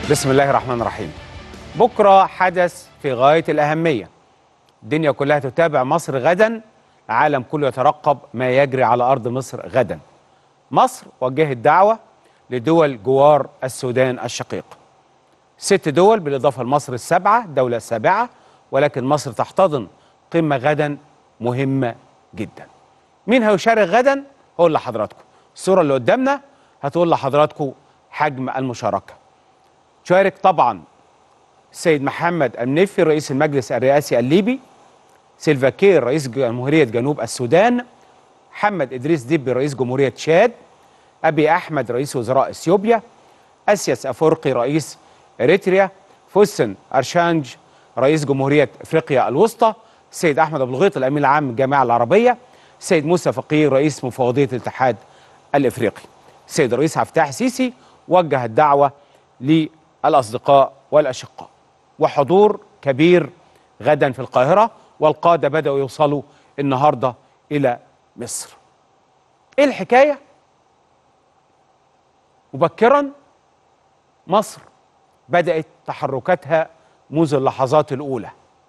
بسم الله الرحمن الرحيم بكرة حدث في غاية الأهمية الدنيا كلها تتابع مصر غدا العالم كله يترقب ما يجري على أرض مصر غدا مصر وجهت دعوة لدول جوار السودان الشقيق ست دول بالإضافة لمصر السبعة الدولة السابعة ولكن مصر تحتضن قمة غدا مهمة جدا مين هيشارك غدا هقول لحضراتكم الصورة اللي قدامنا هتقول لحضراتكم حجم المشاركة شارك طبعا السيد محمد النفي رئيس المجلس الرئاسي الليبي سيلفا كير رئيس جمهورية جنوب السودان محمد إدريس ديبي رئيس جمهورية تشاد أبي أحمد رئيس وزراء إثيوبيا أسياس أفورقي رئيس إريتريا فوسن أرشانج رئيس جمهورية إفريقيا الوسطى السيد أحمد أبو الغيط الأمين العام للجامعة العربية السيد موسى فقيه رئيس مفوضية الاتحاد الإفريقي السيد الرئيس عبد الفتاح السيسي وجه الدعوة للأصدقاء والأشقاء وحضور كبير غدا في القاهرة والقادة بدأوا يوصلوا النهاردة إلى مصر إيه الحكاية؟ مبكرا مصر بدأت تحركاتها منذ اللحظات الأولى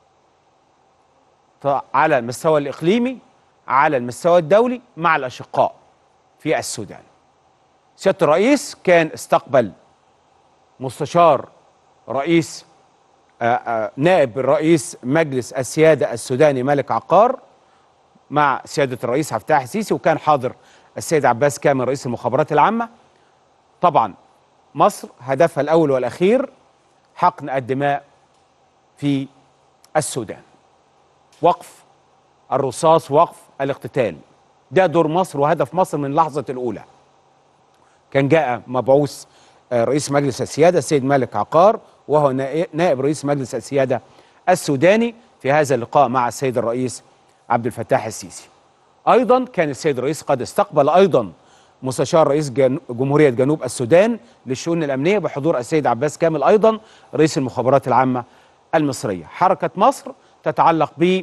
على المستوى الإقليمي على المستوى الدولي مع الأشقاء في السودان سيادة الرئيس كان استقبل مستشار رئيس آآ آآ نائب رئيس مجلس السيادة السوداني ملك عقار مع سيادة الرئيس عبد الفتاح السيسي وكان حاضر السيد عباس كامل رئيس المخابرات العامة طبعا مصر هدفها الأول والأخير حقن الدماء في السودان وقف الرصاص وقف الاقتتال ده دور مصر وهدف مصر من اللحظة الأولى كان جاء مبعوث رئيس مجلس السيادة السيد مالك عقار وهو نائب رئيس مجلس السيادة السوداني في هذا اللقاء مع السيد الرئيس عبد الفتاح السيسي أيضا كان السيد الرئيس قد استقبل أيضا مستشار رئيس جمهورية جنوب السودان للشؤون الأمنية بحضور السيد عباس كامل أيضا رئيس المخابرات العامة المصرية حركة مصر تتعلق ب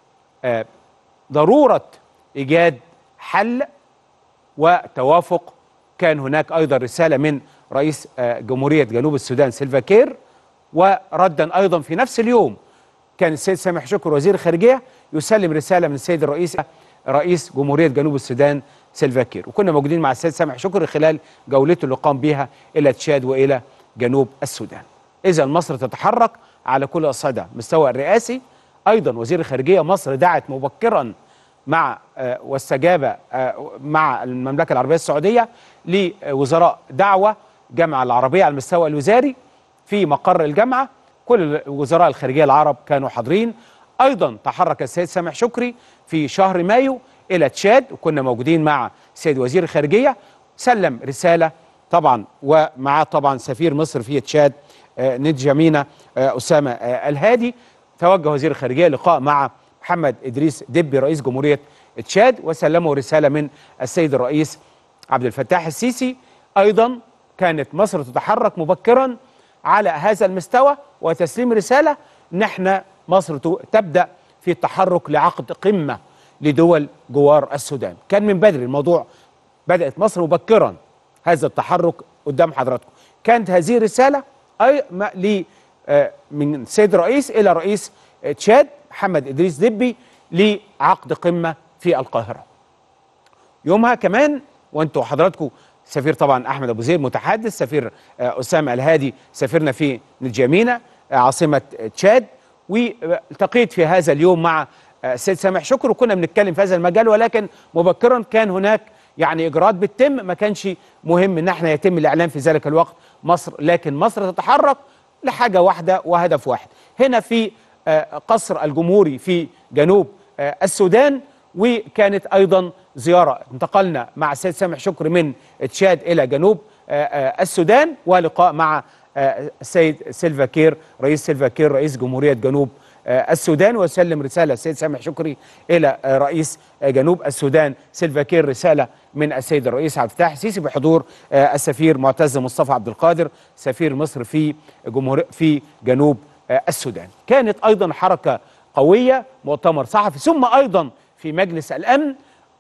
ضرورة إيجاد حل وتوافق كان هناك أيضا رسالة من رئيس جمهورية جنوب السودان سيلفا كير وردا أيضا في نفس اليوم كان السيد سامح شكر وزير الخارجية يسلم رسالة من السيد الرئيس رئيس جمهورية جنوب السودان سيلفا كير وكنا موجودين مع السيد سامح شكر خلال جولته اللي قام بها إلى تشاد وإلى جنوب السودان إذا مصر تتحرك على كل الصعدة مستوى الرئاسي أيضا وزير الخارجية مصر دعت مبكرا مع واستجاب مع المملكة العربية السعودية لوزراء دعوة جامعة العربية على المستوى الوزاري في مقر الجامعة كل وزراء الخارجية العرب كانوا حاضرين أيضا تحرك السيد سامح شكري في شهر مايو إلى تشاد وكنا موجودين مع السيد وزير الخارجية سلم رسالة طبعا ومعاه طبعا سفير مصر في تشاد نجمينا أسامة الهادي توجه وزير الخارجية لقاء مع محمد إدريس دبي رئيس جمهورية تشاد وسلمه رسالة من السيد الرئيس عبد الفتاح السيسي أيضا كانت مصر تتحرك مبكرا على هذا المستوى وتسليم رسالة ان احنا مصر تبدأ في التحرك لعقد قمة لدول جوار السودان كان من بدري الموضوع بدأت مصر مبكرا هذا التحرك قدام حضراتكم كانت هذه الرسالة أي لي من سيد الرئيس إلى رئيس تشاد محمد إدريس دبي لعقد قمة في القاهرة يومها كمان وانتوا حضراتكم سفير طبعا احمد ابو زيد متحدث سفير اسامه الهادي سفيرنا في نجامينا عاصمه تشاد والتقيت في هذا اليوم مع السيد سامح شكر وكنا بنتكلم في هذا المجال ولكن مبكرا كان هناك يعني اجراءات بتتم ما كانش مهم ان احنا يتم الاعلان في ذلك الوقت مصر لكن مصر تتحرك لحاجه واحده وهدف واحد هنا في قصر الجمهوري في جنوب السودان وكانت ايضا زياره انتقلنا مع السيد سامح شكر من تشاد الى جنوب السودان ولقاء مع السيد سيلفا كير رئيس سيلفا كير رئيس جمهوريه جنوب السودان وسلم رساله السيد سامح شكري الى رئيس جنوب السودان سيلفا كير رساله من السيد الرئيس عبد الفتاح السيسي بحضور السفير معتز مصطفى عبد القادر سفير مصر في جمهور في جنوب السودان كانت ايضا حركه قويه مؤتمر صحفي ثم ايضا في مجلس الامن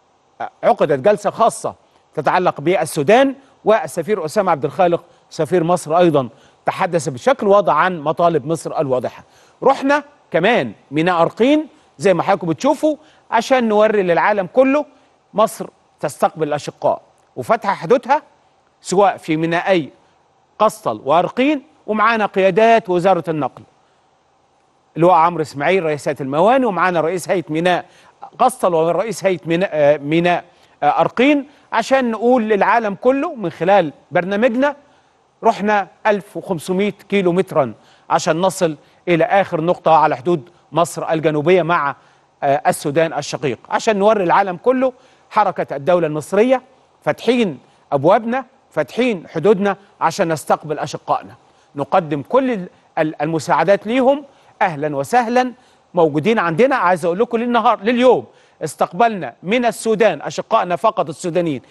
عقدت جلسه خاصه تتعلق بالسودان والسفير اسامه عبد الخالق سفير مصر ايضا تحدث بشكل واضح عن مطالب مصر الواضحه رحنا كمان ميناء ارقين زي ما حضراتكم بتشوفوا عشان نوري للعالم كله مصر تستقبل الاشقاء وفتح حدودها سواء في مينائي قسطل وارقين ومعانا قيادات وزاره النقل اللي هو عمرو اسماعيل رئيس هيئه الموانئ ومعانا رئيس هيئه ميناء قسطل ورئيس هيئه ميناء, آه، ميناء آه، ارقين عشان نقول للعالم كله من خلال برنامجنا رحنا 1500 كيلو مترا عشان نصل الى اخر نقطه على حدود مصر الجنوبيه مع آه، السودان الشقيق عشان نوري العالم كله حركه الدوله المصريه فاتحين ابوابنا فاتحين حدودنا عشان نستقبل اشقائنا نقدم كل ال- ال- المساعدات ليهم اهلا وسهلا موجودين عندنا عايز اقول لكم للنهار لليوم استقبلنا من السودان اشقائنا فقط السودانيين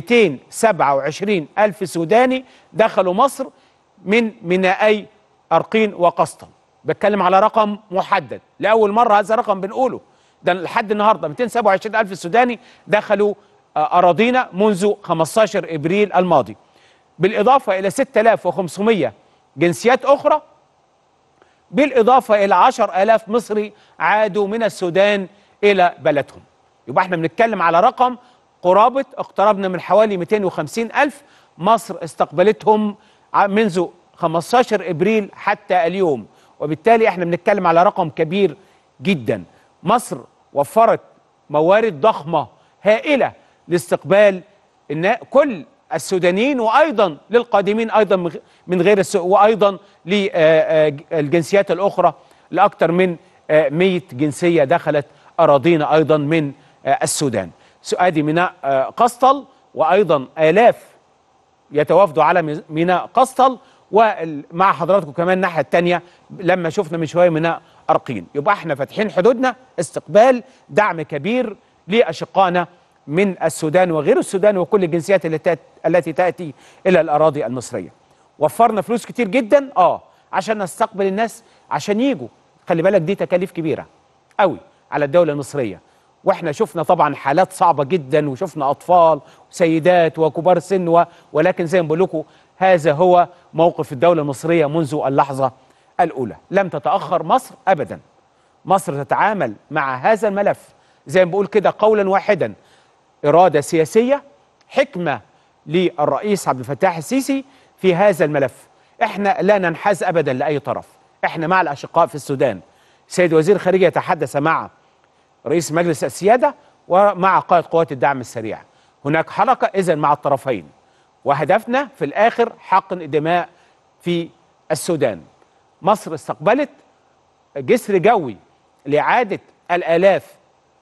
227 الف سوداني دخلوا مصر من مينائي ارقين وقسطل بتكلم على رقم محدد لاول مره هذا الرقم بنقوله ده لحد النهارده 227 الف سوداني دخلوا آه، اراضينا منذ 15 ابريل الماضي بالاضافه الى 6500 جنسيات اخرى بالإضافة إلى عشر آلاف مصري عادوا من السودان إلى بلدهم يبقى احنا بنتكلم على رقم قرابة اقتربنا من حوالي 250 ألف مصر استقبلتهم ع- منذ 15 إبريل حتى اليوم وبالتالي احنا بنتكلم على رقم كبير جدا مصر وفرت موارد ضخمة هائلة لاستقبال النا- كل السودانيين وايضا للقادمين ايضا من غ- من غير الس... وايضا للجنسيات الاخرى لاكثر من آه، 100 جنسيه دخلت اراضينا ايضا من آه، السودان. س- ادي ميناء آه، قسطل وايضا الاف يتوافدوا على ميز- ميناء قسطل ومع حضراتكم كمان الناحيه الثانيه لما شفنا من شويه ميناء ارقين يبقى احنا فاتحين حدودنا استقبال دعم كبير لاشقائنا من السودان وغير السودان وكل الجنسيات اللي تات التي تاتي الى الاراضي المصريه وفرنا فلوس كتير جدا اه عشان نستقبل الناس عشان يجوا خلي بالك دي تكاليف كبيره قوي على الدوله المصريه واحنا شفنا طبعا حالات صعبه جدا وشفنا اطفال وسيدات وكبار سن و... ولكن زي ما بقول لكم هذا هو موقف الدوله المصريه منذ اللحظه الاولى لم تتاخر مصر ابدا مصر تتعامل مع هذا الملف زي ما بقول كده قولا واحدا اراده سياسيه حكمه للرئيس عبد الفتاح السيسي في هذا الملف احنا لا ننحاز ابدا لاي طرف احنا مع الاشقاء في السودان سيد وزير الخارجيه يتحدث مع رئيس مجلس السياده ومع قائد قوات الدعم السريع هناك حركه اذا مع الطرفين وهدفنا في الاخر حقن الدماء في السودان مصر استقبلت جسر جوي لاعاده الالاف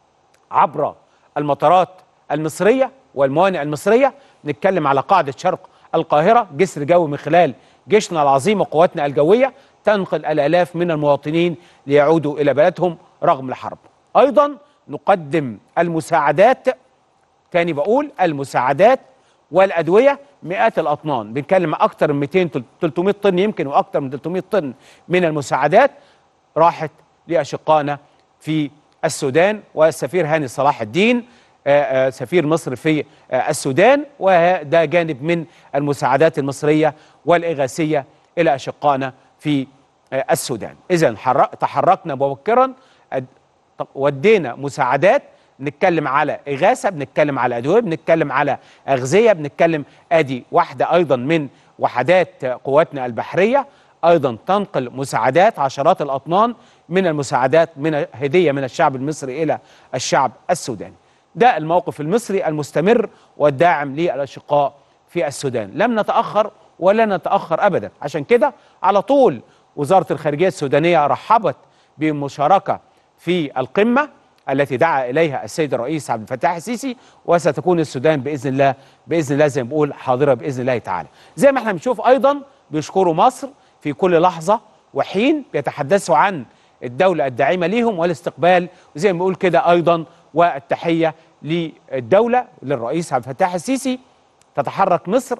عبر المطارات المصريه والموانئ المصريه نتكلم على قاعده شرق القاهره جسر جوي من خلال جيشنا العظيم وقواتنا الجويه تنقل الالاف من المواطنين ليعودوا الى بلدهم رغم الحرب. ايضا نقدم المساعدات تاني بقول المساعدات والادويه مئات الاطنان بنتكلم اكتر من 200 300 طن يمكن واكتر من 300 طن من المساعدات راحت لاشقائنا في السودان والسفير هاني صلاح الدين آه، آه، سفير مصر في آه، السودان وده جانب من المساعدات المصريه والاغاثيه الى اشقائنا في آه، السودان اذا حر- تحركنا مبكرا أد- طب ودينا مساعدات نتكلم على إغاثة بنتكلم على أدوية بنتكلم على أغذية بنتكلم أدي واحدة أيضا من وحدات قواتنا البحرية أيضا تنقل مساعدات عشرات الأطنان من المساعدات من هدية من الشعب المصري إلى الشعب السوداني ده الموقف المصري المستمر والداعم للأشقاء في السودان لم نتأخر ولا نتأخر أبدا عشان كده على طول وزارة الخارجية السودانية رحبت بمشاركة في القمة التي دعا إليها السيد الرئيس عبد الفتاح السيسي وستكون السودان بإذن الله بإذن الله زي ما بقول حاضرة بإذن الله تعالى زي ما احنا بنشوف أيضا بيشكروا مصر في كل لحظة وحين بيتحدثوا عن الدولة الداعمة ليهم والاستقبال وزي ما بقول كده أيضا والتحية للدولة للرئيس عبد الفتاح السيسي تتحرك مصر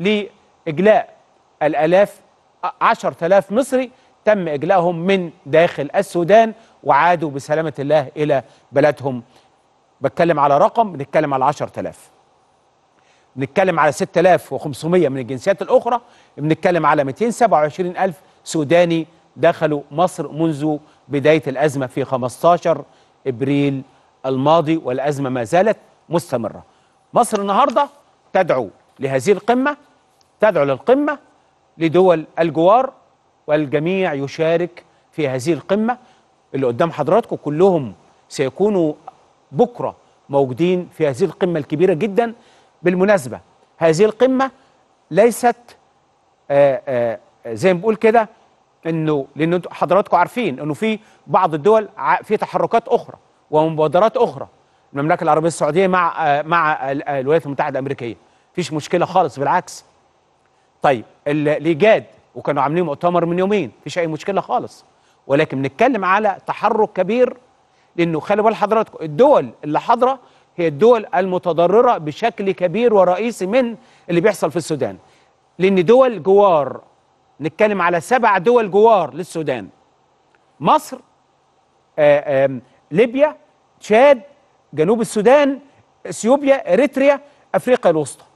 لإجلاء الآلاف عشرة آلاف مصري تم إجلائهم من داخل السودان وعادوا بسلامة الله إلى بلدهم بتكلم على رقم بنتكلم على عشرة آلاف بنتكلم على 6500 من الجنسيات الاخرى بنتكلم على 227 الف سوداني دخلوا مصر منذ بدايه الازمه في 15 ابريل الماضي والازمه ما زالت مستمره مصر النهارده تدعو لهذه القمه تدعو للقمه لدول الجوار والجميع يشارك في هذه القمه اللي قدام حضراتكم كلهم سيكونوا بكره موجودين في هذه القمه الكبيره جدا بالمناسبه هذه القمه ليست آآ آآ زي ما بقول كده انه لان انتوا حضراتكم عارفين انه في بعض الدول ع- في تحركات اخرى ومبادرات اخرى المملكه العربيه السعوديه مع آه، مع ال- آه، الولايات المتحده الامريكيه مفيش مشكله خالص بالعكس طيب ال- الايجاد وكانوا عاملين مؤتمر من يومين مفيش اي مشكله خالص ولكن بنتكلم على تحرك كبير لانه خلي بال حضراتكم الدول اللي حاضره هي الدول المتضرره بشكل كبير ورئيسي من اللي بيحصل في السودان لان دول جوار نتكلم على سبع دول جوار للسودان مصر آه، آم، ليبيا تشاد جنوب السودان اثيوبيا اريتريا افريقيا الوسطى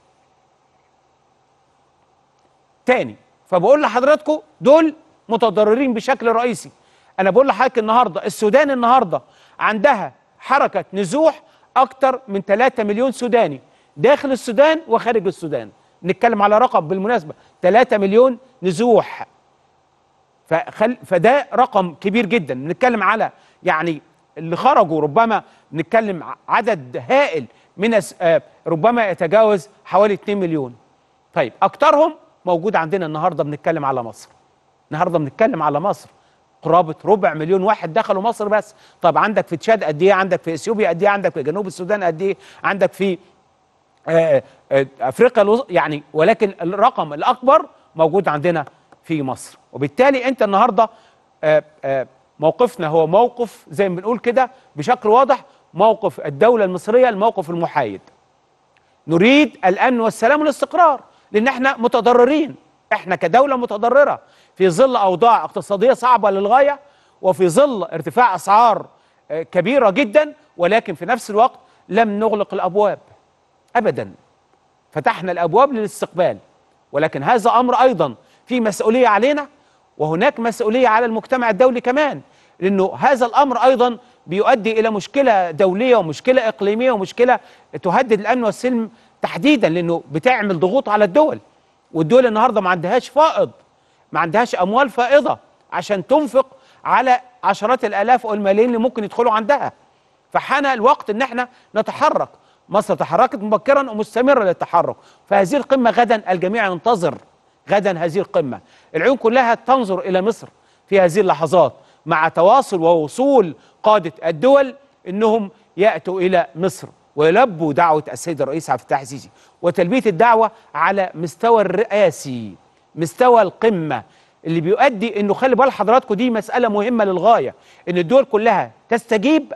تاني فبقول لحضراتكم دول متضررين بشكل رئيسي انا بقول لحضرتك النهارده السودان النهارده عندها حركه نزوح اكتر من 3 مليون سوداني داخل السودان وخارج السودان نتكلم على رقم بالمناسبه 3 مليون نزوح فخل فده رقم كبير جدا بنتكلم على يعني اللي خرجوا ربما نتكلم ع- عدد هائل من الس- آه، ربما يتجاوز حوالي 2 مليون طيب اكترهم موجود عندنا النهارده بنتكلم على مصر النهارده بنتكلم على مصر قرابه ربع مليون واحد دخلوا مصر بس طب عندك في تشاد قد ايه عندك في اثيوبيا قد ايه عندك في جنوب السودان قد ايه عندك في آه، آه، افريقيا الوسط- يعني ولكن الرقم الاكبر موجود عندنا في مصر وبالتالي انت النهارده آه، آه، موقفنا هو موقف زي ما بنقول كده بشكل واضح موقف الدوله المصريه الموقف المحايد نريد الامن والسلام والاستقرار لان احنا متضررين احنا كدوله متضرره في ظل اوضاع اقتصاديه صعبه للغايه وفي ظل ارتفاع اسعار آه، كبيره جدا ولكن في نفس الوقت لم نغلق الابواب ابدا فتحنا الابواب للاستقبال ولكن هذا امر ايضا في مسؤوليه علينا وهناك مسؤوليه على المجتمع الدولي كمان لانه هذا الامر ايضا بيؤدي الى مشكله دوليه ومشكله اقليميه ومشكله تهدد الامن والسلم تحديدا لانه بتعمل ضغوط على الدول والدول النهارده ما عندهاش فائض ما عندهاش اموال فائضه عشان تنفق على عشرات الالاف او الملايين اللي ممكن يدخلوا عندها فحان الوقت ان احنا نتحرك مصر تحركت مبكرا ومستمره للتحرك فهذه القمه غدا الجميع ينتظر غدا هذه القمه العيون كلها تنظر الى مصر في هذه اللحظات مع تواصل ووصول قاده الدول انهم ياتوا الى مصر ويلبوا دعوه السيد الرئيس عبد الفتاح السيسي وتلبيه الدعوه على مستوى الرئاسي مستوى القمه اللي بيؤدي انه خلي بال حضراتكم دي مساله مهمه للغايه ان الدول كلها تستجيب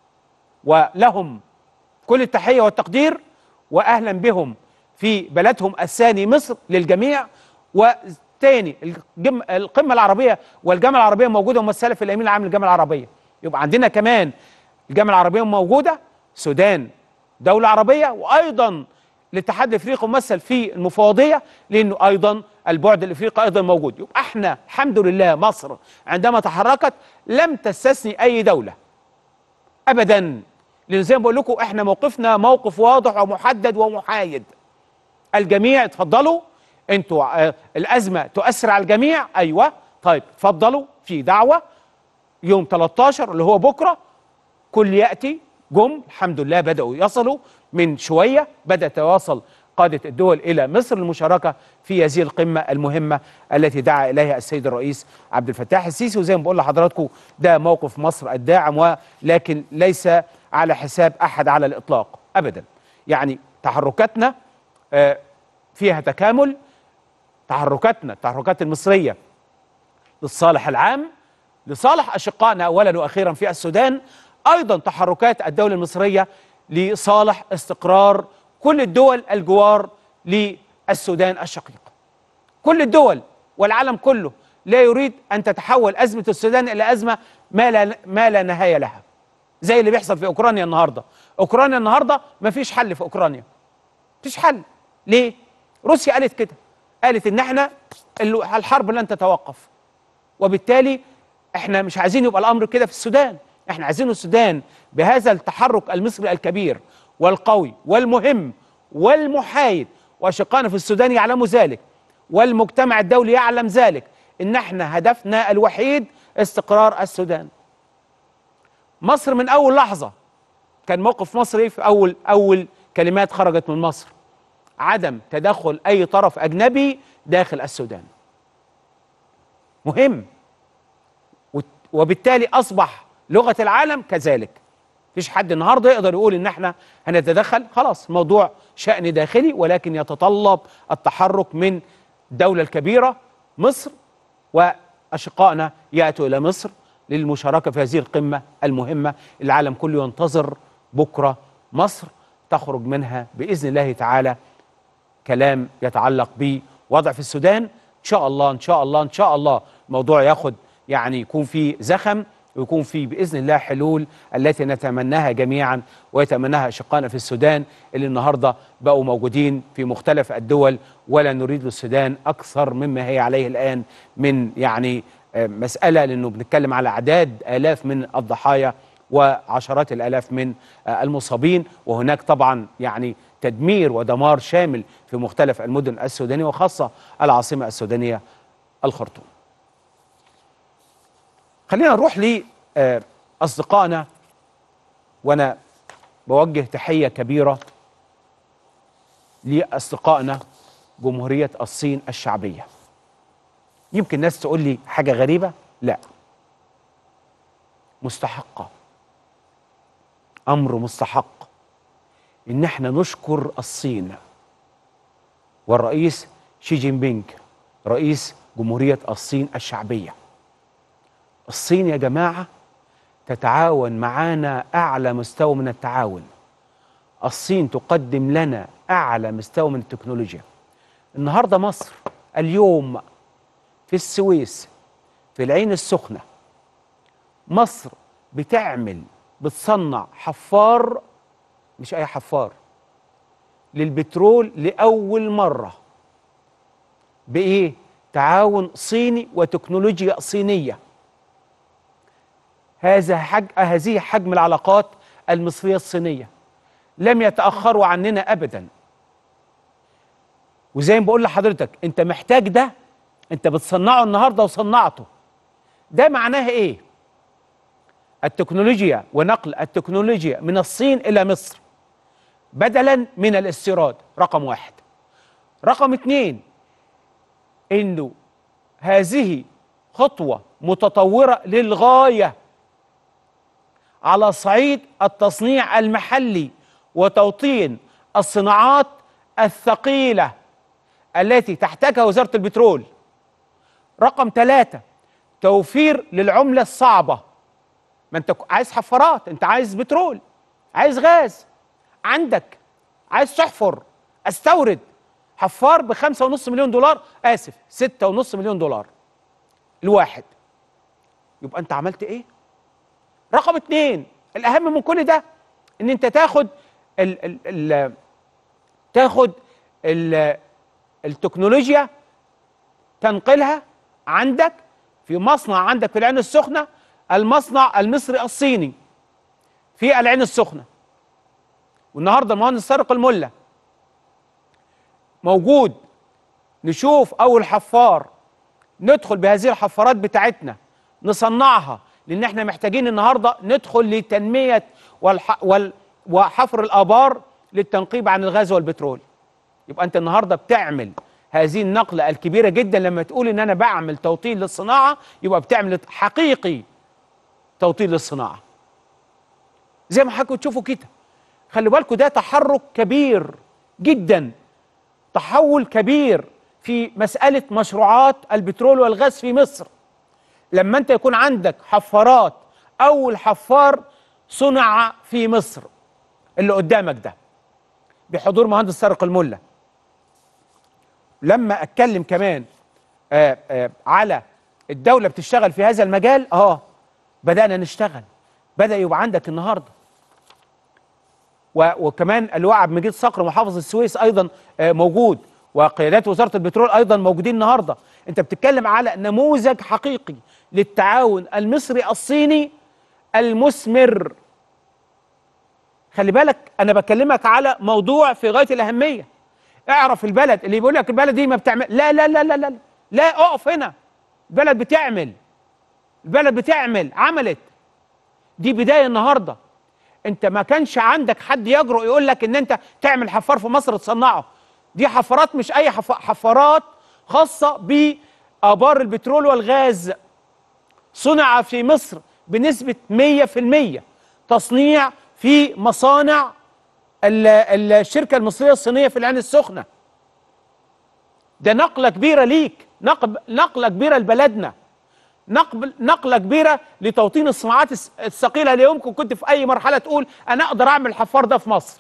ولهم كل التحيه والتقدير واهلا بهم في بلدهم الثاني مصر للجميع وتاني الجم... القمه العربيه والجامعه العربيه موجوده ممثله في الامين العام للجامعه العربيه يبقى عندنا كمان الجامعه العربيه موجوده السودان دوله عربيه وايضا الاتحاد الافريقي ممثل في المفوضيه لانه ايضا البعد الافريقي ايضا موجود يبقى احنا الحمد لله مصر عندما تحركت لم تستثني اي دوله ابدا لان زي ما بقول لكم احنا موقفنا موقف واضح ومحدد ومحايد الجميع اتفضلوا انتوا آه الازمه تؤثر على الجميع ايوه طيب اتفضلوا في دعوه يوم 13 اللي هو بكره كل ياتي جم الحمد لله بداوا يصلوا من شويه بدا تواصل قاده الدول الى مصر للمشاركه في هذه القمه المهمه التي دعا اليها السيد الرئيس عبد الفتاح السيسي وزي ما بقول لحضراتكم ده موقف مصر الداعم ولكن ليس على حساب احد على الاطلاق ابدا يعني تحركاتنا آه، فيها تكامل تحركاتنا التحركات المصريه للصالح العام لصالح اشقائنا اولا واخيرا في السودان ايضا تحركات الدوله المصريه لصالح استقرار كل الدول الجوار للسودان الشقيق كل الدول والعالم كله لا يريد ان تتحول ازمه السودان الى ازمه ما لا ما لا نهايه لها زي اللي بيحصل في اوكرانيا النهارده اوكرانيا النهارده ما فيش حل في اوكرانيا مفيش حل ليه روسيا قالت كده قالت ان احنا ال- الحرب لن تتوقف وبالتالي احنا مش عايزين يبقى الامر كده في السودان احنا عايزين السودان بهذا التحرك المصري الكبير والقوي والمهم والمحايد واشقائنا في السودان يعلموا ذلك والمجتمع الدولي يعلم ذلك ان احنا هدفنا الوحيد استقرار السودان مصر من اول لحظه كان موقف مصر ايه في اول اول كلمات خرجت من مصر عدم تدخل اي طرف اجنبي داخل السودان مهم وت- وبالتالي اصبح لغه العالم كذلك مفيش حد النهارده يقدر يقول ان احنا هنتدخل خلاص الموضوع شأن داخلي ولكن يتطلب التحرك من الدولة الكبيرة مصر وأشقائنا يأتوا إلى مصر للمشاركة في هذه القمة المهمة العالم كله ينتظر بكرة مصر تخرج منها بإذن الله تعالى كلام يتعلق بوضع في السودان ان شاء الله ان شاء الله ان شاء الله الموضوع ياخد يعني يكون فيه زخم ويكون فيه باذن الله حلول التي نتمناها جميعا ويتمناها اشقائنا في السودان اللي النهارده بقوا موجودين في مختلف الدول ولا نريد للسودان اكثر مما هي عليه الان من يعني آه، مساله لانه بنتكلم على اعداد الاف من الضحايا وعشرات الالاف من آه، المصابين وهناك طبعا يعني تدمير ودمار شامل في مختلف المدن السودانيه وخاصه العاصمه السودانيه الخرطوم. خلينا نروح لاصدقائنا وانا بوجه تحيه كبيره لاصدقائنا جمهوريه الصين الشعبيه. يمكن ناس تقول لي حاجه غريبه؟ لا. مستحقه. امر مستحق ان احنا نشكر الصين والرئيس شي جين بينج رئيس جمهورية الصين الشعبية الصين يا جماعة تتعاون معانا أعلى مستوى من التعاون الصين تقدم لنا أعلى مستوى من التكنولوجيا النهاردة مصر اليوم في السويس في العين السخنة مصر بتعمل بتصنع حفار مش اي حفار للبترول لاول مره بايه تعاون صيني وتكنولوجيا صينيه هذا حج هذه حجم العلاقات المصريه الصينيه لم يتاخروا عننا ابدا وزي ما بقول لحضرتك انت محتاج ده انت بتصنعه النهارده وصنعته ده معناه ايه التكنولوجيا ونقل التكنولوجيا من الصين الى مصر بدلا من الاستيراد رقم واحد رقم اتنين انه هذه خطوة متطورة للغاية على صعيد التصنيع المحلي وتوطين الصناعات الثقيلة التي تحتاجها وزارة البترول رقم ثلاثة توفير للعملة الصعبة ما انت عايز حفارات انت عايز بترول عايز غاز عندك عايز تحفر استورد حفار بخمسة ونص مليون دولار اسف ستة ونص مليون دولار الواحد يبقى انت عملت ايه رقم اتنين الاهم من كل ده ان انت تاخد ال ال ال تاخد ال التكنولوجيا تنقلها عندك في مصنع عندك في العين السخنه المصنع المصري الصيني في العين السخنه والنهارده المهندس طارق الملا موجود نشوف اول حفار ندخل بهذه الحفارات بتاعتنا نصنعها لان احنا محتاجين النهارده ندخل لتنميه والح... وال... وحفر الابار للتنقيب عن الغاز والبترول يبقى انت النهارده بتعمل هذه النقله الكبيره جدا لما تقول ان انا بعمل توطين للصناعه يبقى بتعمل حقيقي توطين للصناعه زي ما حضراتكم تشوفوا كده خلي بالكم ده تحرك كبير جدا تحول كبير في مساله مشروعات البترول والغاز في مصر لما انت يكون عندك حفارات اول حفار صنع في مصر اللي قدامك ده بحضور مهندس طارق الملا لما اتكلم كمان آآ آآ على الدوله بتشتغل في هذا المجال اه بدانا نشتغل بدا يبقى عندك النهارده و- وكمان اللواء عبد المجيد صقر محافظ السويس ايضا آه، موجود وقيادات وزاره البترول ايضا موجودين النهارده انت بتتكلم على نموذج حقيقي للتعاون المصري الصيني المثمر خلي بالك انا بكلمك على موضوع في غايه الاهميه اعرف البلد اللي بيقول لك البلد دي ما بتعمل لا لا لا لا لا لا اقف هنا البلد بتعمل البلد بتعمل عملت دي بدايه النهارده انت ما كانش عندك حد يجرؤ يقول لك ان انت تعمل حفار في مصر تصنعه دي حفارات مش اي حف- حفارات خاصه بابار البترول والغاز صنع في مصر بنسبه 100% تصنيع في مصانع ال- ال- الشركه المصريه الصينيه في العين السخنه ده نقله كبيره ليك نقب نقله كبيره لبلدنا نقل نقله كبيره لتوطين الصناعات الس- الثقيله لا يمكن كنت في اي مرحله تقول انا اقدر اعمل الحفار ده في مصر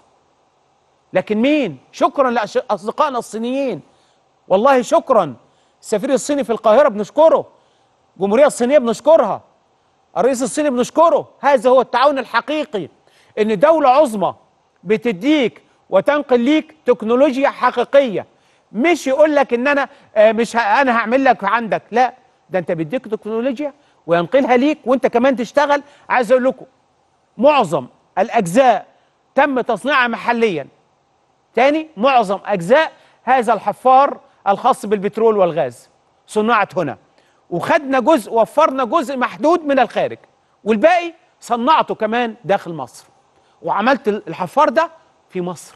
لكن مين شكرا لاصدقائنا الصينيين والله شكرا السفير الصيني في القاهره بنشكره الجمهوريه الصينيه بنشكرها الرئيس الصيني بنشكره هذا هو التعاون الحقيقي ان دوله عظمى بتديك وتنقل ليك تكنولوجيا حقيقيه مش يقول لك ان انا آه، مش ه... انا هعمل لك عندك لا ده انت بيديك تكنولوجيا وينقلها ليك وانت كمان تشتغل عايز اقول لكم معظم الاجزاء تم تصنيعها محليا تاني معظم اجزاء هذا الحفار الخاص بالبترول والغاز صنعت هنا وخدنا جزء وفرنا جزء محدود من الخارج والباقي صنعته كمان داخل مصر وعملت الحفار ده في مصر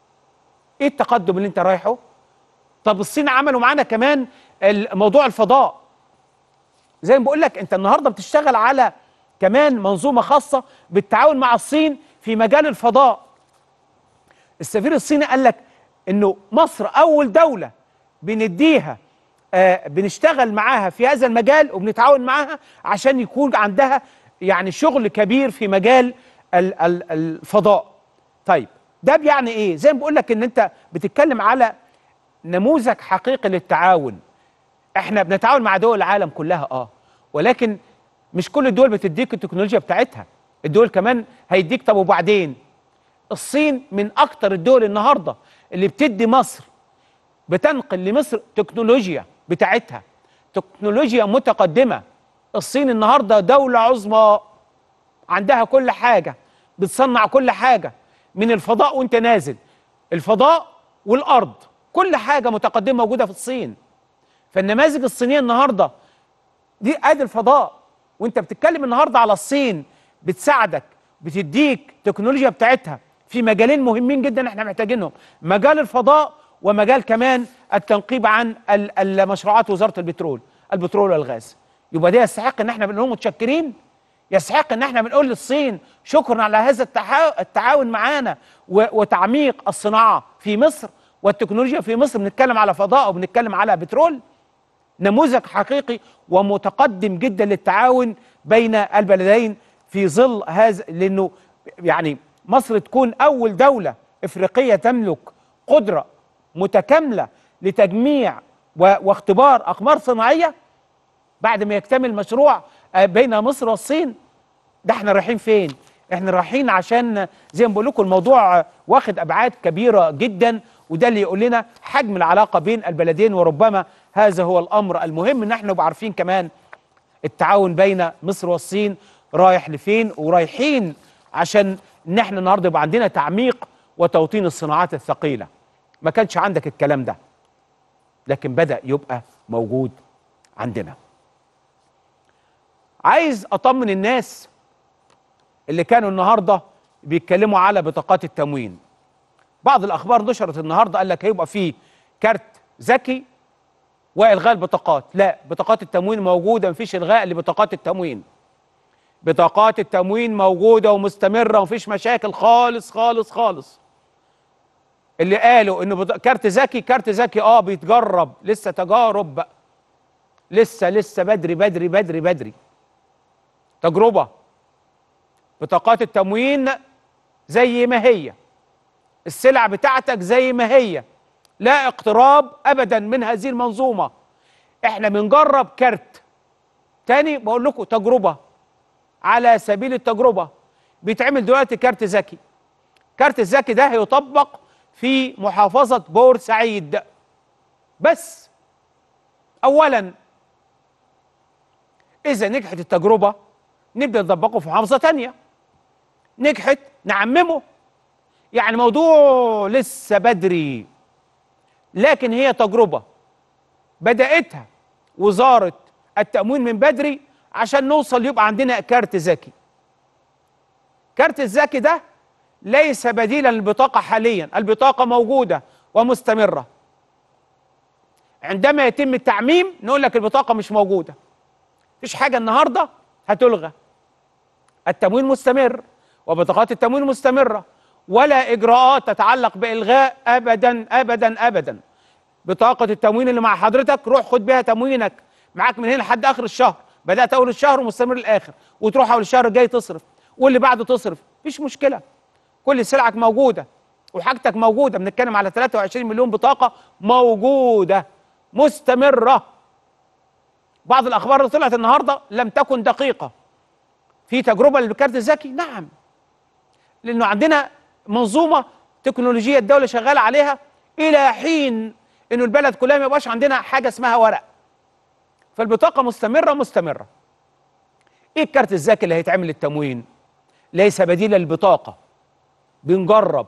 ايه التقدم اللي انت رايحه طب الصين عملوا معانا كمان موضوع الفضاء زي ما بقول لك انت النهارده بتشتغل على كمان منظومه خاصه بالتعاون مع الصين في مجال الفضاء السفير الصيني قال لك انه مصر اول دوله بنديها آه بنشتغل معاها في هذا المجال وبنتعاون معاها عشان يكون عندها يعني شغل كبير في مجال ال ال الفضاء طيب ده بيعني ايه زي ما بقول لك ان انت بتتكلم على نموذج حقيقي للتعاون احنا بنتعاون مع دول العالم كلها اه ولكن مش كل الدول بتديك التكنولوجيا بتاعتها الدول كمان هيديك طب وبعدين الصين من اكتر الدول النهارده اللي بتدي مصر بتنقل لمصر تكنولوجيا بتاعتها تكنولوجيا متقدمه الصين النهارده دوله عظمى عندها كل حاجه بتصنع كل حاجه من الفضاء وانت نازل الفضاء والارض كل حاجه متقدمه موجوده في الصين فالنماذج الصينيه النهارده دي ادي الفضاء وانت بتتكلم النهارده على الصين بتساعدك بتديك تكنولوجيا بتاعتها في مجالين مهمين جدا احنا محتاجينهم مجال الفضاء ومجال كمان التنقيب عن المشروعات وزاره البترول البترول والغاز يبقى ده يستحق ان احنا بنقول متشكرين يستحق ان احنا بنقول للصين شكرا على هذا التعاون معانا وتعميق الصناعه في مصر والتكنولوجيا في مصر بنتكلم على فضاء وبنتكلم على بترول نموذج حقيقي ومتقدم جدا للتعاون بين البلدين في ظل هذا لانه يعني مصر تكون اول دوله افريقيه تملك قدره متكامله لتجميع واختبار اقمار صناعيه بعد ما يكتمل مشروع بين مصر والصين ده احنا رايحين فين؟ احنا رايحين عشان زي ما بقول لكم الموضوع واخد ابعاد كبيره جدا وده اللي يقول لنا حجم العلاقه بين البلدين وربما هذا هو الامر المهم ان احنا نبقى عارفين كمان التعاون بين مصر والصين رايح لفين ورايحين عشان ان احنا النهارده يبقى عندنا تعميق وتوطين الصناعات الثقيله ما كانش عندك الكلام ده لكن بدا يبقى موجود عندنا عايز اطمن الناس اللي كانوا النهارده بيتكلموا على بطاقات التموين بعض الاخبار نشرت النهارده قال لك هيبقى في كارت ذكي والغاء البطاقات لا بطاقات التموين موجوده مفيش الغاء لبطاقات التموين بطاقات التموين موجوده ومستمره ومفيش مشاكل خالص خالص خالص اللي قالوا انه كارت ذكي كارت ذكي اه بيتجرب لسه تجارب بقى لسه لسه بدري بدري بدري بدري تجربه بطاقات التموين زي ما هي السلع بتاعتك زي ما هي لا اقتراب ابدا من هذه المنظومه احنا بنجرب كارت تاني بقول لكم تجربه على سبيل التجربه بيتعمل دلوقتي كارت ذكي كارت الذكي ده هيطبق في محافظة بورسعيد بس أولا إذا نجحت التجربة نبدأ نطبقه في محافظة تانية نجحت نعممه يعني موضوع لسه بدري لكن هي تجربة بدأتها وزارة التأموين من بدري عشان نوصل يبقى عندنا كارت ذكي كارت الذكي ده ليس بديلا للبطاقة حاليا البطاقة موجودة ومستمرة عندما يتم التعميم نقول لك البطاقة مش موجودة مفيش حاجة النهاردة هتلغى التموين مستمر وبطاقات التموين مستمرة ولا إجراءات تتعلق بإلغاء أبدا أبدا أبدا بطاقة التموين اللي مع حضرتك روح خد بيها تموينك معاك من هنا لحد آخر الشهر بدأت أول الشهر ومستمر للآخر وتروح أول الشهر الجاي تصرف واللي بعده تصرف مفيش مشكلة كل سلعك موجودة وحاجتك موجودة بنتكلم على 23 مليون بطاقة موجودة مستمرة بعض الأخبار اللي طلعت النهاردة لم تكن دقيقة في تجربة للكارت الذكي نعم لأنه عندنا منظومة تكنولوجية الدولة شغالة عليها إلى حين إنه البلد كلها ما يبقاش عندنا حاجة اسمها ورق فالبطاقة مستمرة مستمرة إيه الكارت الذكي اللي هيتعمل للتموين ليس بديلا للبطاقة بنجرب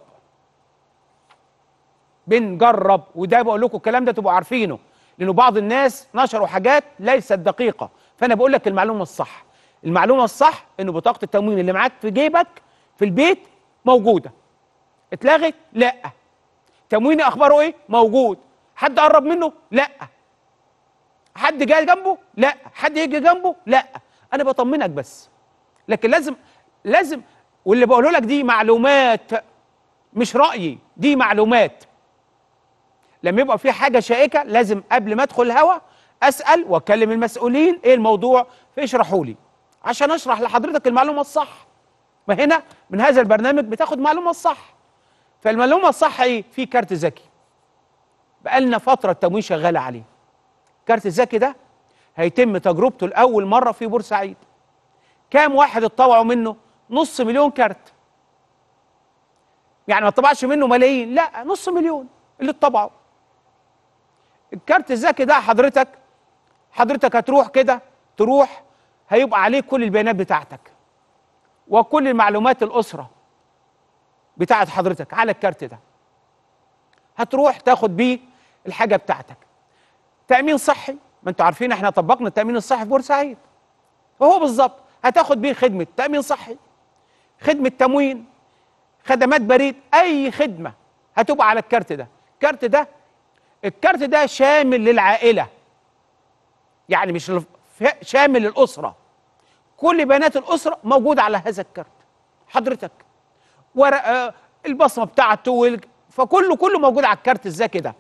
بنجرب وده بقول لكم الكلام ده تبقوا عارفينه لانه بعض الناس نشروا حاجات ليست دقيقه فانا بقول لك المعلومه الصح المعلومه الصح انه بطاقه التموين اللي معاك في جيبك في البيت موجوده اتلغت لا تمويني اخباره ايه موجود حد قرب منه لا حد جاي جنبه لا حد يجي جنبه لا انا بطمنك بس لكن لازم لازم واللي بقوله لك دي معلومات مش رأيي دي معلومات لما يبقى في حاجة شائكة لازم قبل ما ادخل الهوا اسأل واكلم المسؤولين ايه الموضوع فيشرحوا لي عشان اشرح لحضرتك المعلومة الصح ما هنا من هذا البرنامج بتاخد معلومة الصح فالمعلومة الصح ايه في كارت ذكي بقالنا فترة التموين شغالة عليه الكارت الذكي ده هيتم تجربته لأول مرة في بورسعيد كام واحد اتطوعوا منه نص مليون كارت يعني ما طبعش منه ملايين لا نص مليون اللي اتطبعوا الكارت الذكي ده حضرتك حضرتك هتروح كده تروح هيبقى عليه كل البيانات بتاعتك وكل المعلومات الأسرة بتاعت حضرتك على الكارت ده هتروح تاخد بيه الحاجة بتاعتك تأمين صحي ما انتوا عارفين احنا طبقنا التأمين الصحي في بورسعيد وهو بالظبط هتاخد بيه خدمة تأمين صحي خدمة تموين خدمات بريد أي خدمة هتبقى على الكارت ده الكارت ده الكارت ده شامل للعائلة يعني مش لف- ف- شامل للأسرة كل بيانات الأسرة موجودة على هذا الكارت حضرتك ورق آه، البصمة بتاعته وال- فكله كله موجود على الكارت الذكي ده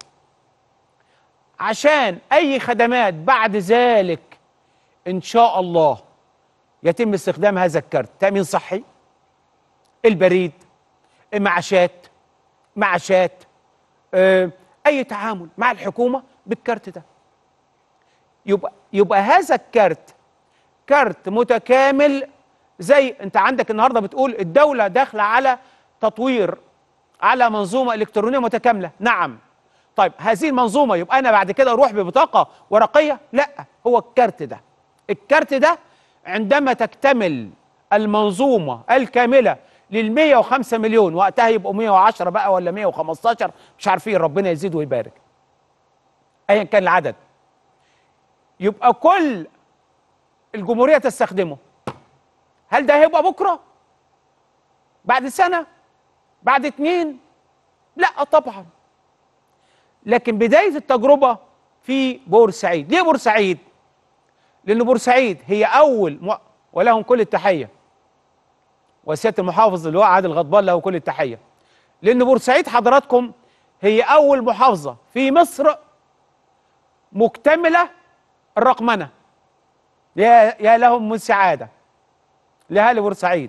عشان أي خدمات بعد ذلك إن شاء الله يتم استخدام هذا الكارت تأمين صحي البريد معاشات معاشات آه، اي تعامل مع الحكومه بالكارت ده يبقى يبقى هذا الكارت كارت متكامل زي انت عندك النهارده بتقول الدوله داخله على تطوير على منظومه الكترونيه متكامله نعم طيب هذه المنظومه يبقى انا بعد كده اروح ببطاقه ورقيه لا هو الكارت ده الكارت ده عندما تكتمل المنظومه الكامله لل 105 مليون وقتها يبقوا 110 بقى ولا 115 مش عارفين ربنا يزيد ويبارك ايا كان العدد يبقى كل الجمهوريه تستخدمه هل ده هيبقى بكره بعد سنه بعد اتنين لا طبعا لكن بدايه التجربه في بورسعيد ليه بورسعيد لان بورسعيد هي اول م... ولهم كل التحيه وسياده المحافظ اللي هو عادل غضبان له كل التحيه لان بورسعيد حضراتكم هي اول محافظه في مصر مكتمله الرقمنه يا يا لهم من سعاده لاهالي بورسعيد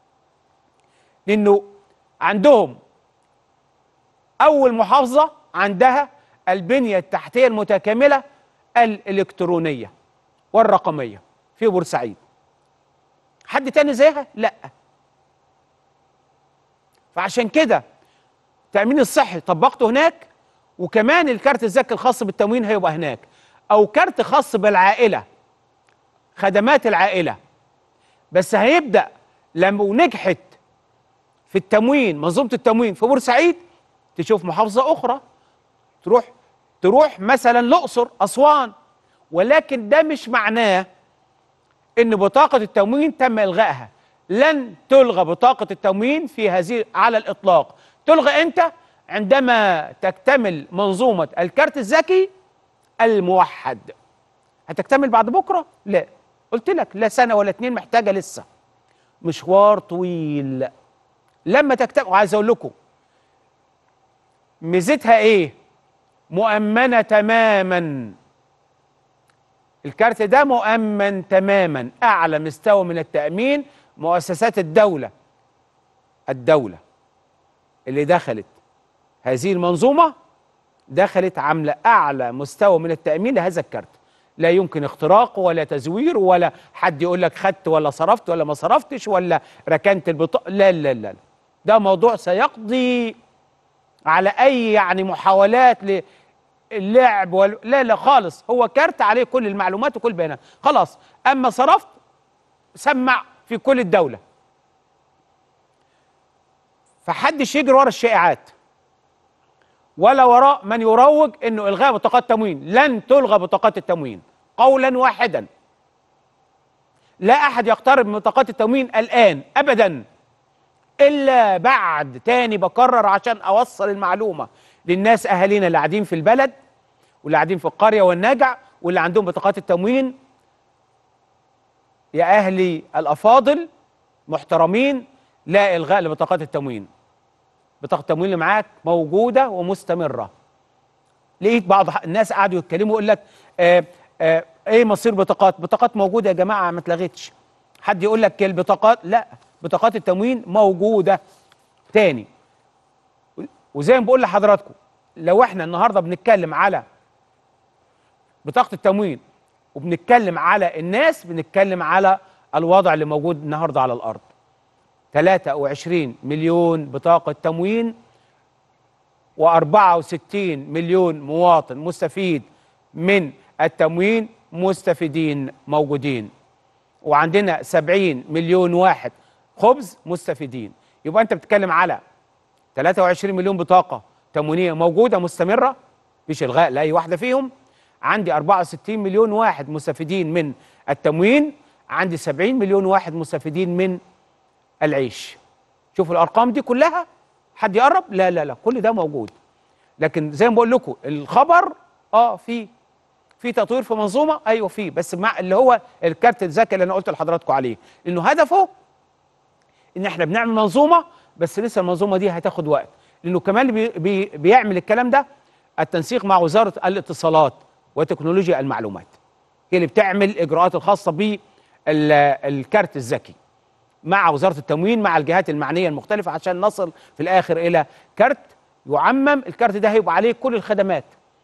لانه عندهم اول محافظه عندها البنيه التحتيه المتكامله الالكترونيه والرقميه في بورسعيد حد تاني زيها لا فعشان كده التامين الصحي طبقته هناك وكمان الكارت الذكي الخاص بالتموين هيبقى هناك او كارت خاص بالعائله خدمات العائله بس هيبدا لما نجحت في التموين منظومه التموين في بورسعيد تشوف محافظه اخرى تروح تروح مثلا الاقصر اسوان ولكن ده مش معناه ان بطاقه التموين تم الغائها لن تلغى بطاقه التموين في هذه على الاطلاق تلغى امتى عندما تكتمل منظومه الكارت الذكي الموحد هتكتمل بعد بكره لا قلت لك لا سنه ولا اتنين محتاجه لسه مشوار طويل لما تكتمل وعايز اقول لكم ميزتها ايه مؤمنه تماما الكارت ده مؤمن تماما اعلى مستوى من التامين مؤسسات الدوله الدوله اللي دخلت هذه المنظومه دخلت عامله اعلى مستوى من التامين لهذا الكارت لا يمكن اختراقه ولا تزويره ولا حد يقول لك خدت ولا صرفت ولا ما صرفتش ولا ركنت البطاقه لا لا لا ده موضوع سيقضي على اي يعني محاولات للعب ولا لا لا خالص هو كارت عليه كل المعلومات وكل البيانات خلاص اما صرفت سمع في كل الدوله فحدش يجري ورا الشائعات ولا وراء من يروج انه الغاء بطاقات التموين لن تلغى بطاقات التموين قولا واحدا لا احد يقترب من بطاقات التموين الان ابدا الا بعد تاني بكرر عشان اوصل المعلومه للناس اهالينا اللي قاعدين في البلد واللي قاعدين في القريه والنجع واللي عندهم بطاقات التموين يا اهلي الافاضل محترمين لا الغاء لبطاقات التموين بطاقه التموين اللي معاك موجوده ومستمره لقيت بعض الناس قعدوا يتكلموا يقول لك آه آه ايه مصير بطاقات بطاقات موجوده يا جماعه ما اتلغتش حد يقول لك البطاقات لا بطاقات التموين موجوده تاني وزي ما بقول لحضراتكم لو احنا النهارده بنتكلم على بطاقه التموين وبنتكلم على الناس بنتكلم على الوضع اللي موجود النهارده على الارض 23 مليون بطاقه تموين و64 مليون مواطن مستفيد من التموين مستفيدين موجودين وعندنا 70 مليون واحد خبز مستفيدين يبقى انت بتتكلم على 23 مليون بطاقه تموينيه موجوده مستمره مفيش الغاء لاي واحده فيهم عندي 64 مليون واحد مستفيدين من التموين عندي 70 مليون واحد مستفيدين من العيش شوفوا الارقام دي كلها حد يقرب لا لا لا كل ده موجود لكن زي ما بقول لكم الخبر اه في في تطوير في منظومه ايوه في بس مع اللي هو الكارت الذكي اللي انا قلت لحضراتكم عليه انه هدفه ان احنا بنعمل منظومه بس لسه المنظومه دي هتاخد وقت لانه كمان اللي بي بي بيعمل الكلام ده التنسيق مع وزاره الاتصالات وتكنولوجيا المعلومات هي اللي بتعمل الاجراءات الخاصه بالكارت الذكي مع وزاره التموين مع الجهات المعنيه المختلفه عشان نصل في الاخر الى كارت يعمم الكارت ده هيبقى عليه كل الخدمات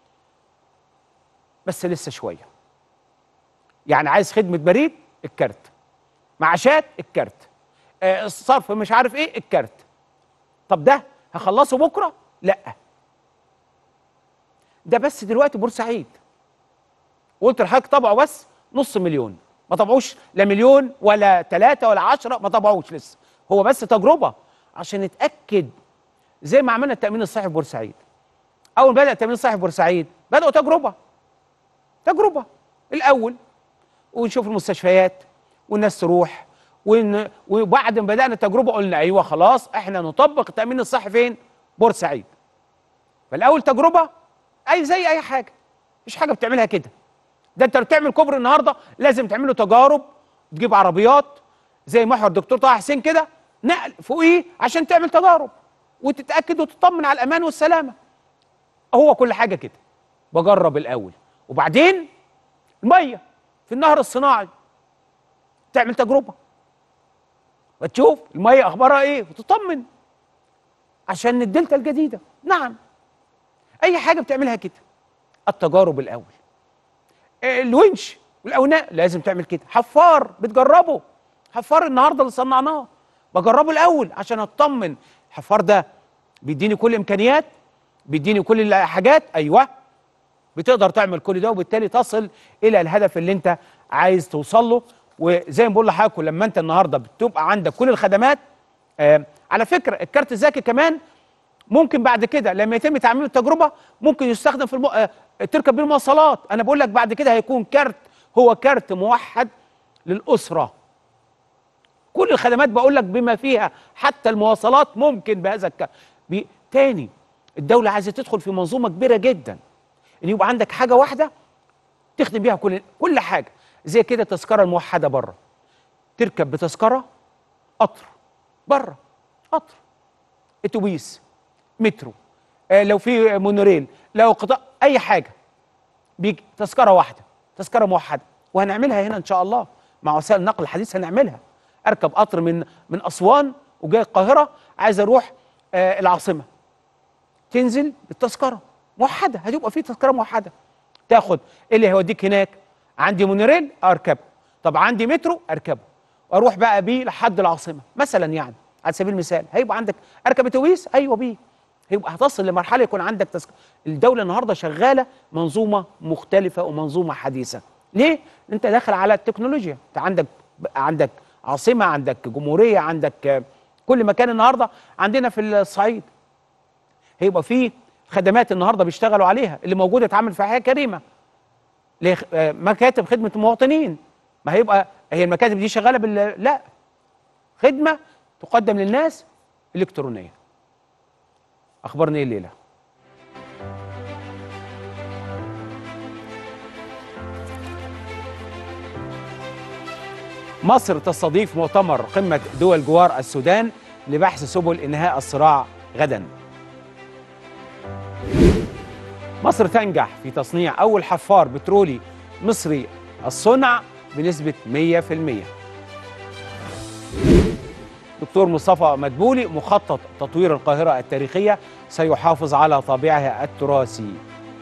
بس لسه شويه يعني عايز خدمه بريد الكارت معاشات الكارت آه الصرف مش عارف ايه الكارت طب ده هخلصه بكره لا ده بس دلوقتي بورسعيد قلت لحضرتك طبعه بس نص مليون ما طبعوش لا مليون ولا ثلاثة ولا عشرة ما طبعوش لسه هو بس تجربة عشان نتأكد زي ما عملنا التأمين الصحي في بورسعيد أول بدأ التأمين الصحي في بورسعيد بدأوا تجربة تجربة الأول ونشوف المستشفيات والناس تروح ون... وبعد ما بدأنا التجربة قلنا أيوه خلاص إحنا نطبق التأمين الصحي فين؟ بورسعيد فالأول تجربة أي زي أي حاجة مش حاجة بتعملها كده ده انت بتعمل كوبري النهارده لازم تعمل له تجارب تجيب عربيات زي محور الدكتور طه حسين كده نقل فوقيه عشان تعمل تجارب وتتاكد وتطمن على الامان والسلامه هو كل حاجه كده بجرب الاول وبعدين الميه في النهر الصناعي تعمل تجربه وتشوف الميه اخبارها ايه وتطمن عشان الدلتا الجديده نعم اي حاجه بتعملها كده التجارب الاول الونش والاوناء لازم تعمل كده حفار بتجربه حفار النهارده اللي صنعناه بجربه الاول عشان اطمن الحفار ده بيديني كل الامكانيات بيديني كل الحاجات ايوه بتقدر تعمل كل ده وبالتالي تصل الى الهدف اللي انت عايز توصل له وزي ما بقول لحضراتكم لما انت النهارده بتبقى عندك كل الخدمات آه على فكره الكارت الذكي كمان ممكن بعد كده لما يتم تعميم التجربه ممكن يستخدم في الم... آه تركب بيه المواصلات انا بقول لك بعد كده هيكون كارت هو كارت موحد للاسره كل الخدمات بقول لك بما فيها حتى المواصلات ممكن بهذا الكارت بي... تاني الدوله عايزه تدخل في منظومه كبيره جدا ان يبقى عندك حاجه واحده تخدم بيها كل كل حاجه زي كده التذكره الموحده بره تركب بتذكره قطر بره قطر اتوبيس مترو آه لو في مونوريل لو قطاع اي حاجه بيجي تذكره واحده تذكره موحده وهنعملها هنا ان شاء الله مع وسائل النقل الحديث هنعملها اركب قطر من من اسوان وجاي القاهره عايز اروح آه العاصمه تنزل بالتذكره موحده هتبقى في تذكره موحده تاخد ايه اللي هيوديك هناك عندي مونوريل اركبه طب عندي مترو اركبه واروح بقى بيه لحد العاصمه مثلا يعني على سبيل المثال هيبقى عندك اركب اتوبيس ايوه بيه هيبقى هتصل لمرحله يكون عندك تسك... الدوله النهارده شغاله منظومه مختلفه ومنظومه حديثه ليه انت داخل على التكنولوجيا انت عندك عندك عاصمه عندك جمهوريه عندك كل مكان النهارده عندنا في الصعيد هيبقى في خدمات النهارده بيشتغلوا عليها اللي موجوده اتعمل في حياه كريمه مكاتب خدمه المواطنين ما هيبقى هي المكاتب دي شغاله بال لا خدمه تقدم للناس الكترونيه اخبارنا ايه الليله مصر تستضيف مؤتمر قمه دول جوار السودان لبحث سبل انهاء الصراع غدا مصر تنجح في تصنيع أول حفار بترولي مصري الصنع بنسبة 100% دكتور مصطفى مدبولي مخطط تطوير القاهرة التاريخية سيحافظ على طابعها التراثي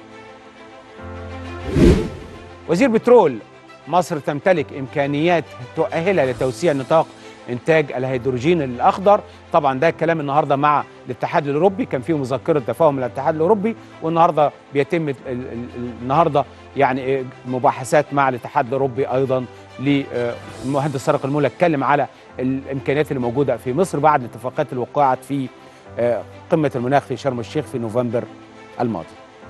وزير بترول مصر تمتلك إمكانيات تؤهلها لتوسيع نطاق انتاج الهيدروجين الاخضر طبعا ده الكلام النهارده مع الاتحاد الاوروبي كان فيه مذكره تفاهم الاتحاد الاوروبي والنهارده بيتم النهارده يعني مباحثات مع الاتحاد الاوروبي ايضا للمهندس طارق المولى اتكلم على الامكانيات اللي موجوده في مصر بعد الاتفاقات اللي وقعت في قمه المناخ في شرم الشيخ في نوفمبر الماضي.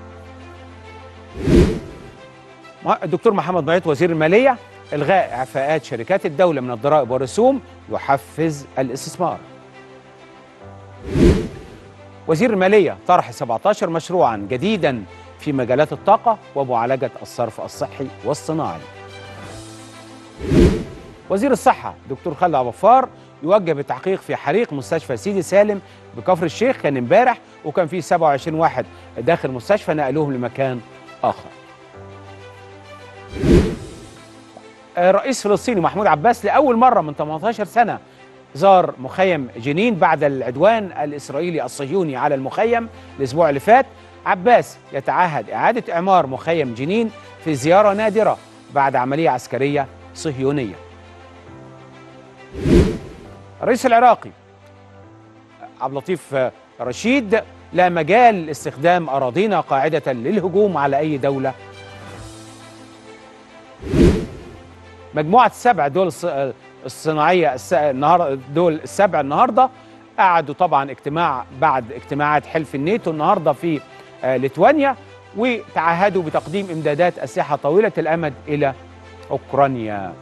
الدكتور محمد معيط وزير الماليه إلغاء إعفاءات شركات الدولة من الضرائب والرسوم يحفز الاستثمار وزير المالية طرح 17 مشروعا جديدا في مجالات الطاقة ومعالجة الصرف الصحي والصناعي وزير الصحة دكتور خالد عبد الغفار يوجه بالتحقيق في حريق مستشفى سيدي سالم بكفر الشيخ كان امبارح وكان فيه 27 واحد داخل المستشفى نقلوهم لمكان آخر الرئيس الفلسطيني محمود عباس لأول مرة من 18 سنة زار مخيم جنين بعد العدوان الإسرائيلي الصهيوني على المخيم الأسبوع اللي فات عباس يتعهد إعادة إعمار مخيم جنين في زيارة نادرة بعد عملية عسكرية صهيونية الرئيس العراقي عبد اللطيف رشيد لا مجال لاستخدام أراضينا قاعدة للهجوم على أي دولة مجموعة السبع دول الصناعية النهاردة دول السبع النهاردة قعدوا طبعا اجتماع بعد اجتماعات حلف الناتو النهاردة في ليتوانيا وتعهدوا بتقديم امدادات أسلحة طويلة الأمد إلى أوكرانيا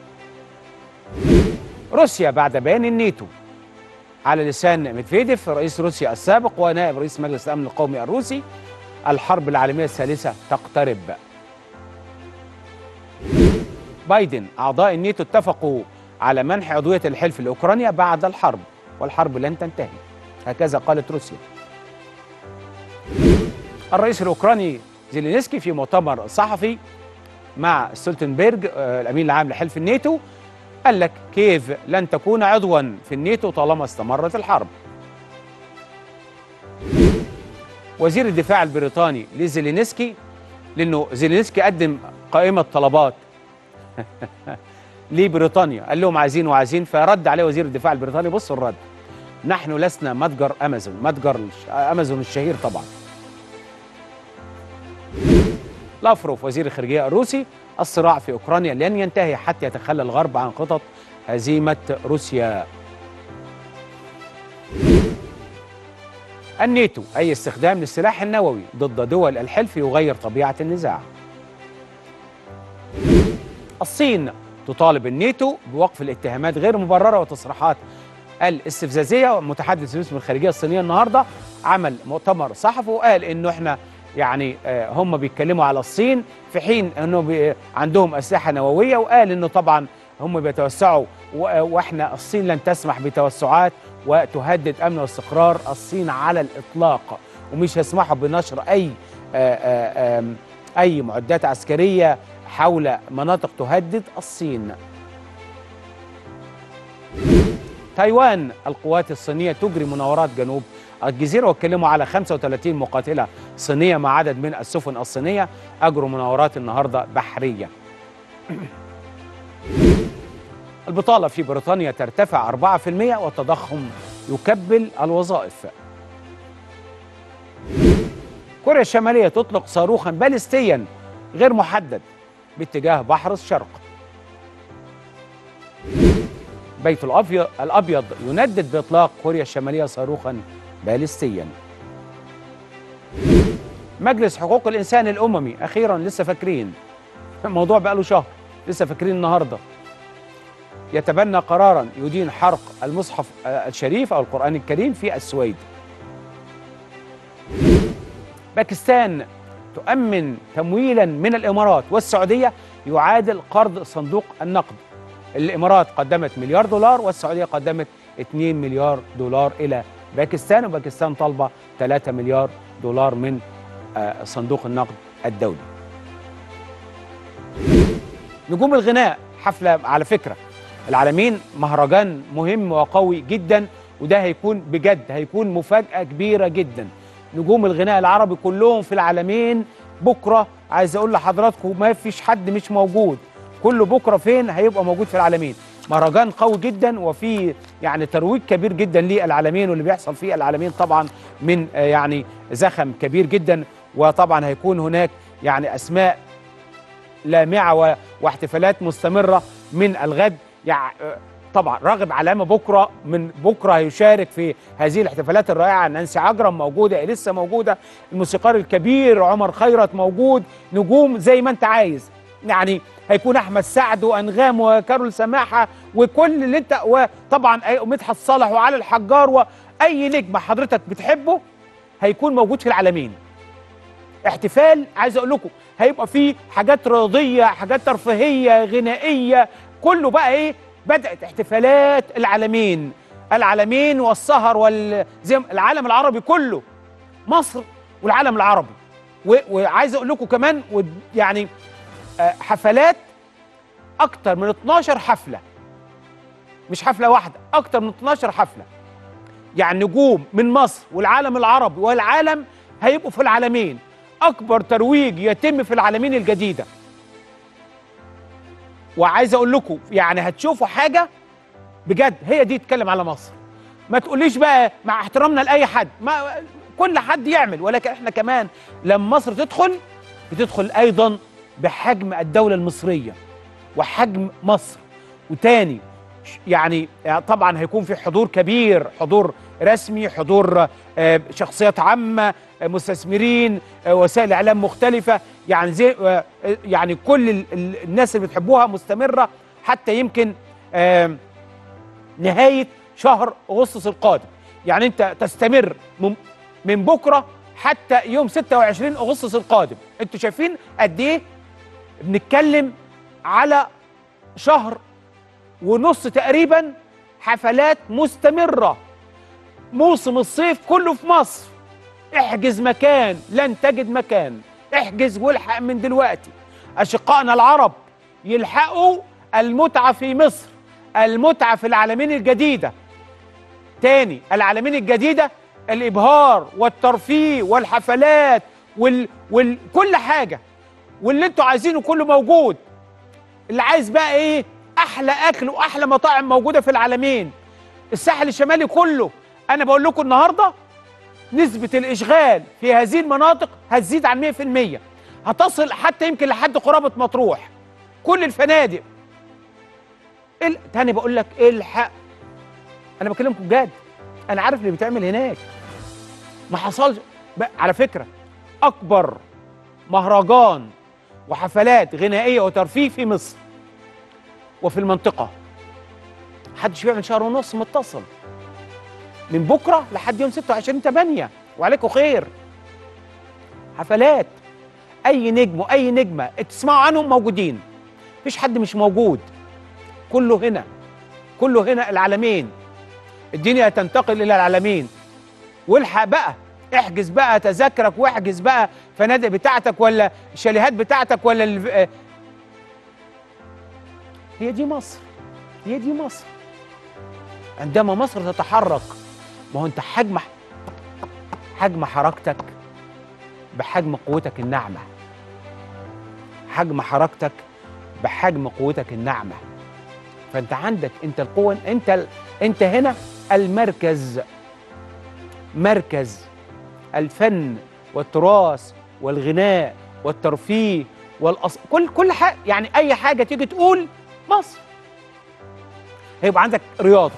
روسيا بعد بيان الناتو على لسان ميدفيديف رئيس روسيا السابق ونائب رئيس مجلس الأمن القومي الروسي الحرب العالمية الثالثة تقترب بايدن أعضاء الناتو اتفقوا على منح عضوية الحلف لأوكرانيا بعد الحرب والحرب لن تنتهي هكذا قالت روسيا الرئيس الأوكراني زيلينسكي في مؤتمر صحفي مع ستولتنبرج الأمين العام لحلف الناتو قال لك كييف لن تكون عضوا في الناتو طالما استمرت الحرب وزير الدفاع البريطاني لزيلينسكي لأنه زيلينسكي قدم قائمة طلبات لبريطانيا قال لهم عايزين وعايزين فرد عليه وزير الدفاع البريطاني بصوا الرد نحن لسنا متجر امازون متجر الش- امازون الشهير طبعا لافروف وزير الخارجيه الروسي الصراع في اوكرانيا لن ينتهي حتى يتخلى الغرب عن خطط هزيمه روسيا الناتو اي استخدام للسلاح النووي ضد دول الحلف يغير طبيعه النزاع الصين تطالب الناتو بوقف الاتهامات غير مبرره وتصريحات الاستفزازيه متحدث باسم الخارجيه الصينيه النهارده عمل مؤتمر صحفي وقال انه احنا يعني آه، هم بيتكلموا على الصين في حين انه بي عندهم اسلحه نوويه وقال انه طبعا هم بيتوسعوا و- واحنا الصين لن تسمح بتوسعات وتهدد امن واستقرار الصين على الاطلاق ومش هيسمحوا بنشر اي آه، آه، آم، اي معدات عسكريه حول مناطق تهدد الصين تايوان القوات الصينية تجري مناورات جنوب الجزيرة واتكلموا على 35 مقاتلة صينية مع عدد من السفن الصينية أجروا مناورات النهاردة بحرية البطالة في بريطانيا ترتفع 4% والتضخم يكبل الوظائف كوريا الشمالية تطلق صاروخا باليستيا غير محدد باتجاه بحر الشرق بيت الأبيض, الأبيض يندد بإطلاق كوريا الشمالية صاروخا باليستيا مجلس حقوق الإنسان الأممي أخيرا لسه فاكرين الموضوع بقاله شهر لسه فاكرين النهارده يتبنى قرارا يدين حرق المصحف آه، الشريف أو القرآن الكريم في السويد باكستان تؤمن تمويلا من الإمارات والسعودية يعادل قرض صندوق النقد الامارات قدمت مليار دولار والسعوديه قدمت 2 مليار دولار الى باكستان وباكستان طالبه 3 مليار دولار من آه، صندوق النقد الدولي. نجوم الغناء حفله على فكره العالمين مهرجان مهم وقوي جدا وده هيكون بجد هيكون مفاجاه كبيره جدا. نجوم الغناء العربي كلهم في العالمين بكره عايز اقول لحضراتكم ما فيش حد مش موجود كله بكره فين هيبقى موجود في العالمين مهرجان قوي جدا وفي يعني ترويج كبير جدا للعالمين واللي بيحصل في العالمين طبعا من آه، يعني زخم كبير جدا وطبعا هيكون هناك يعني اسماء لامعه و- واحتفالات مستمره من الغد يعني آه، طبعا راغب علامه بكره من بكره هيشارك في هذه الاحتفالات الرائعه نانسي عجرم موجوده لسه موجوده الموسيقار الكبير عمر خيرت موجود نجوم زي ما انت عايز يعني هيكون احمد سعد وانغام وكارول سماحه وكل اللي انت وطبعا أي- مدحت صالح وعلي الحجار واي نجم حضرتك بتحبه هيكون موجود في العالمين احتفال عايز اقول لكم هيبقى فيه حاجات رياضيه حاجات ترفيهيه غنائيه كله بقى ايه بدات احتفالات العالمين العالمين والسهر وال زي ما- العالم العربي كله مصر والعالم العربي و- وعايز اقول لكم كمان و- يعني آه، حفلات اكتر من 12 حفله مش حفله واحده اكتر من 12 حفله يعني نجوم من مصر والعالم العربي والعالم هيبقوا في العالمين اكبر ترويج يتم في العالمين الجديده وعايز اقول لكم يعني هتشوفوا حاجه بجد هي دي تتكلم على مصر ما تقوليش بقى مع احترامنا لاي حد ما كل حد يعمل ولكن احنا كمان لما مصر تدخل بتدخل ايضا بحجم الدوله المصريه وحجم مصر وتاني ش- يعني طبعا هيكون في حضور كبير حضور رسمي حضور آه، شخصيات عامه آه، مستثمرين آه، وسائل اعلام مختلفه يعني زي آه، يعني كل ال- ال- الناس اللي بتحبوها مستمره حتى يمكن آم، نهايه شهر اغسطس القادم يعني انت تستمر من من بكره حتى يوم 26 اغسطس القادم انتوا شايفين قد ايه بنتكلم على شهر ونص تقريبا حفلات مستمره موسم الصيف كله في مصر احجز مكان لن تجد مكان احجز والحق من دلوقتي اشقائنا العرب يلحقوا المتعه في مصر المتعه في العالمين الجديده تاني العالمين الجديده الابهار والترفيه والحفلات وال... وال... كل حاجه واللي انتوا عايزينه كله موجود اللي عايز بقى ايه احلى اكل واحلى مطاعم موجوده في العالمين الساحل الشمالي كله انا بقول لكم النهارده نسبه الاشغال في هذه المناطق هتزيد عن 100% هتصل حتى يمكن لحد قرابه مطروح كل الفنادق ال... تاني بقول لك الحق انا بكلمكم بجد انا عارف اللي بيتعمل هناك ما حصلش ب... على فكره اكبر مهرجان وحفلات غنائيه وترفيه في مصر وفي المنطقه محدش بيعمل شهر ونص متصل من بكره لحد يوم 26 8 وعليكم خير حفلات اي نجم واي نجمه تسمعوا عنهم موجودين مفيش حد مش موجود كله هنا كله هنا العالمين الدنيا تنتقل الى العالمين والحق بقى احجز بقى تذاكرك واحجز بقى فنادق بتاعتك ولا الشاليهات بتاعتك ولا ال... هي دي مصر هي دي مصر عندما مصر تتحرك ما هو انت حجم حجم حركتك بحجم قوتك الناعمه حجم حركتك بحجم قوتك الناعمه فانت عندك انت القوه انت ال... انت هنا المركز مركز الفن والتراث والغناء والترفيه والأص... كل كل حاجه يعني اي حاجه تيجي تقول مصر هيبقى عندك رياضه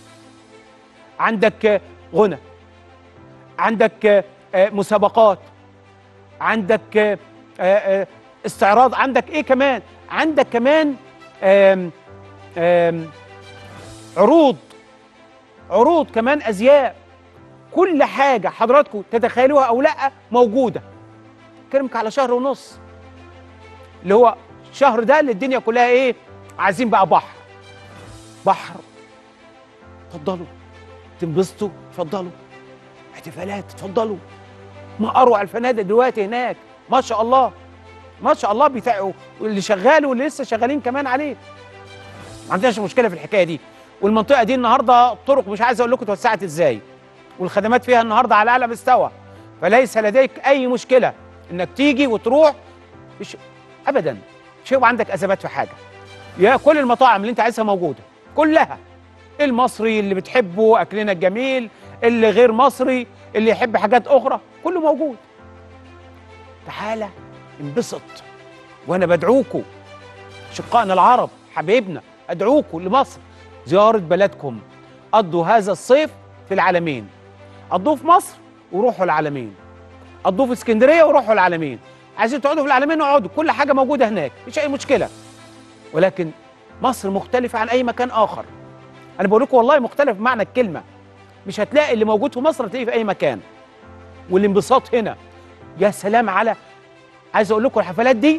عندك غنى عندك مسابقات عندك استعراض عندك ايه كمان عندك كمان آم آم عروض عروض كمان ازياء كل حاجه حضراتكم تتخيلوها او لا موجوده كلمك على شهر ونص اللي هو الشهر ده اللي الدنيا كلها ايه عايزين بقى بحر بحر اتفضلوا تنبسطوا اتفضلوا احتفالات اتفضلوا ما اروع الفنادق دلوقتي هناك ما شاء الله ما شاء الله بتاعوا اللي شغال واللي لسه شغالين كمان عليه ما عندناش مشكله في الحكايه دي والمنطقه دي النهارده الطرق مش عايز اقول لكم اتوسعت ازاي والخدمات فيها النهارده على اعلى مستوى فليس لديك اي مشكله انك تيجي وتروح مش ابدا مش هيبقى عندك ازمات في حاجه يا كل المطاعم اللي انت عايزها موجوده كلها المصري اللي بتحبه اكلنا الجميل اللي غير مصري اللي يحب حاجات اخرى كله موجود تعالى انبسط وانا بدعوكم شقائنا العرب حبايبنا ادعوكم لمصر زياره بلدكم قضوا هذا الصيف في العالمين قضوه في مصر وروحوا العالمين قضوه في اسكندريه وروحوا العالمين عايزين تقعدوا في العالمين اقعدوا كل حاجه موجوده هناك مفيش اي مشكله ولكن مصر مختلفه عن اي مكان اخر انا بقول لكم والله مختلف بمعنى الكلمه مش هتلاقي اللي موجود في مصر هتلاقيه في اي مكان والانبساط هنا يا سلام على عايز اقول لكم الحفلات دي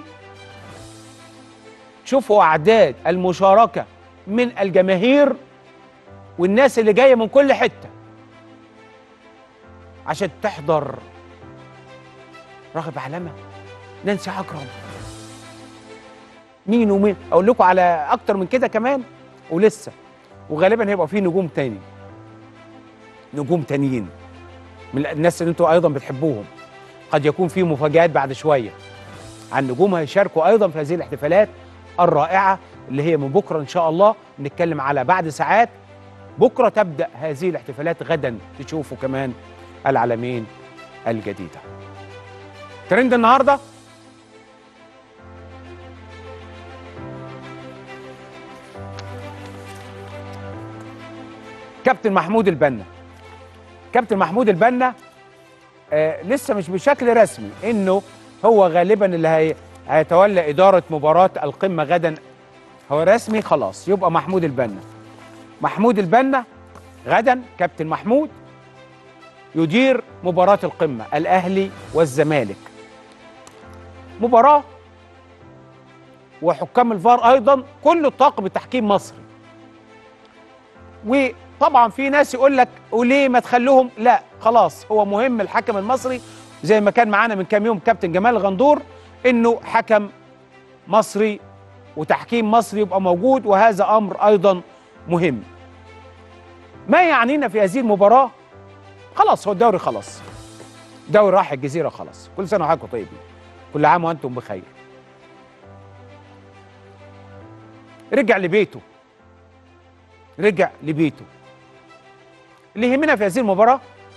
شوفوا اعداد المشاركه من الجماهير والناس اللي جايه من كل حته عشان تحضر راغب علامه نانسي عجرم مين ومين اقول لكم على اكتر من كده كمان ولسه وغالبا هيبقى في نجوم تاني نجوم تانيين من الناس اللي انتوا ايضا بتحبوهم قد يكون في مفاجآت بعد شويه عن نجوم هيشاركوا ايضا في هذه الاحتفالات الرائعه اللي هي من بكره ان شاء الله نتكلم على بعد ساعات بكره تبدا هذه الاحتفالات غدا تشوفوا كمان العالمين الجديده ترند النهارده كابتن محمود البنا كابتن محمود البنا آه لسه مش بشكل رسمي انه هو غالبا اللي هي هيتولى اداره مباراه القمه غدا هو رسمي خلاص يبقى محمود البنا محمود البنا غدا كابتن محمود يدير مباراه القمه الاهلي والزمالك مباراه وحكام الفار ايضا كل الطاقم التحكيم مصري وطبعا في ناس يقول لك وليه ما تخلوهم لا خلاص هو مهم الحكم المصري زي ما كان معانا من كام يوم كابتن جمال غندور انه حكم مصري وتحكيم مصري يبقى موجود وهذا امر ايضا مهم ما يعنينا في هذه المباراه خلاص هو الدوري خلاص دوري راح الجزيره خلاص كل سنه وحضراتكم طيبين كل عام وانتم بخير رجع لبيته رجع لبيته اللي يهمنا في هذه المباراه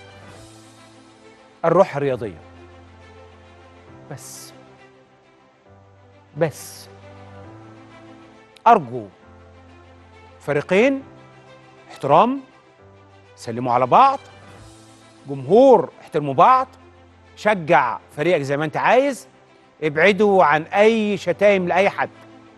الروح الرياضيه بس بس ارجو فريقين احترام سلموا على بعض جمهور احترموا بعض شجع فريقك زي ما انت عايز ابعدوا عن اي شتايم لاي حد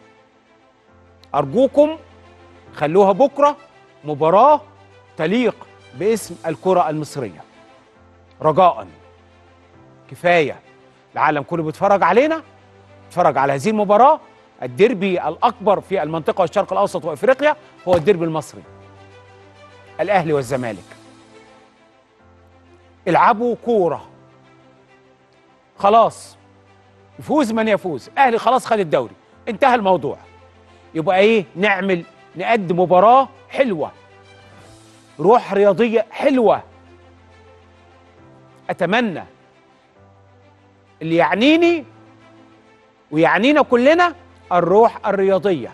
ارجوكم خلوها بكره مباراه تليق باسم الكره المصريه رجاء كفايه العالم كله بيتفرج علينا بيتفرج على هذه المباراه الديربي الاكبر في المنطقه والشرق الاوسط وافريقيا هو الديربي المصري الاهلي والزمالك العبوا كوره خلاص يفوز من يفوز اهلي خلاص خد الدوري انتهى الموضوع يبقى ايه نعمل نقدم مباراه حلوه روح رياضيه حلوه اتمنى اللي يعنيني ويعنينا كلنا الروح الرياضيه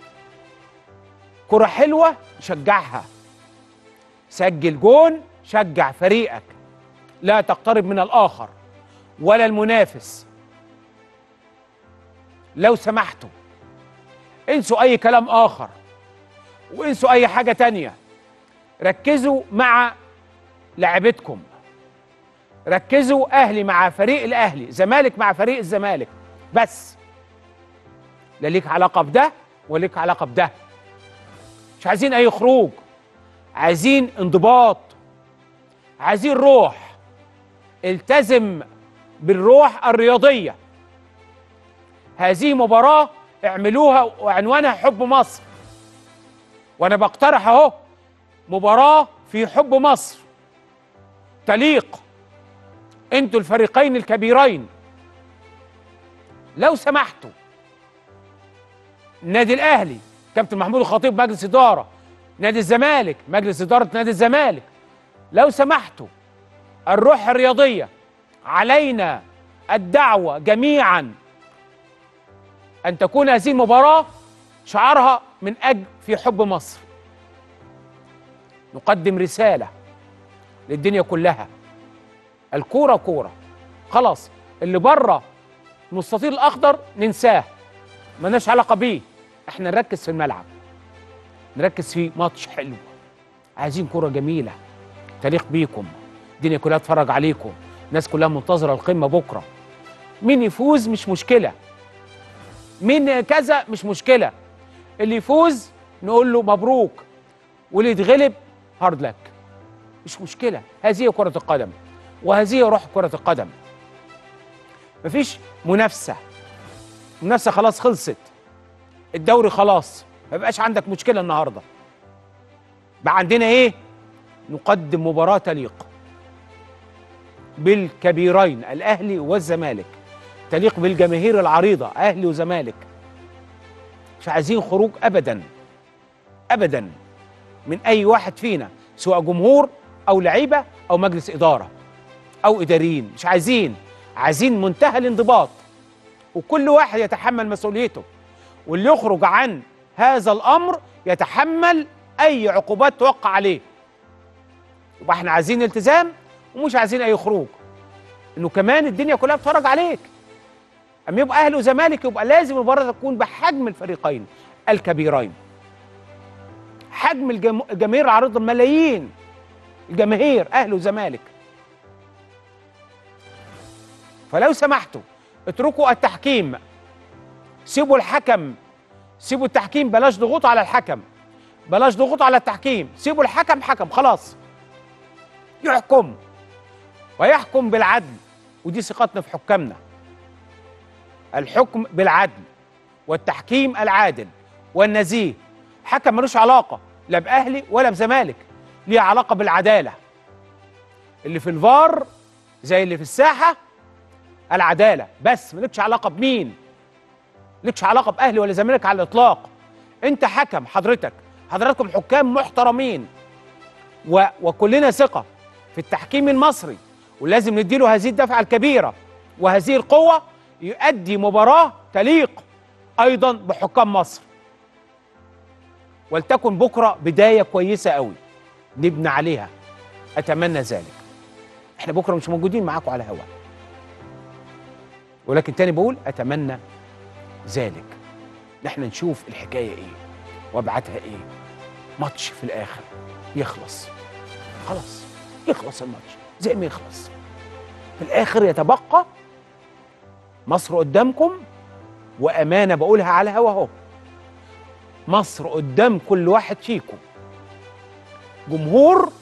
كره حلوه شجعها سجل جون شجع فريقك لا تقترب من الاخر ولا المنافس لو سمحتوا انسوا اي كلام اخر وانسوا اي حاجه تانية ركزوا مع لعبتكم ركزوا اهلي مع فريق الاهلي زمالك مع فريق الزمالك بس لا ليك علاقه بده ولا ليك علاقه بده مش عايزين اي خروج عايزين انضباط عايزين روح التزم بالروح الرياضيه هذه مباراه اعملوها وعنوانها حب مصر وانا بقترح اهو مباراه في حب مصر تليق انتوا الفريقين الكبيرين لو سمحتوا النادي الاهلي كابتن محمود الخطيب مجلس اداره نادي الزمالك مجلس اداره نادي الزمالك لو سمحتوا الروح الرياضيه علينا الدعوه جميعا ان تكون هذه المباراه شعارها من اجل في حب مصر نقدم رساله للدنيا كلها الكوره كوره خلاص اللي بره المستطيل الاخضر ننساه ملناش علاقه بيه احنا نركز في الملعب نركز في ماتش حلو عايزين كوره جميله تليق بيكم الدنيا كلها تتفرج عليكم الناس كلها منتظره القمه بكره مين يفوز مش مشكله مين كذا مش مشكله اللي يفوز نقول له مبروك واللي يتغلب هارد لك مش مشكله هذه هي كره القدم وهذه روح كره القدم مفيش منافسه المنافسه خلاص خلصت الدوري خلاص ما بقاش عندك مشكله النهارده بقى عندنا ايه نقدم مباراه تليق بالكبيرين الاهلي والزمالك تليق بالجماهير العريضه اهلي وزمالك مش عايزين خروج ابدا ابدا من اي واحد فينا سواء جمهور او لعيبه او مجلس اداره او اداريين مش عايزين عايزين منتهى الانضباط وكل واحد يتحمل مسؤوليته واللي يخرج عن هذا الامر يتحمل اي عقوبات توقع عليه يبقى احنا عايزين التزام ومش عايزين اي خروج انه كمان الدنيا كلها بتتفرج عليك اما يبقى اهلي وزمالك يبقى لازم المباراه تكون بحجم الفريقين الكبيرين حجم الجم... الجماهير العريضه ملايين الجماهير اهلي وزمالك فلو سمحتوا اتركوا التحكيم سيبوا الحكم سيبوا التحكيم بلاش ضغوط على الحكم بلاش ضغوط على التحكيم سيبوا الحكم حكم خلاص يحكم ويحكم بالعدل ودي ثقتنا في حكامنا الحكم بالعدل والتحكيم العادل والنزيه حكم ملوش علاقه لا باهلي ولا بزمالك ليه علاقه بالعداله اللي في الفار زي اللي في الساحه العداله بس مالكش علاقه بمين لكش علاقه باهلي ولا زمالك على الاطلاق انت حكم حضرتك حضراتكم حكام محترمين و... وكلنا ثقه في التحكيم المصري ولازم نديله هذه الدفعه الكبيره وهذه القوه يؤدي مباراه تليق ايضا بحكام مصر ولتكن بكره بدايه كويسه قوي نبني عليها اتمنى ذلك احنا بكره مش موجودين معاكم على الهواء ولكن تاني بقول اتمنى ذلك نحن نشوف الحكايه ايه وابعادها ايه ماتش في الاخر يخلص خلاص يخلص الماتش زي ما يخلص في الاخر يتبقى مصر قدامكم وامانه بقولها على الهوا اهو مصر قدام كل واحد فيكم جمهور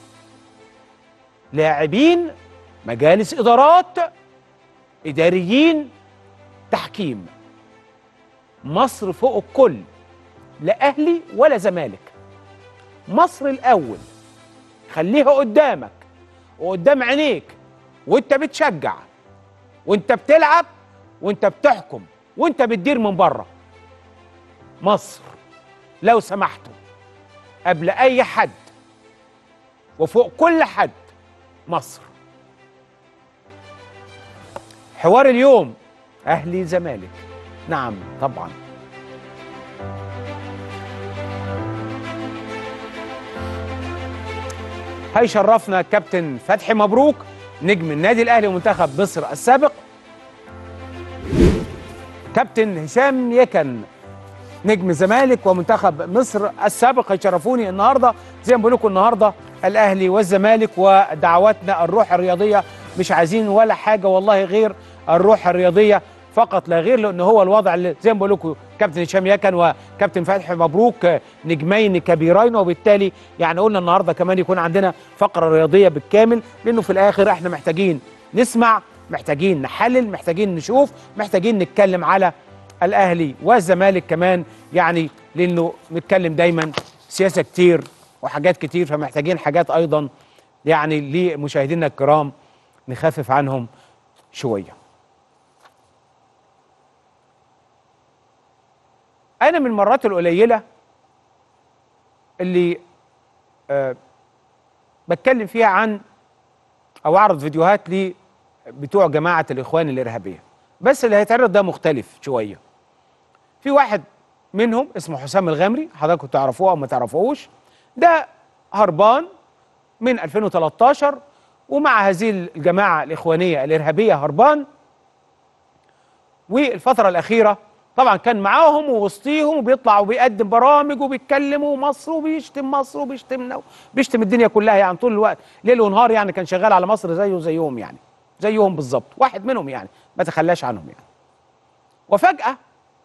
لاعبين مجالس ادارات اداريين تحكيم مصر فوق الكل لا اهلي ولا زمالك مصر الاول خليها قدامك وقدام عينيك وانت بتشجع وانت بتلعب وانت بتحكم وانت بتدير من بره مصر لو سمحتوا قبل اي حد وفوق كل حد مصر حوار اليوم اهلي زمالك نعم طبعا هيشرفنا كابتن فتحي مبروك نجم النادي الاهلي ومنتخب مصر السابق كابتن هشام يكن نجم الزمالك ومنتخب مصر السابق هيشرفوني النهارده زي ما بقول لكم النهارده الاهلي والزمالك ودعواتنا الروح الرياضيه مش عايزين ولا حاجه والله غير الروح الرياضيه فقط لا غير لان هو الوضع اللي زي ما بقول لكم كابتن هشام يكن وكابتن فتحي مبروك نجمين كبيرين وبالتالي يعني قلنا النهارده كمان يكون عندنا فقره رياضيه بالكامل لانه في الاخر احنا محتاجين نسمع محتاجين نحلل محتاجين نشوف محتاجين نتكلم على الاهلي والزمالك كمان يعني لانه نتكلم دايما سياسه كتير وحاجات كتير فمحتاجين حاجات ايضا يعني لمشاهدينا الكرام نخفف عنهم شويه انا من المرات القليله اللي أه بتكلم فيها عن او اعرض فيديوهات لي بتوع جماعه الاخوان الارهابيه بس اللي هيتعرض ده مختلف شويه في واحد منهم اسمه حسام الغامري حضراتكم تعرفوه او ما تعرفوهوش ده هربان من 2013 ومع هذه الجماعه الاخوانيه الارهابيه هربان والفتره الاخيره طبعا كان معاهم ووسطيهم وبيطلع وبيقدم برامج وبيتكلموا مصر وبيشتم مصر وبيشتمنا بيشتم الدنيا كلها يعني طول الوقت ليل ونهار يعني كان شغال على مصر زيه زيهم يعني زيهم بالظبط واحد منهم يعني ما تخلاش عنهم يعني وفجأة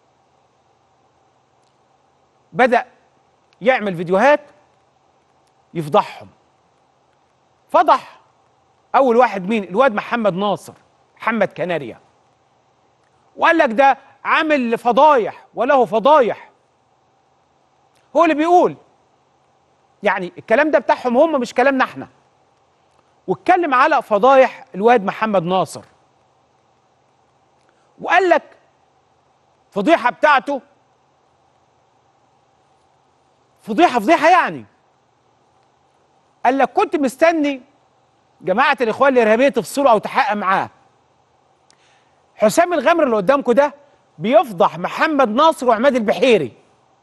بدأ يعمل فيديوهات يفضحهم فضح أول واحد مين الواد محمد ناصر محمد كناريا وقال لك ده عامل فضايح وله فضايح هو اللي بيقول يعني الكلام ده بتاعهم هم مش كلامنا احنا واتكلم على فضايح الواد محمد ناصر وقال لك فضيحه بتاعته فضيحه فضيحه يعني قال لك كنت مستني جماعه الاخوان الارهابيه تفصله او تحقق معاه حسام الغمر اللي قدامكم ده بيفضح محمد ناصر وعماد البحيري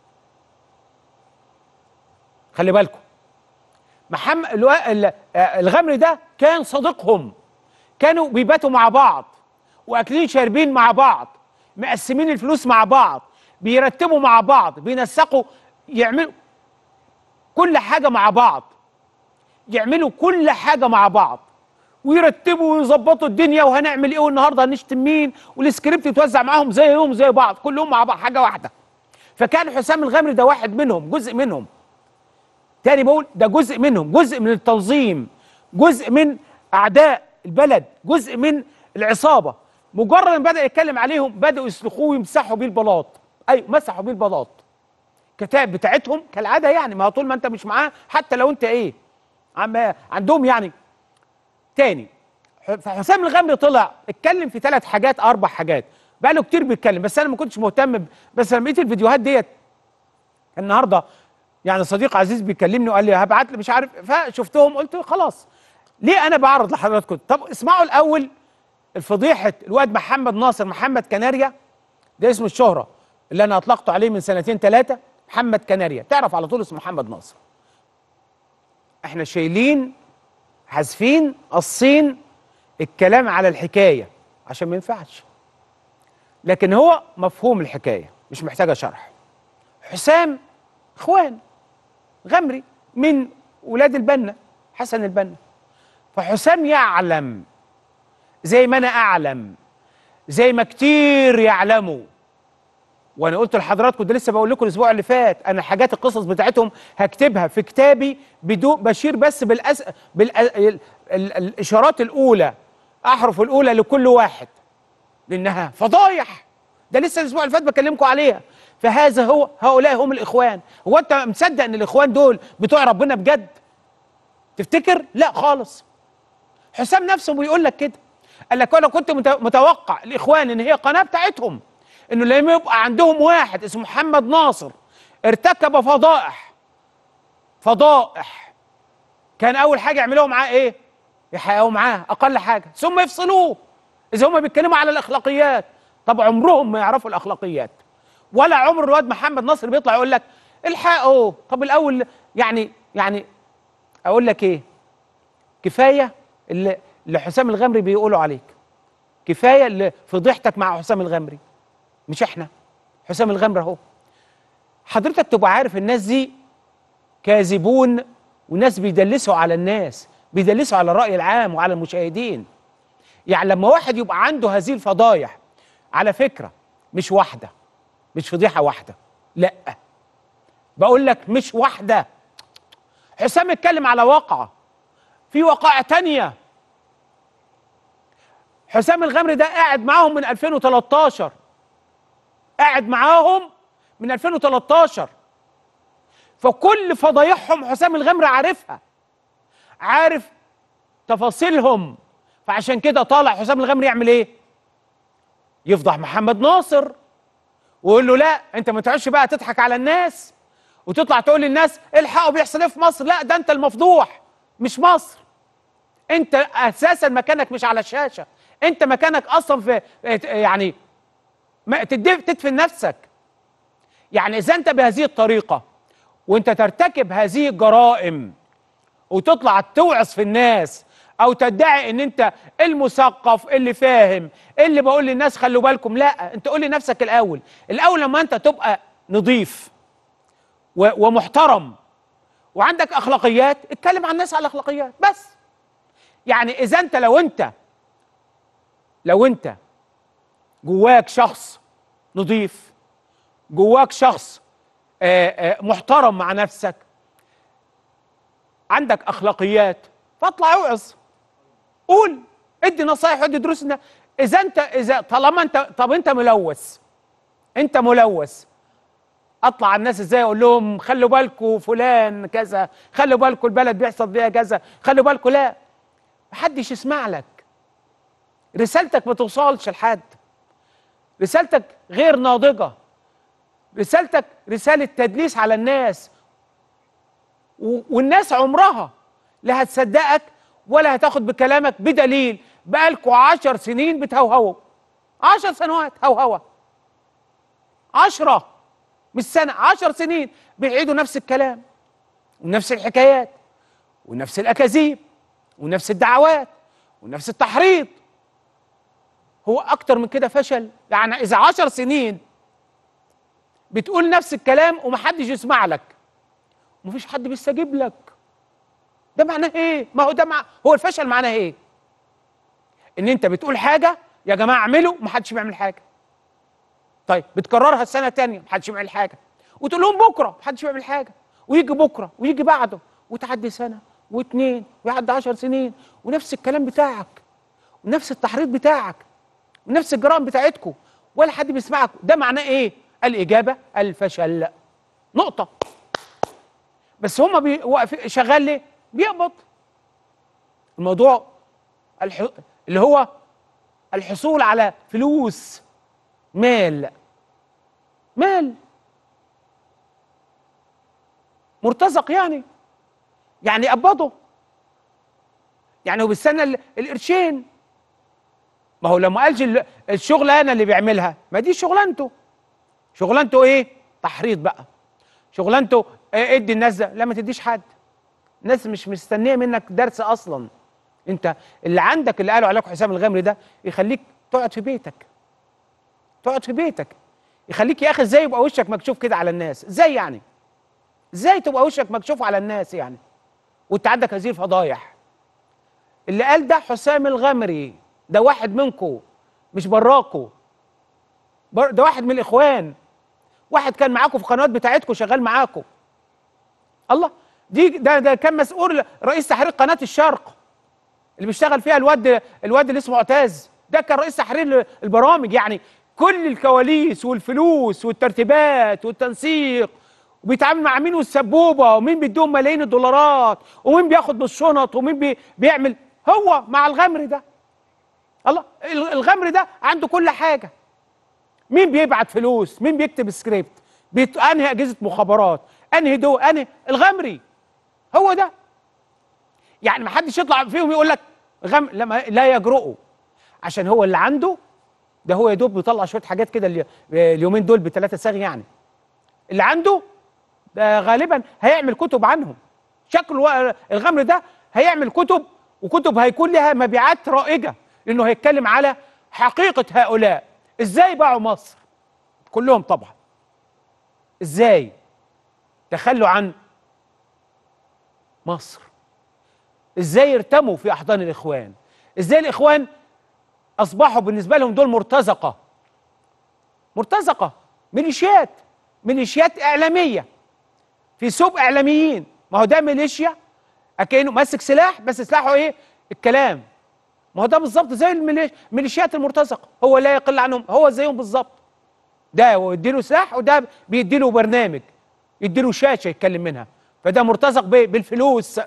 خلي بالكم محمد الو... الغمري ده كان صديقهم كانوا بيباتوا مع بعض واكلين شاربين مع بعض مقسمين الفلوس مع بعض بيرتبوا مع بعض بينسقوا يعملوا كل حاجه مع بعض يعملوا كل حاجه مع بعض ويرتبوا ويظبطوا الدنيا وهنعمل ايه والنهارده هنشتم مين والسكريبت يتوزع معاهم زيهم زي بعض كلهم مع بعض حاجه واحده فكان حسام الغامري ده واحد منهم جزء منهم تاني بقول ده جزء منهم جزء من التنظيم جزء من اعداء البلد جزء من العصابه مجرد ما بدا يتكلم عليهم بداوا يسلخوه ويمسحوا بيه البلاط ايوه مسحوا بيه البلاط كتاب بتاعتهم كالعاده يعني ما طول ما انت مش معاه حتى لو انت ايه عم عندهم يعني تاني فحسام الغامري طلع اتكلم في ثلاث حاجات اربع حاجات بقى له كتير بيتكلم بس انا ما كنتش مهتم ب... بس لما لقيت الفيديوهات ديت النهارده يعني صديق عزيز بيكلمني وقال لي هبعت لي مش عارف فشفتهم قلت خلاص ليه انا بعرض لحضراتكم طب اسمعوا الاول الفضيحه الواد محمد ناصر محمد كناريا ده اسم الشهره اللي انا اطلقته عليه من سنتين ثلاثه محمد كناريا تعرف على طول اسمه محمد ناصر احنا شايلين حذفين الصين الكلام على الحكايه عشان ما ينفعش لكن هو مفهوم الحكايه مش محتاجه شرح حسام اخوان غمري من ولاد البنا حسن البنا فحسام يعلم زي ما انا اعلم زي ما كتير يعلموا وانا قلت لحضراتكم ده لسه بقول لكم الاسبوع اللي فات انا حاجات القصص بتاعتهم هكتبها في كتابي بدون بشير بس بالأس... بال... ال... ال... الاشارات الاولى احرف الاولى لكل واحد لانها فضايح ده لسه الاسبوع اللي فات بكلمكم عليها فهذا هو هؤلاء هم الاخوان هو انت مصدق ان الاخوان دول بتوع ربنا بجد تفتكر لا خالص حسام نفسه بيقول لك كده قال لك انا كنت مت- متوقع الاخوان ان هي قناه بتاعتهم انه لما يبقى عندهم واحد اسمه محمد ناصر ارتكب فضائح فضائح كان اول حاجه يعملوها معاه ايه يحققوا معاه اقل حاجه ثم يفصلوه اذا هم بيتكلموا على الاخلاقيات طب عمرهم ما يعرفوا الاخلاقيات ولا عمر الواد محمد ناصر بيطلع يقول لك الحقوا طب الاول يعني يعني اقول لك ايه كفايه اللي, اللي حسام الغمري بيقولوا عليك كفايه اللي فضيحتك مع حسام الغمري مش احنا حسام الغمري اهو حضرتك تبقى عارف الناس دي كاذبون وناس بيدلسوا على الناس بيدلسوا على الرأي العام وعلى المشاهدين يعني لما واحد يبقى عنده هذه الفضايح على فكرة مش واحدة مش فضيحة واحدة لا بقول لك مش واحدة حسام اتكلم على واقعة في وقائع تانية حسام الغمري ده قاعد معاهم من 2013 قاعد معاهم من 2013 فكل فضايحهم حسام الغمري عارفها عارف تفاصيلهم فعشان كده طالع حسام الغمري يعمل ايه يفضح محمد ناصر ويقول له لا انت ما تقعدش بقى تضحك على الناس وتطلع تقول للناس الحقوا بيحصل ايه في مصر لا ده انت المفضوح مش مصر انت اساسا مكانك مش على الشاشه انت مكانك اصلا في يعني ما تدف- تدفن نفسك يعني اذا انت بهذه الطريقه وانت ترتكب هذه الجرائم وتطلع توعظ في الناس او تدعي ان انت المثقف اللي فاهم اللي بقول للناس خلوا بالكم لا انت قول لنفسك الاول الاول لما انت تبقى نظيف و- ومحترم وعندك اخلاقيات اتكلم عن الناس على الاخلاقيات بس يعني اذا انت لو انت لو انت جواك شخص نظيف جواك شخص آه، آه، محترم مع نفسك عندك اخلاقيات فاطلع اوعظ قول ادي نصايح ادي دروس إن- اذا انت اذا طالما انت طب انت ملوث انت ملوث اطلع على الناس ازاي اقول لهم خلوا بالكم فلان كذا خلوا بالكم البلد بيحصل فيها كذا خلوا بالكم لا محدش يسمع لك رسالتك ما توصلش لحد رسالتك غير ناضجه رسالتك رساله تدليس على الناس و- والناس عمرها لا هتصدقك ولا هتاخد بكلامك بدليل بقالكوا عشر سنين بتهوهوا عشر سنوات هوهوة عشرة مش سنة عشر سنين بيعيدوا نفس الكلام ونفس الحكايات ونفس الأكاذيب ونفس الدعوات ونفس التحريض هو أكتر من كده فشل يعني إذا عشر سنين بتقول نفس الكلام ومحدش يسمع لك ومفيش حد بيستجيب لك ده معناه ايه ما هو ده مع... هو الفشل معناه ايه ان انت بتقول حاجه يا جماعه اعملوا محدش بيعمل حاجه طيب بتكررها السنه تانية محدش بيعمل حاجه وتقول لهم بكره محدش بيعمل حاجه ويجي بكره ويجي بعده وتعدي سنه واثنين ويعدي عشر سنين ونفس الكلام بتاعك ونفس التحريض بتاعك ونفس الجرائم بتاعتكم ولا حد بيسمعك ده معناه ايه الاجابه الفشل نقطه بس هما بي... واقف- شغال ليه بيقبض الموضوع الح... اللي هو الحصول على فلوس مال مال مرتزق يعني يعني يقبضه يعني هو بيستنى ال- القرشين ما هو لما قالش ال- الشغلانه اللي بيعملها ما دي شغلانته شغلانته ايه تحريض بقى شغلانته آه، ادي الناس ده لا ما تديش حد الناس مش مستنيه منك درس اصلا انت اللي عندك اللي قالوا عليك حسام الغامري ده يخليك تقعد في بيتك تقعد في بيتك يخليك يا اخي ازاي يبقى وشك مكشوف كده على الناس ازاي يعني ازاي تبقى وشك مكشوف على الناس يعني وانت عندك هذه الفضايح اللي قال ده حسام الغمري ده واحد منكم مش براكو بر- ده واحد من الاخوان واحد كان معاكم في القنوات بتاعتكم شغال معاكم الله دي ده ده كان مسؤول رئيس تحرير قناه الشرق اللي بيشتغل فيها الواد الواد اللي اسمه معتز ده كان رئيس تحرير البرامج يعني كل الكواليس والفلوس والترتيبات والتنسيق وبيتعامل مع مين والسبوبه ومين بيديهم ملايين الدولارات ومين بياخد من الشنط ومين بي بيعمل هو مع الغمر ده الله ال- الغمر ده عنده كل حاجه مين بيبعت فلوس مين بيكتب سكريبت بيت... انهي اجهزه مخابرات انهي دو انهي الغمري هو ده يعني ما حدش يطلع فيهم يقول لك غم لما لا يجرؤوا عشان هو اللي عنده ده هو يا دوب بيطلع شويه حاجات كده الي- اليومين دول بثلاثه ساغ يعني اللي عنده ده غالبا هيعمل كتب عنهم شكله و- الغمر ده هيعمل كتب وكتب هيكون لها مبيعات رائجه لانه هيتكلم على حقيقه هؤلاء ازاي باعوا مصر كلهم طبعا ازاي تخلوا عن مصر ازاي ارتموا في احضان الاخوان ازاي الاخوان اصبحوا بالنسبه لهم دول مرتزقه مرتزقه ميليشيات ميليشيات اعلاميه في سوق اعلاميين ما هو ده ميليشيا اكنه ماسك سلاح بس سلاحه ايه الكلام ما هو ده بالظبط زي الميليش- الميليشيات المرتزقه هو لا يقل عنهم هو زيهم بالظبط ده هو يديله سلاح وده بيديله برنامج يديله شاشه يتكلم منها فده مرتزق ب- بالفلوس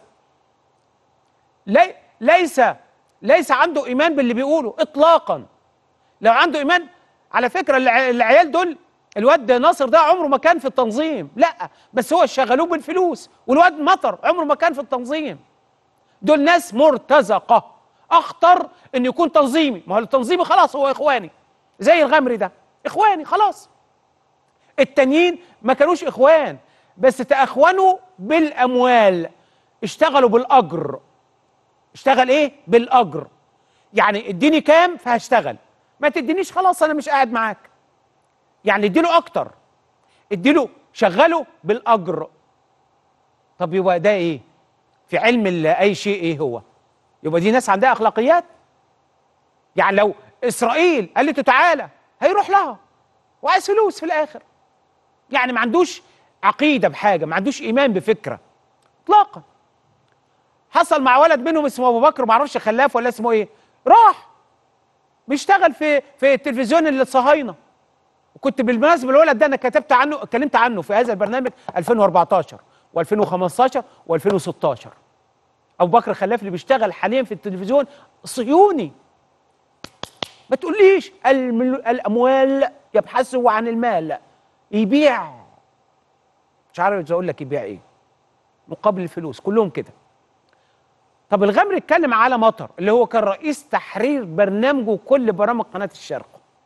لي ليس ليس عنده ايمان باللي بيقوله اطلاقا لو عنده ايمان على فكره الع- العيال دول الواد ناصر ده عمره ما كان في التنظيم لا بس هو شغلوه بالفلوس والواد مطر عمره ما كان في التنظيم دول ناس مرتزقه اخطر ان يكون تنظيمي ما هو التنظيمي خلاص هو اخواني زي الغمري ده اخواني خلاص التانيين ما كانوش اخوان بس تاخونوا بالاموال اشتغلوا بالاجر اشتغل ايه بالاجر يعني اديني كام فهشتغل ما تدينيش خلاص انا مش قاعد معاك يعني اديله اكتر اديله شغله بالاجر طب يبقى ده ايه في علم ال- اي شيء ايه هو يبقى دي ناس عندها اخلاقيات يعني لو اسرائيل قالت له تعالى هيروح لها وعايز فلوس في الاخر يعني ما عندوش عقيده بحاجه ما عندوش ايمان بفكره اطلاقا حصل مع ولد منهم اسمه ابو بكر ما اعرفش خلاف ولا اسمه ايه راح بيشتغل في في التلفزيون الصهاينه وكنت بالمناسبه الولد ده انا كتبت عنه اتكلمت عنه في هذا البرنامج 2014 و2015 و2016 ابو بكر خلاف اللي بيشتغل حاليا في التلفزيون صهيوني ما تقوليش المل- الاموال يبحثوا عن المال يبيع مش عارف اقول لك يبيع ايه مقابل الفلوس كلهم كده طب الغمر اتكلم على مطر اللي هو كان رئيس تحرير برنامجه كل برامج قناه الشرق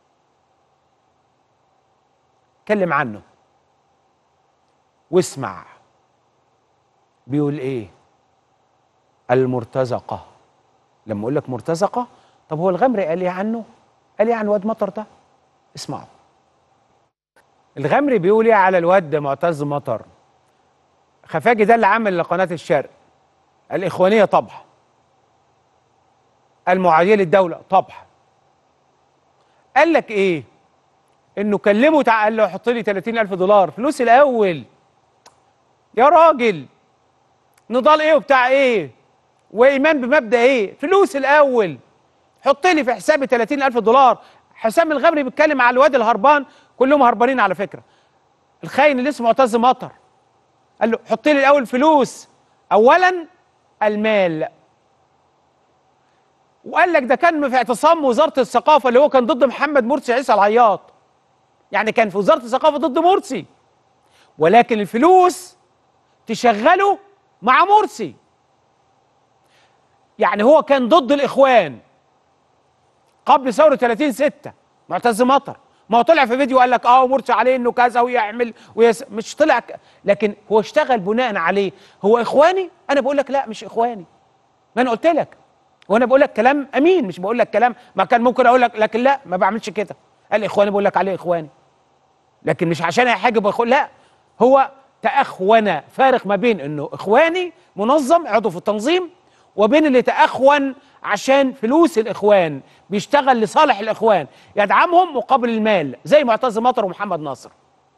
اتكلم عنه واسمع بيقول ايه المرتزقه لما اقول لك مرتزقه طب هو الغمري قال ايه عنه قال ايه عن واد مطر ده اسمعوا الغمري بيقول ايه على الواد معتز مطر خفاجي ده اللي عمل لقناه الشرق الاخوانيه طبعا المعاديه للدوله طبعا قال لك ايه انه كلمه تع... قال له حط لي 30000 دولار فلوس الاول يا راجل نضال ايه وبتاع ايه وايمان بمبدا ايه فلوس الاول حط لي في حسابي 30000 دولار حسام الغمري بيتكلم على الواد الهربان كلهم هربانين على فكره الخاين اللي اسمه معتز مطر قال له حط لي الاول فلوس اولا المال وقال لك ده كان في اعتصام وزاره الثقافه اللي هو كان ضد محمد مرسي عيسى العياط يعني كان في وزاره الثقافه ضد مرسي ولكن الفلوس تشغله مع مرسي يعني هو كان ضد الاخوان قبل ثوره 30 6 معتز مطر ما هو طلع في فيديو قال لك اه مرسي عليه انه كذا ويعمل ويس مش طلع ك... لكن هو اشتغل بناء عليه هو اخواني انا بقول لك لا مش اخواني ما انا قلت لك وانا بقول لك كلام امين مش بقول لك كلام ما كان ممكن اقول لك لكن لا ما بعملش كده قال اخواني بقول لك عليه اخواني لكن مش عشان احاجب اخوان لا هو تاخون فارق ما بين انه اخواني منظم عضو في التنظيم وبين اللي تاخون عشان فلوس الاخوان بيشتغل لصالح الاخوان يدعمهم مقابل المال زي معتز مطر ومحمد ناصر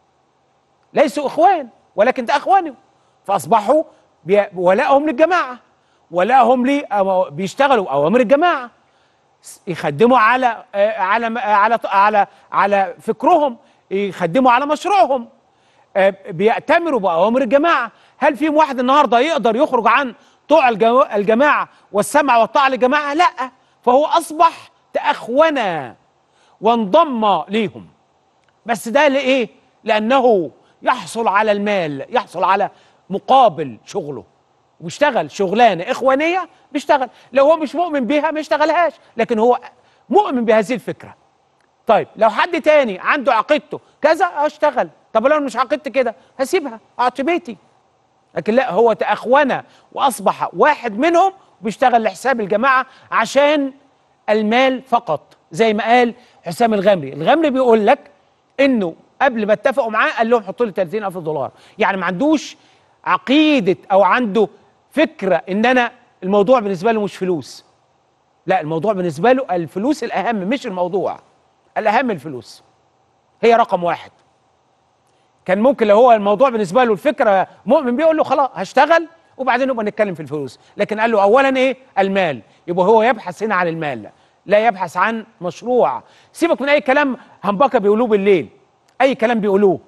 ليسوا اخوان ولكن ده اخوانهم فاصبحوا بي- ولائهم للجماعه ولائهم لي أو- بيشتغلوا اوامر الجماعه س- يخدموا على آه، على آه، على على على فكرهم يخدموا على مشروعهم آه، بيأتمروا بأوامر الجماعة هل فيهم واحد النهاردة يقدر يخرج عن طوع الجو- الجماعة والسمع والطاعة للجماعة لا فهو أصبح تأخونا وانضم ليهم بس ده لإيه لأنه يحصل على المال يحصل على مقابل شغله ويشتغل شغلانة إخوانية بيشتغل لو هو مش مؤمن بيها ما يشتغلهاش لكن هو مؤمن بهذه الفكرة طيب لو حد تاني عنده عقيدته كذا اشتغل طب لو أنا مش عقيدتي كده هسيبها اقعد في بيتي لكن لا هو تأخونا واصبح واحد منهم بيشتغل لحساب الجماعه عشان المال فقط زي ما قال حسام الغمري الغمري بيقول لك انه قبل ما اتفقوا معاه قال لهم حطوا لي 30000 دولار يعني ما عندوش عقيده او عنده فكره ان انا الموضوع بالنسبه له مش فلوس لا الموضوع بالنسبه له الفلوس الاهم مش الموضوع الاهم الفلوس هي رقم واحد كان ممكن لو هو الموضوع بالنسبه له الفكره مؤمن بيه يقول له خلاص هشتغل وبعدين نبقى نتكلم في الفلوس لكن قال له اولا ايه المال يبقى هو يبحث هنا عن المال لا يبحث عن مشروع سيبك من اي كلام همبكه بيقولوه بالليل اي كلام بيقولوه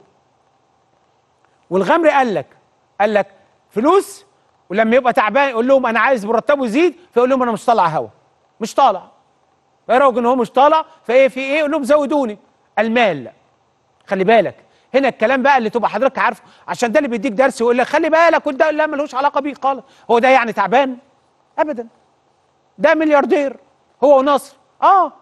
والغمري قال لك قال لك فلوس ولما يبقى تعبان يقول لهم انا عايز مرتبه يزيد فيقول لهم انا مش طالع هوا مش طالع فيروا ان هو مش طالع فايه في ايه يقول لهم زودوني المال خلي بالك هنا الكلام بقى اللي تبقى حضرتك عارفه عشان ده اللي بيديك درس ويقول لك خلي بالك وده لا ملوش علاقه بيه خالص هو ده يعني تعبان ابدا ده ملياردير هو ونصر اه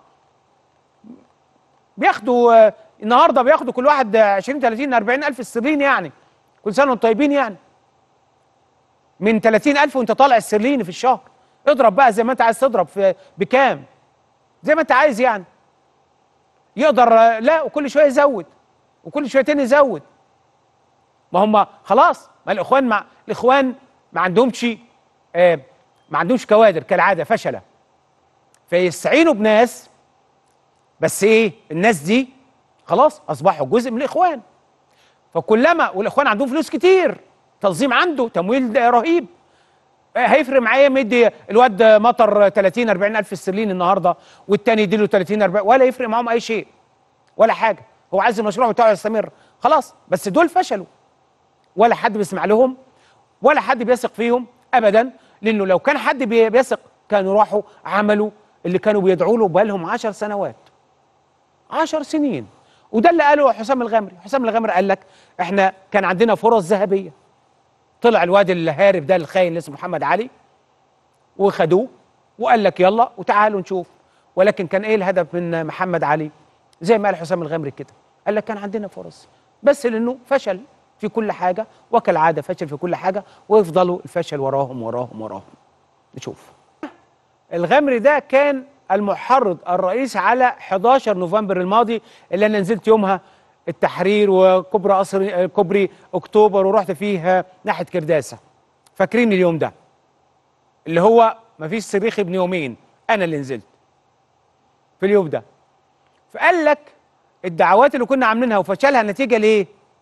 بياخدوا آه، النهارده بياخدوا كل واحد آه، 20 30 40 الف استرليني يعني كل سنه وانتم طيبين يعني من 30 الف وانت طالع استرليني في الشهر اضرب بقى زي ما انت عايز تضرب في بكام زي ما انت عايز يعني يقدر آه، لا وكل شويه يزود وكل شويه تاني يزود ما هم خلاص ما الاخوان مع الاخوان ما عندهمش آه ما عندهمش كوادر كالعاده فشله فيستعينوا بناس بس ايه الناس دي خلاص اصبحوا جزء من الاخوان فكلما والاخوان عندهم فلوس كتير تنظيم عنده تمويل رهيب آه، هيفرق معايا مدي الواد مطر 30 40 الف استرليني النهارده والتاني يديله 30 40 ولا يفرق معاهم اي شيء ولا حاجه هو عايز المشروع بتاعه يستمر خلاص بس دول فشلوا ولا حد بيسمع لهم ولا حد بيثق فيهم ابدا لانه لو كان حد بي- بيثق كانوا راحوا عملوا اللي كانوا بيدعوا له بقالهم 10 سنوات 10 سنين وده اللي قاله حسام الغمري حسام الغمري قال لك احنا كان عندنا فرص ذهبيه طلع الواد الهارب ده الخاين اللي اسمه محمد علي وخدوه وقال لك يلا وتعالوا نشوف ولكن كان ايه الهدف من محمد علي زي ما قال حسام الغمري كده قال لك كان عندنا فرص بس لانه فشل في كل حاجه وكالعاده فشل في كل حاجه ويفضلوا الفشل وراهم وراهم وراهم نشوف الغمري ده كان المحرض الرئيسي على 11 نوفمبر الماضي اللي انا نزلت يومها التحرير وكوبري قصر كوبري اكتوبر ورحت فيه ناحيه كرداسه فاكرين اليوم ده اللي هو مفيش صريخ ابن يومين انا اللي نزلت في اليوم ده فقال لك الدعوات اللي كنا عاملينها وفشلها نتيجه ليه؟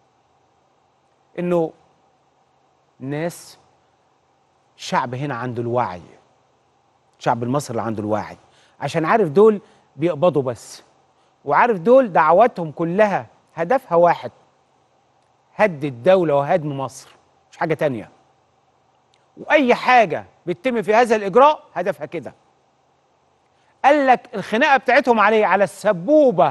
انه الناس الشعب هنا عنده الوعي الشعب المصري اللي عنده الوعي عشان عارف دول بيقبضوا بس وعارف دول دعواتهم كلها هدفها واحد هد الدولة وهدم مصر مش حاجة تانية وأي حاجة بتتم في هذا الإجراء هدفها كده قال لك الخناقة بتاعتهم عليه على السبوبة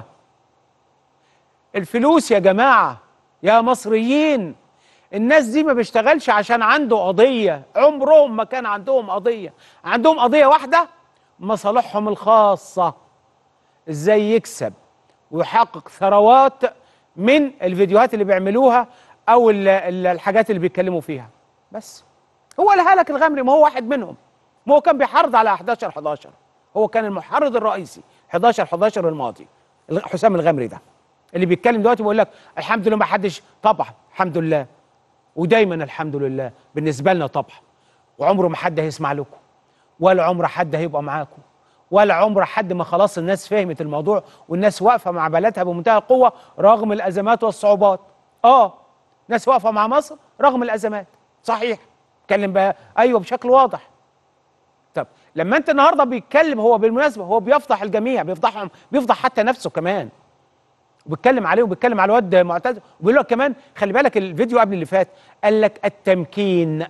الفلوس يا جماعة يا مصريين الناس دي ما بيشتغلش عشان عنده قضية عمرهم ما كان عندهم قضية عندهم قضية واحدة مصالحهم الخاصة ازاي يكسب ويحقق ثروات من الفيديوهات اللي بيعملوها او ال- ال- الحاجات اللي بيتكلموا فيها بس هو قالها لك الغمري ما هو واحد منهم ما هو كان بيحرض على 11 11 هو كان المحرض الرئيسي 11 11 الماضي حسام الغمري ده اللي بيتكلم دلوقتي بيقول لك الحمد لله ما حدش طبعا الحمد لله ودايما الحمد لله بالنسبه لنا طبعا وعمره ما حد هيسمع لكم ولا عمر حد هيبقى معاكم ولا عمر حد ما خلاص الناس فهمت الموضوع والناس واقفه مع بلدها بمنتهى القوه رغم الازمات والصعوبات اه ناس واقفه مع مصر رغم الازمات صحيح اتكلم بقى ايوه بشكل واضح طب لما انت النهارده بيتكلم هو بالمناسبه هو بيفضح الجميع بيفضحهم بيفضح حتى نفسه كمان وبيتكلم عليه وبيتكلم على الواد معتز وبيقول لك كمان خلي بالك الفيديو قبل اللي فات قال لك التمكين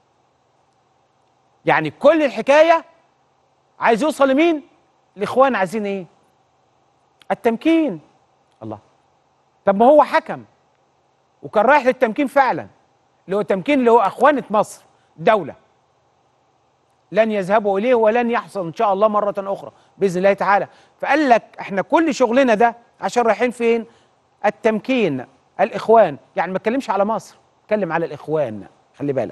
يعني كل الحكايه عايز يوصل لمين؟ الاخوان عايزين ايه؟ التمكين الله طب ما هو حكم وكان رايح للتمكين فعلا اللي هو التمكين اللي هو اخوانه مصر دوله لن يذهبوا اليه ولن يحصل ان شاء الله مره اخرى باذن الله تعالى فقال لك احنا كل شغلنا ده عشان رايحين فين؟ التمكين الاخوان يعني ما اتكلمش على مصر اتكلم على الاخوان خلي بالك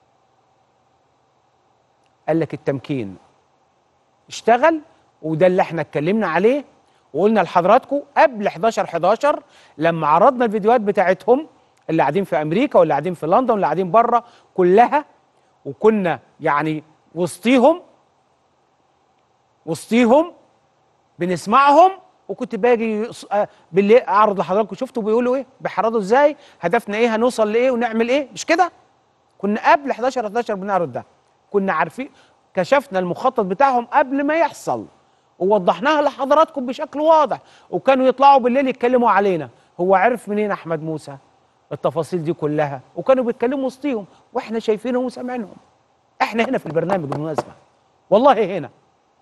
قال لك التمكين اشتغل وده اللي احنا اتكلمنا عليه وقلنا لحضراتكم قبل 11 11 لما عرضنا الفيديوهات بتاعتهم اللي قاعدين في امريكا واللي قاعدين في لندن واللي قاعدين بره كلها وكنا يعني وسطيهم وسطيهم بنسمعهم وكنت باجي بالليل اعرض لحضراتكم شفتوا بيقولوا ايه بيحرضوا ازاي هدفنا ايه هنوصل لايه ونعمل ايه مش كده كنا قبل 11 11 بنعرض ده كنا عارفين كشفنا المخطط بتاعهم قبل ما يحصل ووضحناها لحضراتكم بشكل واضح وكانوا يطلعوا بالليل يتكلموا علينا هو عرف منين احمد موسى التفاصيل دي كلها وكانوا بيتكلموا وسطيهم واحنا شايفينهم وسامعينهم احنا هنا في البرنامج بالمناسبه والله هنا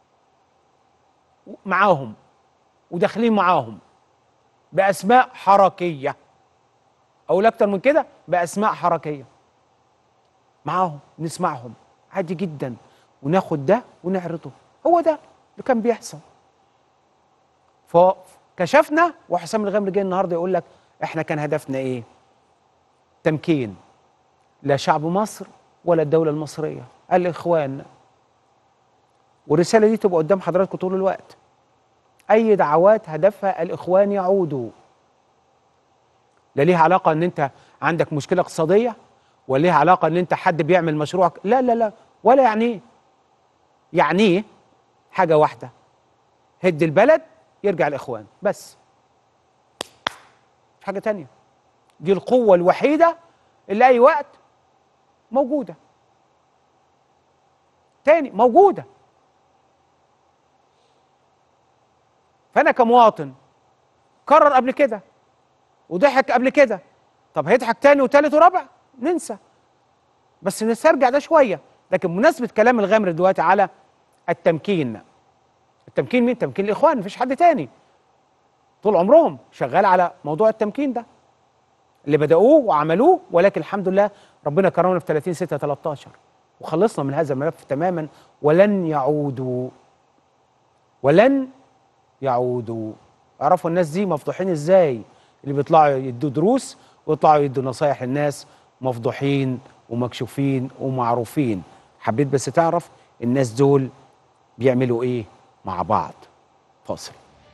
معاهم وداخلين معاهم باسماء حركيه اقول اكتر من كده باسماء حركيه معاهم نسمعهم عادي جدا وناخد ده ونعرضه هو ده اللي كان بيحصل فكشفنا وحسام الغامري جاي النهارده يقول لك احنا كان هدفنا ايه تمكين لا شعب مصر ولا الدولة المصرية الإخوان والرسالة دي تبقى قدام حضراتكم طول الوقت أي دعوات هدفها الإخوان يعودوا لا ليها علاقة إن أنت عندك مشكلة اقتصادية ولا ليها علاقة إن أنت حد بيعمل مشروع لا لا لا ولا يعني يعني حاجة واحدة هد البلد يرجع الإخوان بس مش حاجة تانية دي القوة الوحيدة اللي أي وقت موجودة تاني موجودة فأنا كمواطن كرر قبل كده وضحك قبل كده طب هيضحك تاني وتالت ورابع ننسى بس نسترجع ده شوية لكن بمناسبة كلام الغامر دلوقتي على التمكين التمكين مين؟ تمكين الإخوان مفيش حد تاني طول عمرهم شغال على موضوع التمكين ده اللي بدأوه وعملوه ولكن الحمد لله ربنا كرمنا في 30 6 13 وخلصنا من هذا الملف تماما ولن يعودوا ولن يعودوا اعرفوا الناس دي مفضوحين ازاي اللي بيطلعوا يدوا دروس ويطلعوا يدوا نصايح للناس مفضوحين ومكشوفين ومعروفين حبيت بس تعرف الناس دول بيعملوا ايه مع بعض فاصل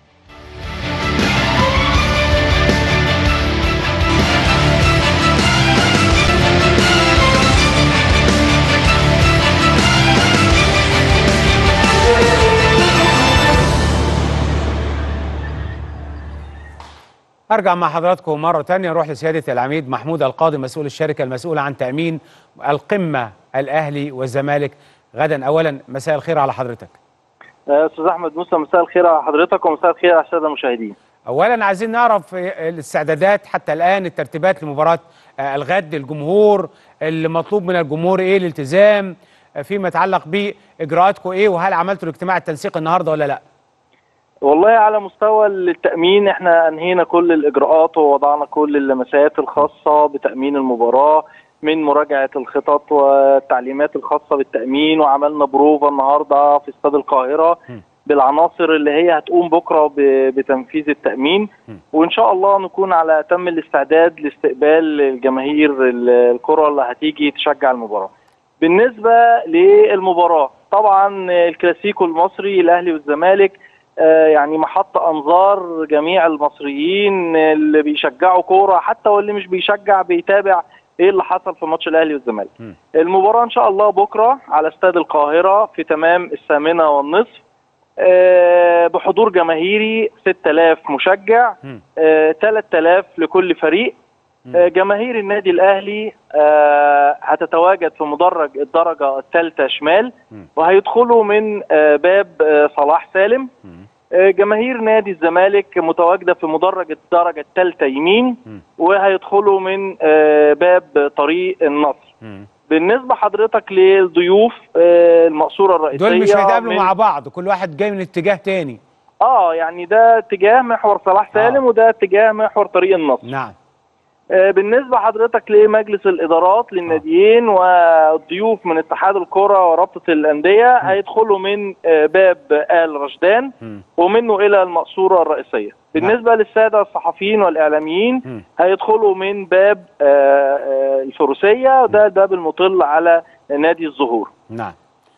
ارجع مع حضراتكم مره تانية نروح لسياده العميد محمود القاضي مسؤول الشركه المسؤول عن تامين القمه الاهلي والزمالك غدا اولا مساء الخير على حضرتك استاذ احمد موسى مساء الخير على حضرتك ومساء الخير على الساده المشاهدين اولا عايزين نعرف الاستعدادات حتى الان الترتيبات لمباراه الغد الجمهور اللي مطلوب من الجمهور ايه الالتزام فيما يتعلق باجراءاتكم ايه وهل عملتوا الاجتماع التنسيق النهارده ولا لا والله على مستوى التأمين احنا انهينا كل الاجراءات ووضعنا كل اللمسات الخاصة بتأمين المباراة من مراجعة الخطط والتعليمات الخاصة بالتأمين وعملنا بروفة النهاردة في استاد القاهرة بالعناصر اللي هي هتقوم بكرة بتنفيذ التأمين وإن شاء الله نكون على أتم الاستعداد لاستقبال الجماهير الكرة اللي هتيجي تشجع المباراة بالنسبة للمباراة طبعا الكلاسيكو المصري الاهلي والزمالك آه، يعني محط انظار جميع المصريين اللي بيشجعوا كوره حتى واللي مش بيشجع بيتابع ايه اللي حصل في ماتش الاهلي والزمالك مم. المباراه ان شاء الله بكره على استاد القاهره في تمام الثامنه والنصف آه، بحضور جماهيري 6000 مشجع مم. آه، 3000 لكل فريق مم. آه، جماهير النادي الاهلي آه، هتتواجد في مدرج الدرجه الثالثه شمال مم. وهيدخلوا من آه، باب آه، صلاح سالم مم. آه، جماهير نادي الزمالك متواجده في مدرج الدرجه الثالثه يمين مم. وهيدخلوا من آه، باب طريق النصر مم. بالنسبه حضرتك للضيوف آه، المقصوره الرئيسيه دول مش هيتقابلوا من- مع بعض كل واحد جاي من اتجاه تاني اه يعني ده اتجاه محور صلاح سالم وده اتجاه محور طريق النصر نعم آه، بالنسبة حضرتك لمجلس الإدارات للناديين والضيوف من اتحاد الكرة ورابطة الأندية هيدخلوا من آه، باب آل رشدان مم. ومنه إلى المقصورة الرئيسية بالنسبة للسادة الصحفيين والإعلاميين مم. هيدخلوا من باب آه، آه، الفروسية وده الباب المطل على نادي الزهور نعم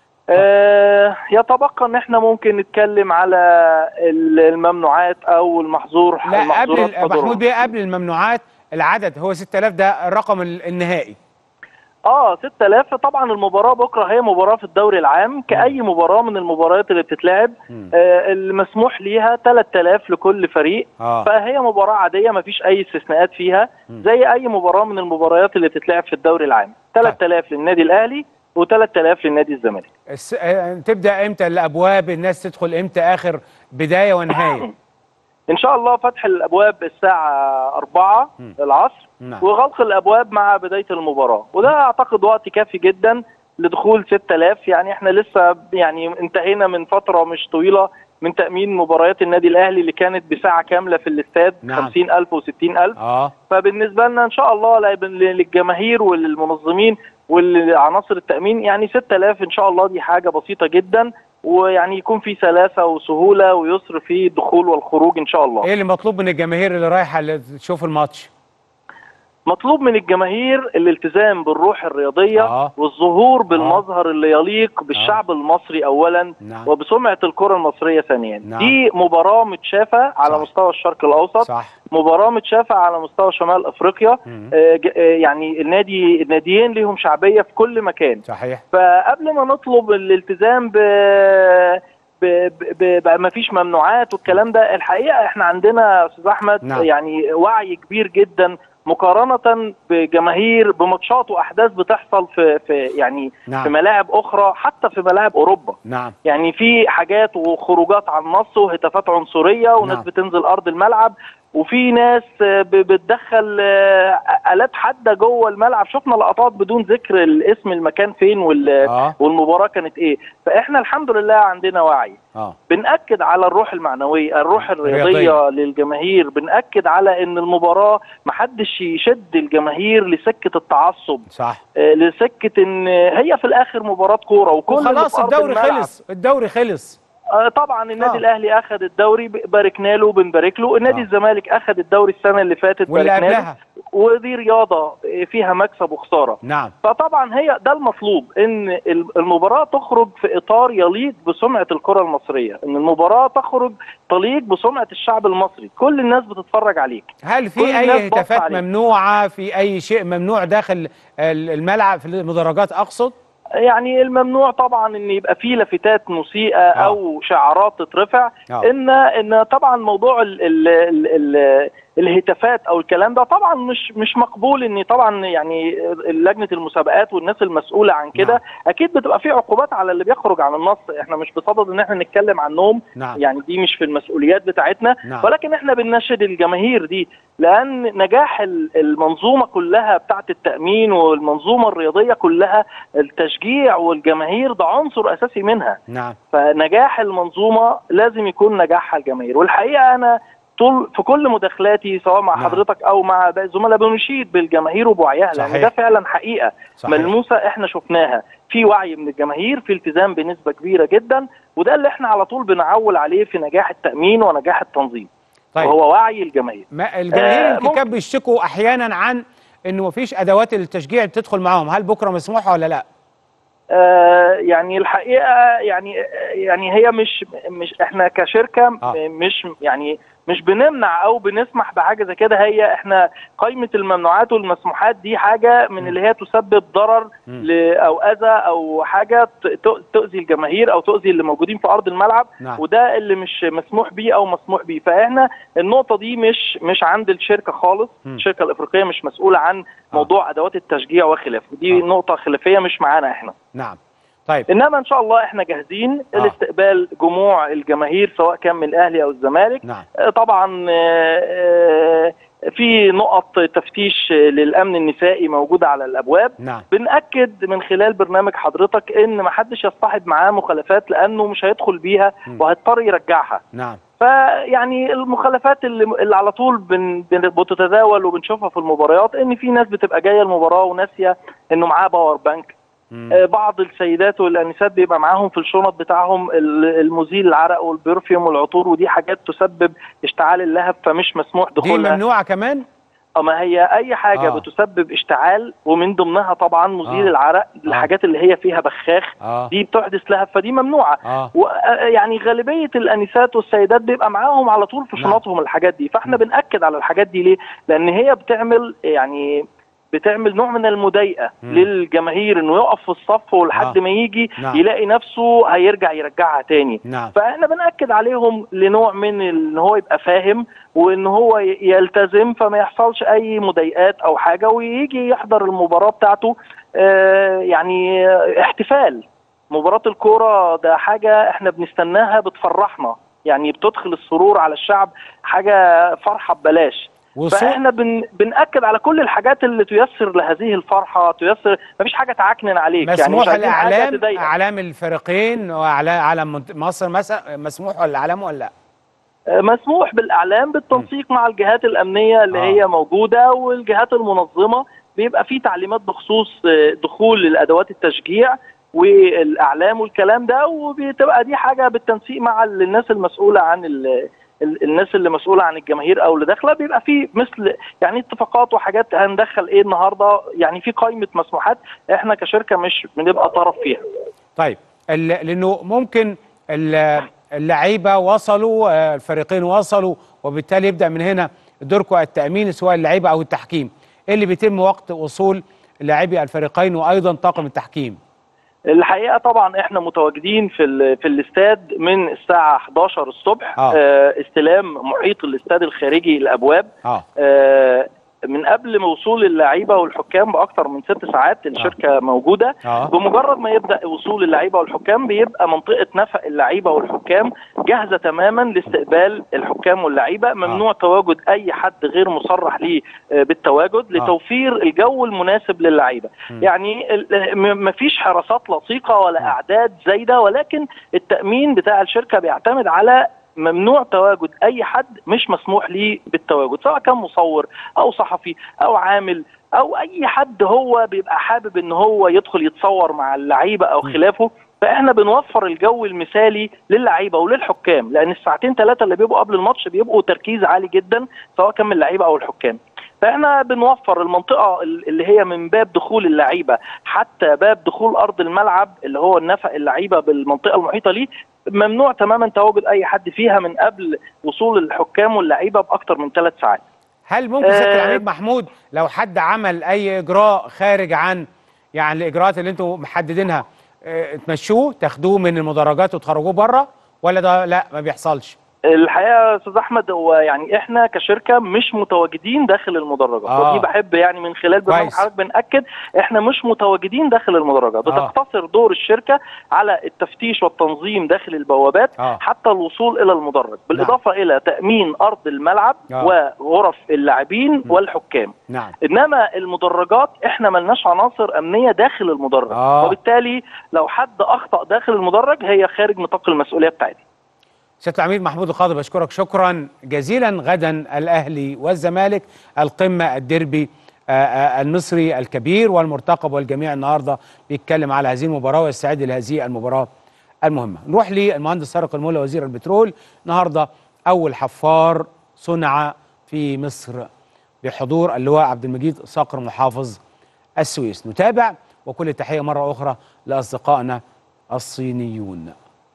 آه، يتبقى ان احنا ممكن نتكلم على ال- الممنوعات او المحظور لا قبل المحظورات ال- حضورها. محمود بيه قبل الممنوعات العدد هو 6000 ده الرقم ال- النهائي اه 6000 طبعا المباراه بكره هي مباراه في الدوري العام كاي مباراه من المباريات اللي بتتلعب مم. آه المسموح ليها 3000 لكل فريق اه فهي مباراه عاديه ما فيش اي استثناءات فيها مم. زي اي مباراه من المباريات اللي بتتلعب في الدوري العام 3000 للنادي الاهلي و3000 للنادي الزمالك الس... آه، تبدا امتى الابواب الناس تدخل امتى اخر بدايه ونهايه ان شاء الله فتح الابواب الساعه 4 مم. العصر نعم وغلق الابواب مع بدايه المباراه وده اعتقد وقت كافي جدا لدخول 6000 يعني احنا لسه يعني انتهينا من فتره مش طويله من تامين مباريات النادي الاهلي اللي كانت بساعه كامله في الاستاد نعم. 50000 و60000 اه فبالنسبه لنا ان شاء الله لا- للجماهير وللمنظمين ولعناصر التامين يعني 6000 ان شاء الله دي حاجه بسيطه جدا ويعني يكون في سلاسه وسهوله ويسر في الدخول والخروج ان شاء الله ايه اللي مطلوب من الجماهير اللي رايحه اللي تشوف الماتش مطلوب من الجماهير الالتزام بالروح الرياضية آه. والظهور بالمظهر اللي يليق بالشعب المصري أولا نعم وبسمعة الكرة المصرية ثانيا نعم. دي مباراة متشافة على صح. مستوى الشرق الأوسط صح مباراة متشافة على مستوى شمال أفريقيا مم. آه، ج- آه، يعني النادي الناديين ليهم شعبية في كل مكان صحيح فقبل ما نطلب الالتزام ب ب ب ب ما فيش ممنوعات والكلام ده الحقيقه احنا عندنا يا استاذ احمد نعم. يعني وعي كبير جدا مقارنه بجماهير بماتشات واحداث بتحصل في في يعني نعم. في ملاعب اخرى حتى في ملاعب اوروبا نعم يعني في حاجات وخروجات عن النص وهتافات عنصريه وناس نعم. بتنزل ارض الملعب وفي ناس آه، ب- بتدخل آه، الات حاده جوه الملعب شفنا لقطات بدون ذكر الاسم المكان فين وال اه والمباراه كانت ايه فاحنا الحمد لله عندنا وعي اه بنأكد على الروح المعنوية الروح الرياضية. الرياضية للجماهير بنأكد على ان المباراة محدش يشد الجماهير لسكة التعصب صح آه، لسكة ان هي في الاخر مباراة كورة وكل اللي وخلاص في أرض الدوري الملعب. خلص الدوري خلص آه، طبعا النادي آه. الاهلي اخذ الدوري ب- باركنا له وبنبارك له النادي آه. الزمالك اخذ الدوري السنة اللي فاتت واللي باركنا له قبلها ودي رياضة فيها مكسب وخسارة نعم فطبعا هي ده المطلوب ان المباراه تخرج في اطار يليق بسمعه الكره المصريه ان المباراه تخرج تليق بسمعه الشعب المصري كل الناس بتتفرج عليك هل في كل اي الناس باصة هتافات عليه. ممنوعه في اي شيء ممنوع داخل ال- الملعب في المدرجات اقصد يعني الممنوع طبعا ان يبقى فيه لافتات مسيئه آه. او شعارات تترفع آه. ان ان طبعا موضوع ال ال ال ال الهتافات او الكلام ده طبعا مش مش مقبول ان طبعا يعني لجنه المسابقات والناس المسؤوله عن كده نعم. اكيد بتبقى في عقوبات على اللي بيخرج عن النص احنا مش بصدد ان احنا نتكلم عنهم نعم يعني دي مش في المسؤوليات بتاعتنا نعم. ولكن احنا بننشد الجماهير دي لان نجاح ال- المنظومه كلها بتاعه التامين والمنظومه الرياضيه كلها التشجيع والجماهير ده عنصر اساسي منها نعم فنجاح المنظومه لازم يكون نجاحها الجماهير والحقيقه انا طول في كل مداخلاتي سواء مع نعم. حضرتك او مع باقي الزملاء بنشيد بالجماهير وبوعيها لان صحيح. ده فعلا حقيقه صحيح ملموسه احنا شفناها في وعي من الجماهير في التزام بنسبه كبيره جدا وده اللي احنا على طول بنعول عليه في نجاح التامين ونجاح التنظيم طيب وهو وعي الجماهير ما الجماهير آه، يمكن ممكن- كانوا بيشتكوا احيانا عن انه مفيش ادوات التشجيع اللي تدخل معاهم هل بكره مسموحه ولا لا آه يعني الحقيقه يعني يعني هي مش مش احنا كشركه آه. مش يعني مش بنمنع او بنسمح بحاجه زي كده هي احنا قائمه الممنوعات والمسموحات دي حاجه من اللي هي تسبب ضرر مم. ل- او اذى او حاجه ت- ت- تؤذي الجماهير او تؤذي اللي موجودين في ارض الملعب نعم. وده اللي مش مسموح بيه او مسموح بيه فاحنا النقطه دي مش مش عند الشركه خالص مم. الشركه الافريقيه مش مسؤوله عن موضوع ادوات التشجيع وخلافه دي آه. نقطه خلافيه مش معانا احنا نعم طيب انما ان شاء الله احنا جاهزين آه. لاستقبال جموع الجماهير سواء كان من الاهلي او الزمالك نعم آه، طبعا آه، آه، في نقط تفتيش للامن النسائي موجوده على الابواب نعم بنأكد من خلال برنامج حضرتك ان ما حدش يصطحب معاه مخالفات لانه مش هيدخل بيها مم. وهيضطر يرجعها نعم فيعني المخالفات اللي, اللي على طول بن بن- بتتداول وبنشوفها في المباريات ان في ناس بتبقى جايه المباراه وناسيه انه معاه باور بانك مم. آه، بعض السيدات والانسات بيبقى معاهم في الشنط بتاعهم ال- المزيل العرق والبرفيوم والعطور ودي حاجات تسبب اشتعال اللهب فمش مسموح دي دخولها ممنوعه كمان اما هي اي حاجه آه. آه. بتسبب اشتعال ومن ضمنها طبعا مزيل آه. آه. العرق الحاجات اللي هي فيها بخاخ اه دي بتحدث لهب فدي ممنوعه اه ويعني غالبيه الانسات والسيدات بيبقى معاهم على طول في نعم. شنطهم الحاجات دي فاحنا بناكد على الحاجات دي ليه لان هي بتعمل يعني بتعمل نوع من المضايقه مم. للجماهير انه يقف في الصف ولحد آه. ما يجي نعم. يلاقي نفسه هيرجع يرجعها تاني نعم فاحنا بناكد عليهم لنوع من ان هو يبقى فاهم وان هو ي- يلتزم فما يحصلش اي مضايقات او حاجه ويجي يحضر المباراه بتاعته آه، يعني آه، احتفال مباراه الكوره ده حاجه احنا بنستناها بتفرحنا يعني بتدخل السرور على الشعب حاجه فرحه ببلاش وصول فاحنا بن بنأكد على كل الحاجات اللي تيسر لهذه الفرحه تيسر مفيش حاجه تعكنن عليك يعني مسموح مش عايزين حاجة الاعلام تضايقك. اعلام الفريقين واعلام علم منت- مصر مثلا مسموح ولا الاعلام ولا لا مسموح بالاعلام بالتنسيق مع الجهات الامنيه اللي آه. آه. هي موجوده والجهات المنظمه بيبقى في تعليمات بخصوص آه، دخول الادوات التشجيع والاعلام والكلام ده وبتبقى دي حاجه بالتنسيق مع ال- الناس المسؤوله عن ال ال- الناس اللي مسؤوله عن الجماهير او اللي داخله بيبقى في مثل يعني اتفاقات وحاجات هندخل ايه النهارده يعني في قائمه مسموحات احنا كشركه مش بنبقى طرف فيها طيب ال- لانه ممكن ال- اللعيبه وصلوا آه، الفريقين وصلوا وبالتالي يبدا من هنا دوركم التامين سواء اللعيبه او التحكيم ايه اللي بيتم وقت وصول لاعبي الفريقين وايضا طاقم التحكيم الحقيقه طبعا احنا متواجدين في ال- في الاستاد من الساعه 11 الصبح آه. آه استلام محيط الاستاد الخارجي الابواب اه آه من قبل ما وصول اللعيبه والحكام باكثر من ست ساعات الشركه موجوده اه بمجرد ما يبدا وصول اللعيبه والحكام بيبقى منطقه نفق اللعيبه والحكام جاهزه تماما لاستقبال الحكام واللعيبه ممنوع تواجد اي حد غير مصرح ليه آه، بالتواجد لتوفير الجو المناسب للعيبه م. يعني ال- م- مفيش حراسات لصيقه ولا اعداد زايده ولكن التامين بتاع الشركه بيعتمد على ممنوع تواجد اي حد مش مسموح ليه بالتواجد سواء كان مصور او صحفي او عامل او اي حد هو بيبقى حابب ان هو يدخل يتصور مع اللعيبه او خلافه فاحنا بنوفر الجو المثالي للعيبه وللحكام لان الساعتين ثلاثه اللي بيبقوا قبل الماتش بيبقوا تركيز عالي جدا سواء كان من اللعيبه او الحكام فاحنا بنوفر المنطقه اللي هي من باب دخول اللعيبه حتى باب دخول ارض الملعب اللي هو النفق اللعيبه بالمنطقه المحيطه ليه ممنوع تماما تواجد اي حد فيها من قبل وصول الحكام واللعيبه باكثر من ثلاث ساعات هل ممكن سياده آه. العميد محمود لو حد عمل اي اجراء خارج عن يعني الاجراءات اللي انتم محددينها آه، تمشوه تاخدوه من المدرجات وتخرجوه بره ولا ده لا ما بيحصلش الحقيقه يا استاذ احمد هو يعني احنا كشركه مش متواجدين داخل المدرجات آه. ودي بحب يعني من خلال برنامج كويس. حضرتك بناكد احنا مش متواجدين داخل المدرجات آه. بتقتصر دور الشركه على التفتيش والتنظيم داخل البوابات آه. حتى الوصول الى المدرج بالاضافه الى تامين ارض الملعب آه. وغرف اللاعبين والحكام نعم انما المدرجات احنا ملناش عناصر امنيه داخل المدرج آه. وبالتالي لو حد اخطا داخل المدرج هي خارج نطاق المسؤوليه بتاعتي سياده العميد محمود القاضي بشكرك شكرا جزيلا غدا الاهلي والزمالك القمه الديربي آه، آه، المصري الكبير والمرتقب والجميع النهارده بيتكلم على هذه المباراه ويستعد لهذه المباراه المهمه نروح للمهندس طارق المولى وزير البترول النهارده اول حفار صنع في مصر بحضور اللواء عبد المجيد صقر محافظ السويس نتابع وكل تحيه مره اخرى لاصدقائنا الصينيون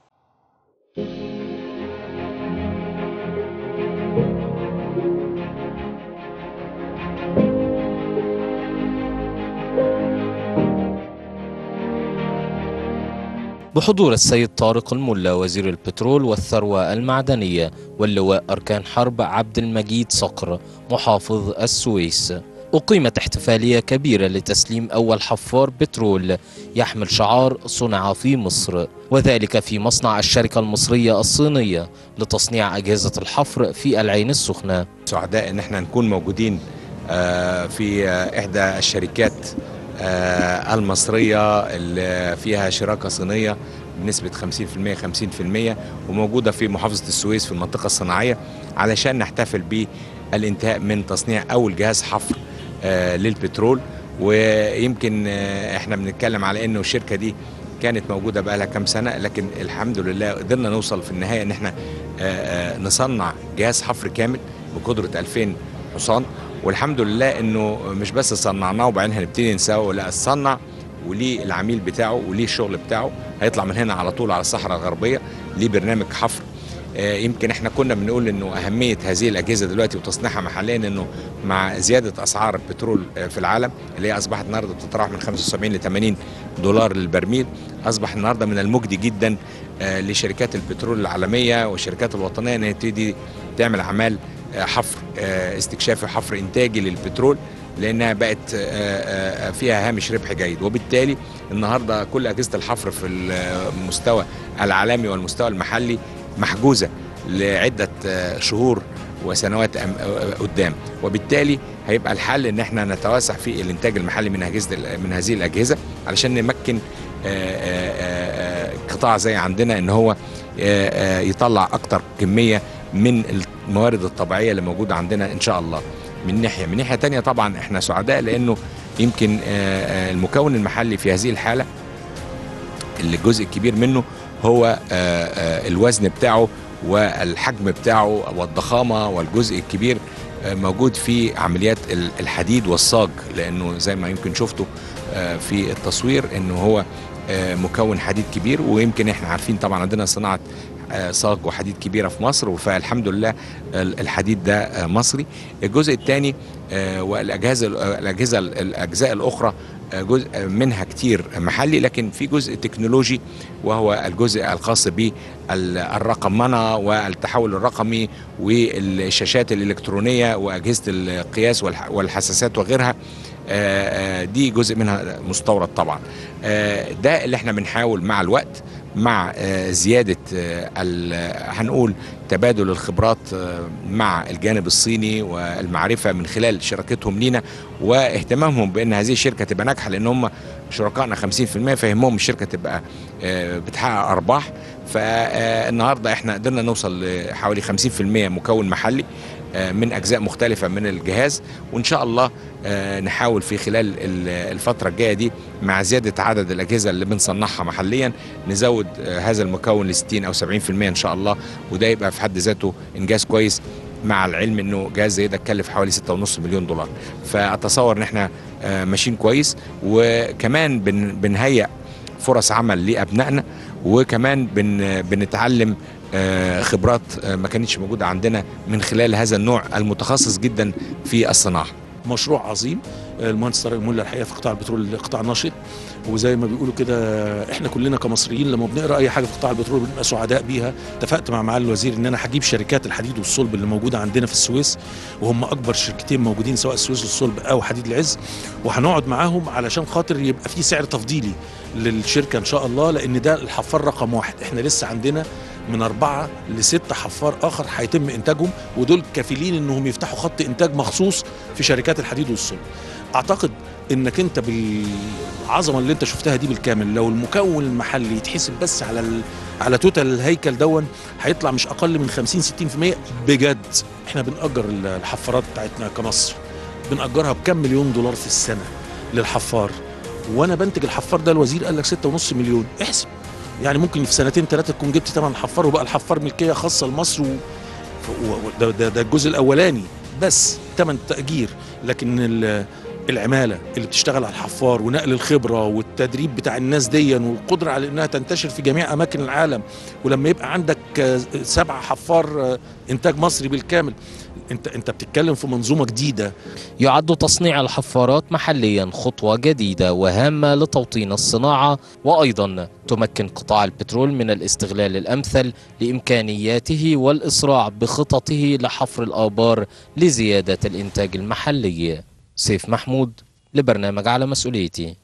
بحضور السيد طارق الملا وزير البترول والثروة المعدنية واللواء أركان حرب عبد المجيد صقر محافظ السويس أقيمت احتفالية كبيرة لتسليم أول حفار بترول يحمل شعار صنع في مصر وذلك في مصنع الشركة المصرية الصينية لتصنيع أجهزة الحفر في العين السخنة سعداء ان احنا نكون موجودين آه، في آه، احدى الشركات آه، المصريه اللي فيها شراكه صينيه بنسبه 50% 50% وموجوده في محافظه السويس في المنطقه الصناعيه علشان نحتفل بالانتهاء من تصنيع اول جهاز حفر آه، للبترول ويمكن آه، احنا بنتكلم على انه الشركه دي كانت موجوده بقى لها كام سنه لكن الحمد لله قدرنا نوصل في النهايه ان احنا آه، آه، نصنع جهاز حفر كامل بقدره 2000 حصان والحمد لله انه مش بس صنعناه وبعدين هنبتدي نسوي لا صنع وليه العميل بتاعه وليه الشغل بتاعه هيطلع من هنا على طول على الصحراء الغربيه ليه برنامج حفر آه، يمكن احنا كنا بنقول انه اهميه هذه الاجهزه دلوقتي وتصنيعها محليا انه مع زياده اسعار البترول آه، في العالم اللي هي اصبحت النهارده بتتراوح من 75 ل 80 دولار للبرميل اصبح النهارده من المجدي جدا آه، لشركات البترول العالميه والشركات الوطنيه انها تبتدي تعمل اعمال آه، حفر آه، استكشافي حفر انتاجي للبترول لانها بقت آه، آه، فيها هامش ربح جيد وبالتالي النهارده كل اجهزه الحفر في المستوى العالمي والمستوى المحلي محجوزه لعده آه، شهور وسنوات أم- آه، قدام وبالتالي هيبقى الحل ان احنا نتوسع في الانتاج المحلي من اجهزه من هذه الاجهزه علشان نمكن آه، آه، آه، قطاع زي عندنا ان هو آه، آه، يطلع اكتر كميه من الموارد الطبيعيه اللي موجوده عندنا ان شاء الله من ناحيه من ناحيه تانية طبعا احنا سعداء لانه يمكن آه، آه، المكون المحلي في هذه الحاله اللي الجزء الكبير منه هو آه، آه، الوزن بتاعه والحجم بتاعه والضخامه والجزء الكبير آه، موجود في عمليات ال- الحديد والصاج لانه زي ما يمكن شفتوا آه، في التصوير انه هو آه، مكون حديد كبير ويمكن احنا عارفين طبعا عندنا صناعه آه، صاج وحديد كبيره في مصر فالحمد لله ال- الحديد ده آه، مصري الجزء الثاني والاجهزه الاجهزه الاجزاء الاخرى آه، جزء منها كتير محلي لكن في جزء تكنولوجي وهو الجزء الخاص بالرقمنه والتحول الرقمي والشاشات الالكترونيه واجهزه القياس والح- والحساسات وغيرها آه، آه، دي جزء منها مستورد طبعا آه، ده اللي احنا بنحاول مع الوقت مع آه، زياده آه، ال- هنقول تبادل الخبرات آه، مع الجانب الصيني والمعرفه من خلال شراكتهم لينا واهتمامهم بان هذه الشركه تبقى ناجحه لان هم شركائنا 50% فيهمهم الشركه تبقى آه، بتحقق ارباح فالنهارده احنا قدرنا نوصل لحوالي 50% مكون محلي آه، من اجزاء مختلفه من الجهاز وان شاء الله آه، نحاول في خلال ال- الفتره الجايه دي مع زياده عدد الاجهزه اللي بنصنعها محليا نزود آه، هذا المكون ل 60 او 70% ان شاء الله وده يبقى في حد ذاته انجاز كويس مع العلم انه جهاز زي ده اتكلف حوالي 6.5 مليون دولار فاتصور ان احنا آه، ماشيين كويس وكمان بن بنهيئ فرص عمل لابنائنا وكمان بن بنتعلم آه، خبرات آه، ما كانتش موجوده عندنا من خلال هذا النوع المتخصص جدا في الصناعه مشروع عظيم المهندس طارق مولى الحقيقه في قطاع البترول قطاع نشط وزي ما بيقولوا كده احنا كلنا كمصريين لما بنقرا اي حاجه في قطاع البترول بنبقى سعداء بيها اتفقت مع معالي الوزير ان انا هجيب شركات الحديد والصلب اللي موجوده عندنا في السويس وهم اكبر شركتين موجودين سواء السويس للصلب او حديد العز وهنقعد معاهم علشان خاطر يبقى في سعر تفضيلي للشركه ان شاء الله لان ده الحفار رقم واحد احنا لسه عندنا من أربعة لست حفار آخر هيتم إنتاجهم ودول كفيلين إنهم يفتحوا خط إنتاج مخصوص في شركات الحديد والصلب أعتقد إنك أنت بالعظمة اللي أنت شفتها دي بالكامل لو المكون المحلي يتحسب بس على ال... على توتال الهيكل دون هيطلع مش أقل من 50 60% بجد إحنا بنأجر الحفارات بتاعتنا كمصر بنأجرها بكم مليون دولار في السنة للحفار وأنا بنتج الحفار ده الوزير قال لك 6.5 مليون احسب يعني ممكن في سنتين ثلاثه تكون جبت ثمن حفار وبقى الحفار ملكيه خاصه لمصر و... و... ده, ده, ده الجزء الاولاني بس ثمن تاجير لكن ال... العماله اللي بتشتغل على الحفار ونقل الخبره والتدريب بتاع الناس دي والقدره على انها تنتشر في جميع اماكن العالم ولما يبقى عندك آه، سبع حفار آه، انتاج مصري بالكامل انت انت بتتكلم في منظومه جديده يعد تصنيع الحفارات محليا خطوة جديدة وهامة لتوطين الصناعة وأيضا تمكن قطاع البترول من الاستغلال الأمثل لإمكانياته والإسراع بخططه لحفر الآبار لزيادة الإنتاج المحلي سيف محمود لبرنامج على مسؤوليتي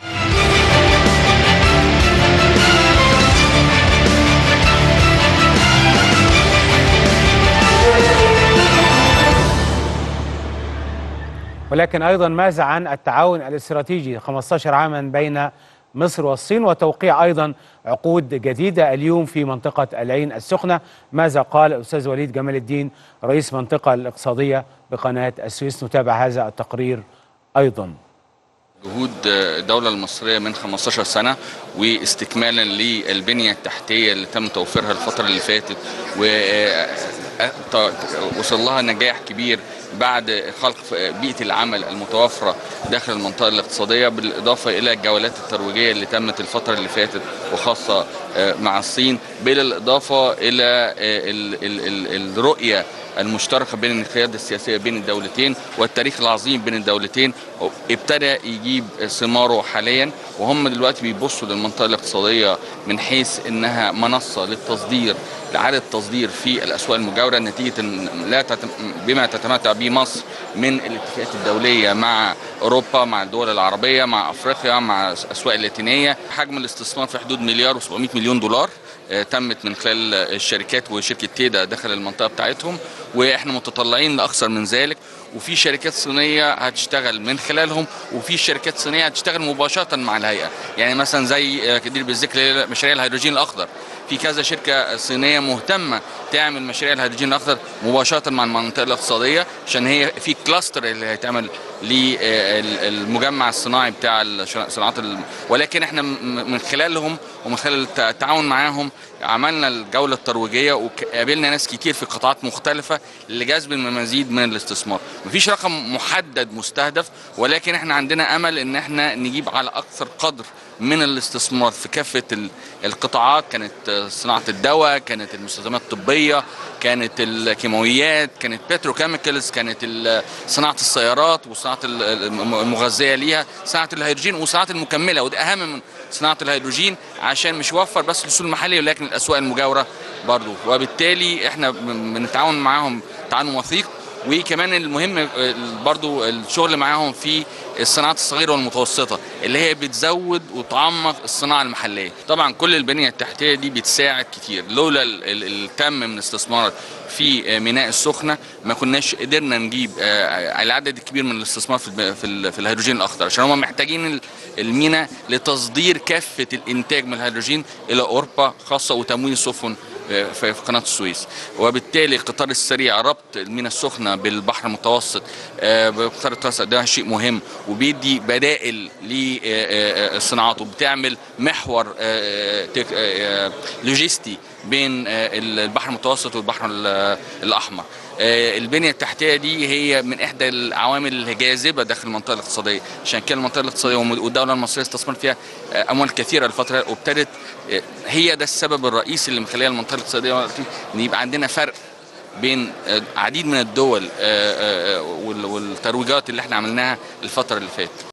ولكن ايضا ماذا عن التعاون الاستراتيجي 15 عاما بين مصر والصين وتوقيع ايضا عقود جديده اليوم في منطقه العين السخنه ماذا قال الاستاذ وليد جمال الدين رئيس منطقه الاقتصاديه بقناه السويس نتابع هذا التقرير ايضا جهود الدولة المصرية من 15 سنة واستكمالا للبنية التحتية اللي تم توفيرها الفترة اللي فاتت ووصل لها نجاح كبير بعد خلق بيئة العمل المتوفرة داخل المنطقة الاقتصادية بالإضافة إلى الجولات الترويجية اللي تمت الفترة اللي فاتت وخاصة مع الصين بالإضافة إلى ال- ال- ال- الرؤية المشتركة بين القيادة السياسية بين الدولتين والتاريخ العظيم بين الدولتين ابتدى يجيب ثماره حاليا وهم دلوقتي بيبصوا للمنطقة الاقتصادية من حيث انها منصة للتصدير لإعادة تصدير في الأسواق المجاورة نتيجة إن لا تتم بما تتمتع به مصر من الاتفاقات الدولية مع أوروبا مع الدول العربية مع أفريقيا مع الأسواق اللاتينية حجم الاستثمار في حدود مليار و700 مليون دولار آه، تمت من خلال الشركات وشركة تيدا داخل المنطقة بتاعتهم واحنا متطلعين لأكثر من ذلك وفي شركات صينية هتشتغل من خلالهم وفي شركات صينية هتشتغل مباشرة مع الهيئة يعني مثلا زي آه، كدير بالذكر مشاريع الهيدروجين الأخضر في كذا شركة صينية مهتمة تعمل مشاريع الهيدروجين الأخضر مباشرة مع المنطقة الاقتصادية عشان هي في كلاستر اللي هيتعمل للمجمع الصناعي بتاع الش- صناعات ال... ولكن احنا م- من خلالهم ومن خلال الت- التعاون معاهم عملنا الجولة الترويجية وقابلنا ناس كتير في قطاعات مختلفة لجذب المزيد من الاستثمار مفيش رقم محدد مستهدف ولكن احنا عندنا أمل ان احنا نجيب على أكثر قدر من الاستثمار في كافة ال- القطاعات كانت آه، صناعة الدواء كانت المستلزمات الطبية كانت الكيماويات كانت بتروكيميكالز كانت ال- صناعة السيارات وصناعة ال- الم- المغذية ليها صناعة الهيدروجين وصناعة المكملة ودي أهم من صناعة الهيدروجين عشان مش يوفر بس السوق المحلي ولكن الأسواق المجاورة برضو وبالتالي احنا بن- بنتعاون معاهم تعاون وثيق وكمان المهم آه، برضو الشغل معاهم في الصناعات الصغيرة والمتوسطة اللي هي بتزود وتعمق الصناعة المحلية طبعا كل البنية التحتية دي بتساعد كتير لولا ال- ال- الكم من الاستثمار في آه، ميناء السخنة ما كناش قدرنا نجيب آه، العدد الكبير من الاستثمار في الب- في ال- في الهيدروجين الأخضر عشان هم محتاجين ال- الميناء لتصدير كافة الإنتاج من الهيدروجين إلى أوروبا خاصة وتمويل السفن في في قناة السويس وبالتالي القطار السريع ربط الميناء السخنة بالبحر المتوسط آه، بقطار التوسع ده شيء مهم وبيدي بدائل للصناعات وبتعمل محور آه، تك- آه، لوجستي بين آه، البحر المتوسط والبحر ال- الأحمر آه، البنية التحتية دي هي من إحدى العوامل الجاذبة داخل المنطقة الاقتصادية عشان كده المنطقة الاقتصادية والدولة المصرية استثمرت فيها آه، أموال كثيرة الفترة وابتدت آه، هي ده السبب الرئيسي اللي مخليها المنطقة الاقتصادية دلوقتي إن يبقى عندنا فرق بين آه، عديد من الدول آه، آه، وال- والترويجات اللي احنا عملناها الفترة اللي فاتت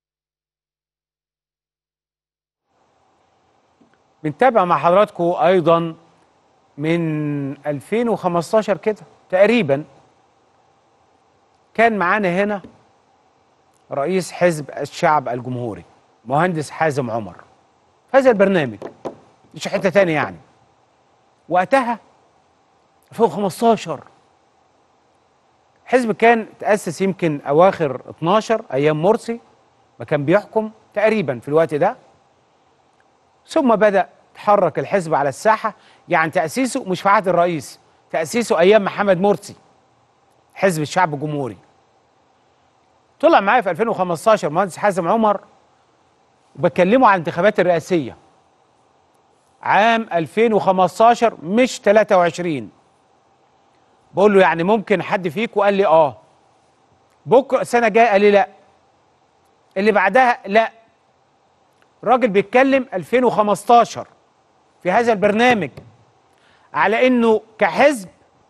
بنتابع مع حضراتكم ايضا من 2015 كده تقريبا كان معانا هنا رئيس حزب الشعب الجمهوري مهندس حازم عمر هذا البرنامج مش حته تاني يعني وقتها 2015 حزب كان تأسس يمكن أواخر 12 أيام مرسي ما كان بيحكم تقريبا في الوقت ده ثم بدأ تحرك الحزب على الساحة يعني تأسيسه مش في عهد الرئيس تأسيسه أيام محمد مرسي حزب الشعب الجمهوري طلع معايا في 2015 مهندس حازم عمر وبكلمه عن الانتخابات الرئاسية عام 2015 مش 23 بقول له يعني ممكن حد فيكم قال لي اه بكره السنه الجايه قال لي لا اللي بعدها لا الراجل بيتكلم 2015 في هذا البرنامج على انه كحزب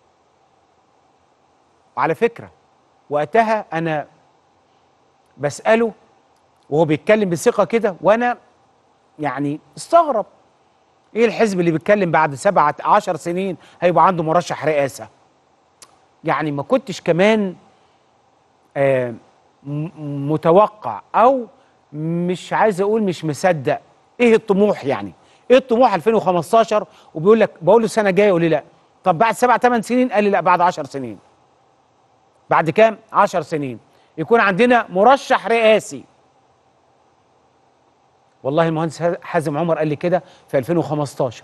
وعلى فكره وقتها انا بساله وهو بيتكلم بثقه كده وانا يعني استغرب ايه الحزب اللي بيتكلم بعد سبعة عشر سنين هيبقى عنده مرشح رئاسة يعني ما كنتش كمان آه م- متوقع او مش عايز اقول مش مصدق ايه الطموح يعني ايه الطموح 2015 وبيقول لك بقول له السنه الجايه يقول لي لا طب بعد سبع ثمان سنين قال لي لا بعد 10 سنين بعد كام 10 سنين يكون عندنا مرشح رئاسي والله المهندس حازم عمر قال لي كده في 2015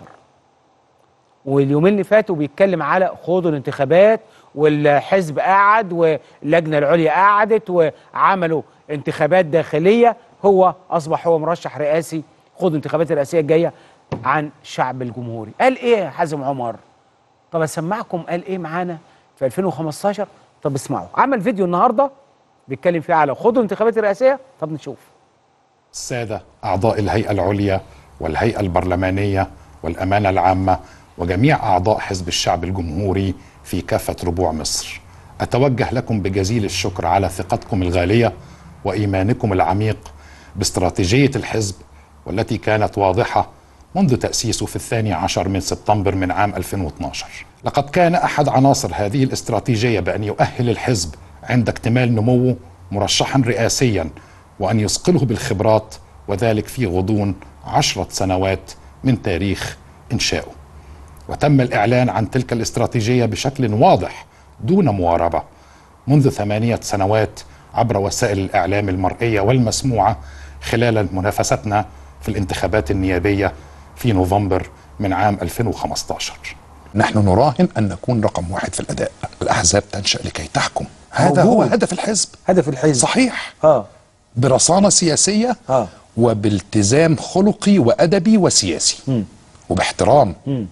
واليومين اللي فاتوا بيتكلم على خوض الانتخابات والحزب قعد واللجنه العليا قعدت وعملوا انتخابات داخليه هو اصبح هو مرشح رئاسي خوض الانتخابات الرئاسيه الجايه عن الشعب الجمهوري قال ايه يا حازم عمر طب اسمعكم قال ايه معانا في 2015 طب اسمعوا عمل فيديو النهارده بيتكلم فيه على خوض الانتخابات الرئاسيه طب نشوف السادة أعضاء الهيئة العليا والهيئة البرلمانية والأمانة العامة وجميع أعضاء حزب الشعب الجمهوري في كافة ربوع مصر أتوجه لكم بجزيل الشكر على ثقتكم الغالية وإيمانكم العميق باستراتيجية الحزب والتي كانت واضحة منذ تأسيسه في الثاني عشر من سبتمبر من عام 2012 لقد كان أحد عناصر هذه الاستراتيجية بأن يؤهل الحزب عند اكتمال نموه مرشحا رئاسيا وأن يثقله بالخبرات وذلك في غضون عشرة سنوات من تاريخ إنشائه وتم الإعلان عن تلك الاستراتيجية بشكل واضح دون مواربة منذ ثمانية سنوات عبر وسائل الإعلام المرئية والمسموعة خلال منافستنا في الانتخابات النيابية في نوفمبر من عام 2015 نحن نراهن أن نكون رقم واحد في الأداء الأحزاب تنشأ لكي تحكم هذا هو موجود. هدف الحزب هدف الحزب صحيح اه برصانة سياسية آه. وبالتزام خلقي وأدبي وسياسي وباحترام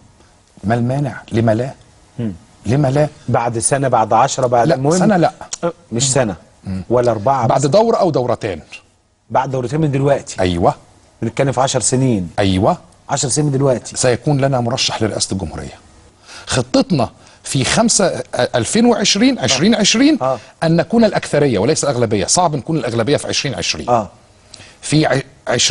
ما المانع لما لا لما لا بعد سنه بعد عشرة بعد لا المهم سنة لا أه، مش سنه ولا اربعه بعد بس دورة أو دورتين بعد دورتين من دلوقتي أيوة بنتكلم في 10 سنين أيوة 10 سنين من دلوقتي سيكون لنا مرشح لرئاسة الجمهورية خطتنا في خمسة آه، 2020 2020 آه. أن نكون الأكثرية وليس الأغلبية صعب نكون الأغلبية في 2020 اه في ع-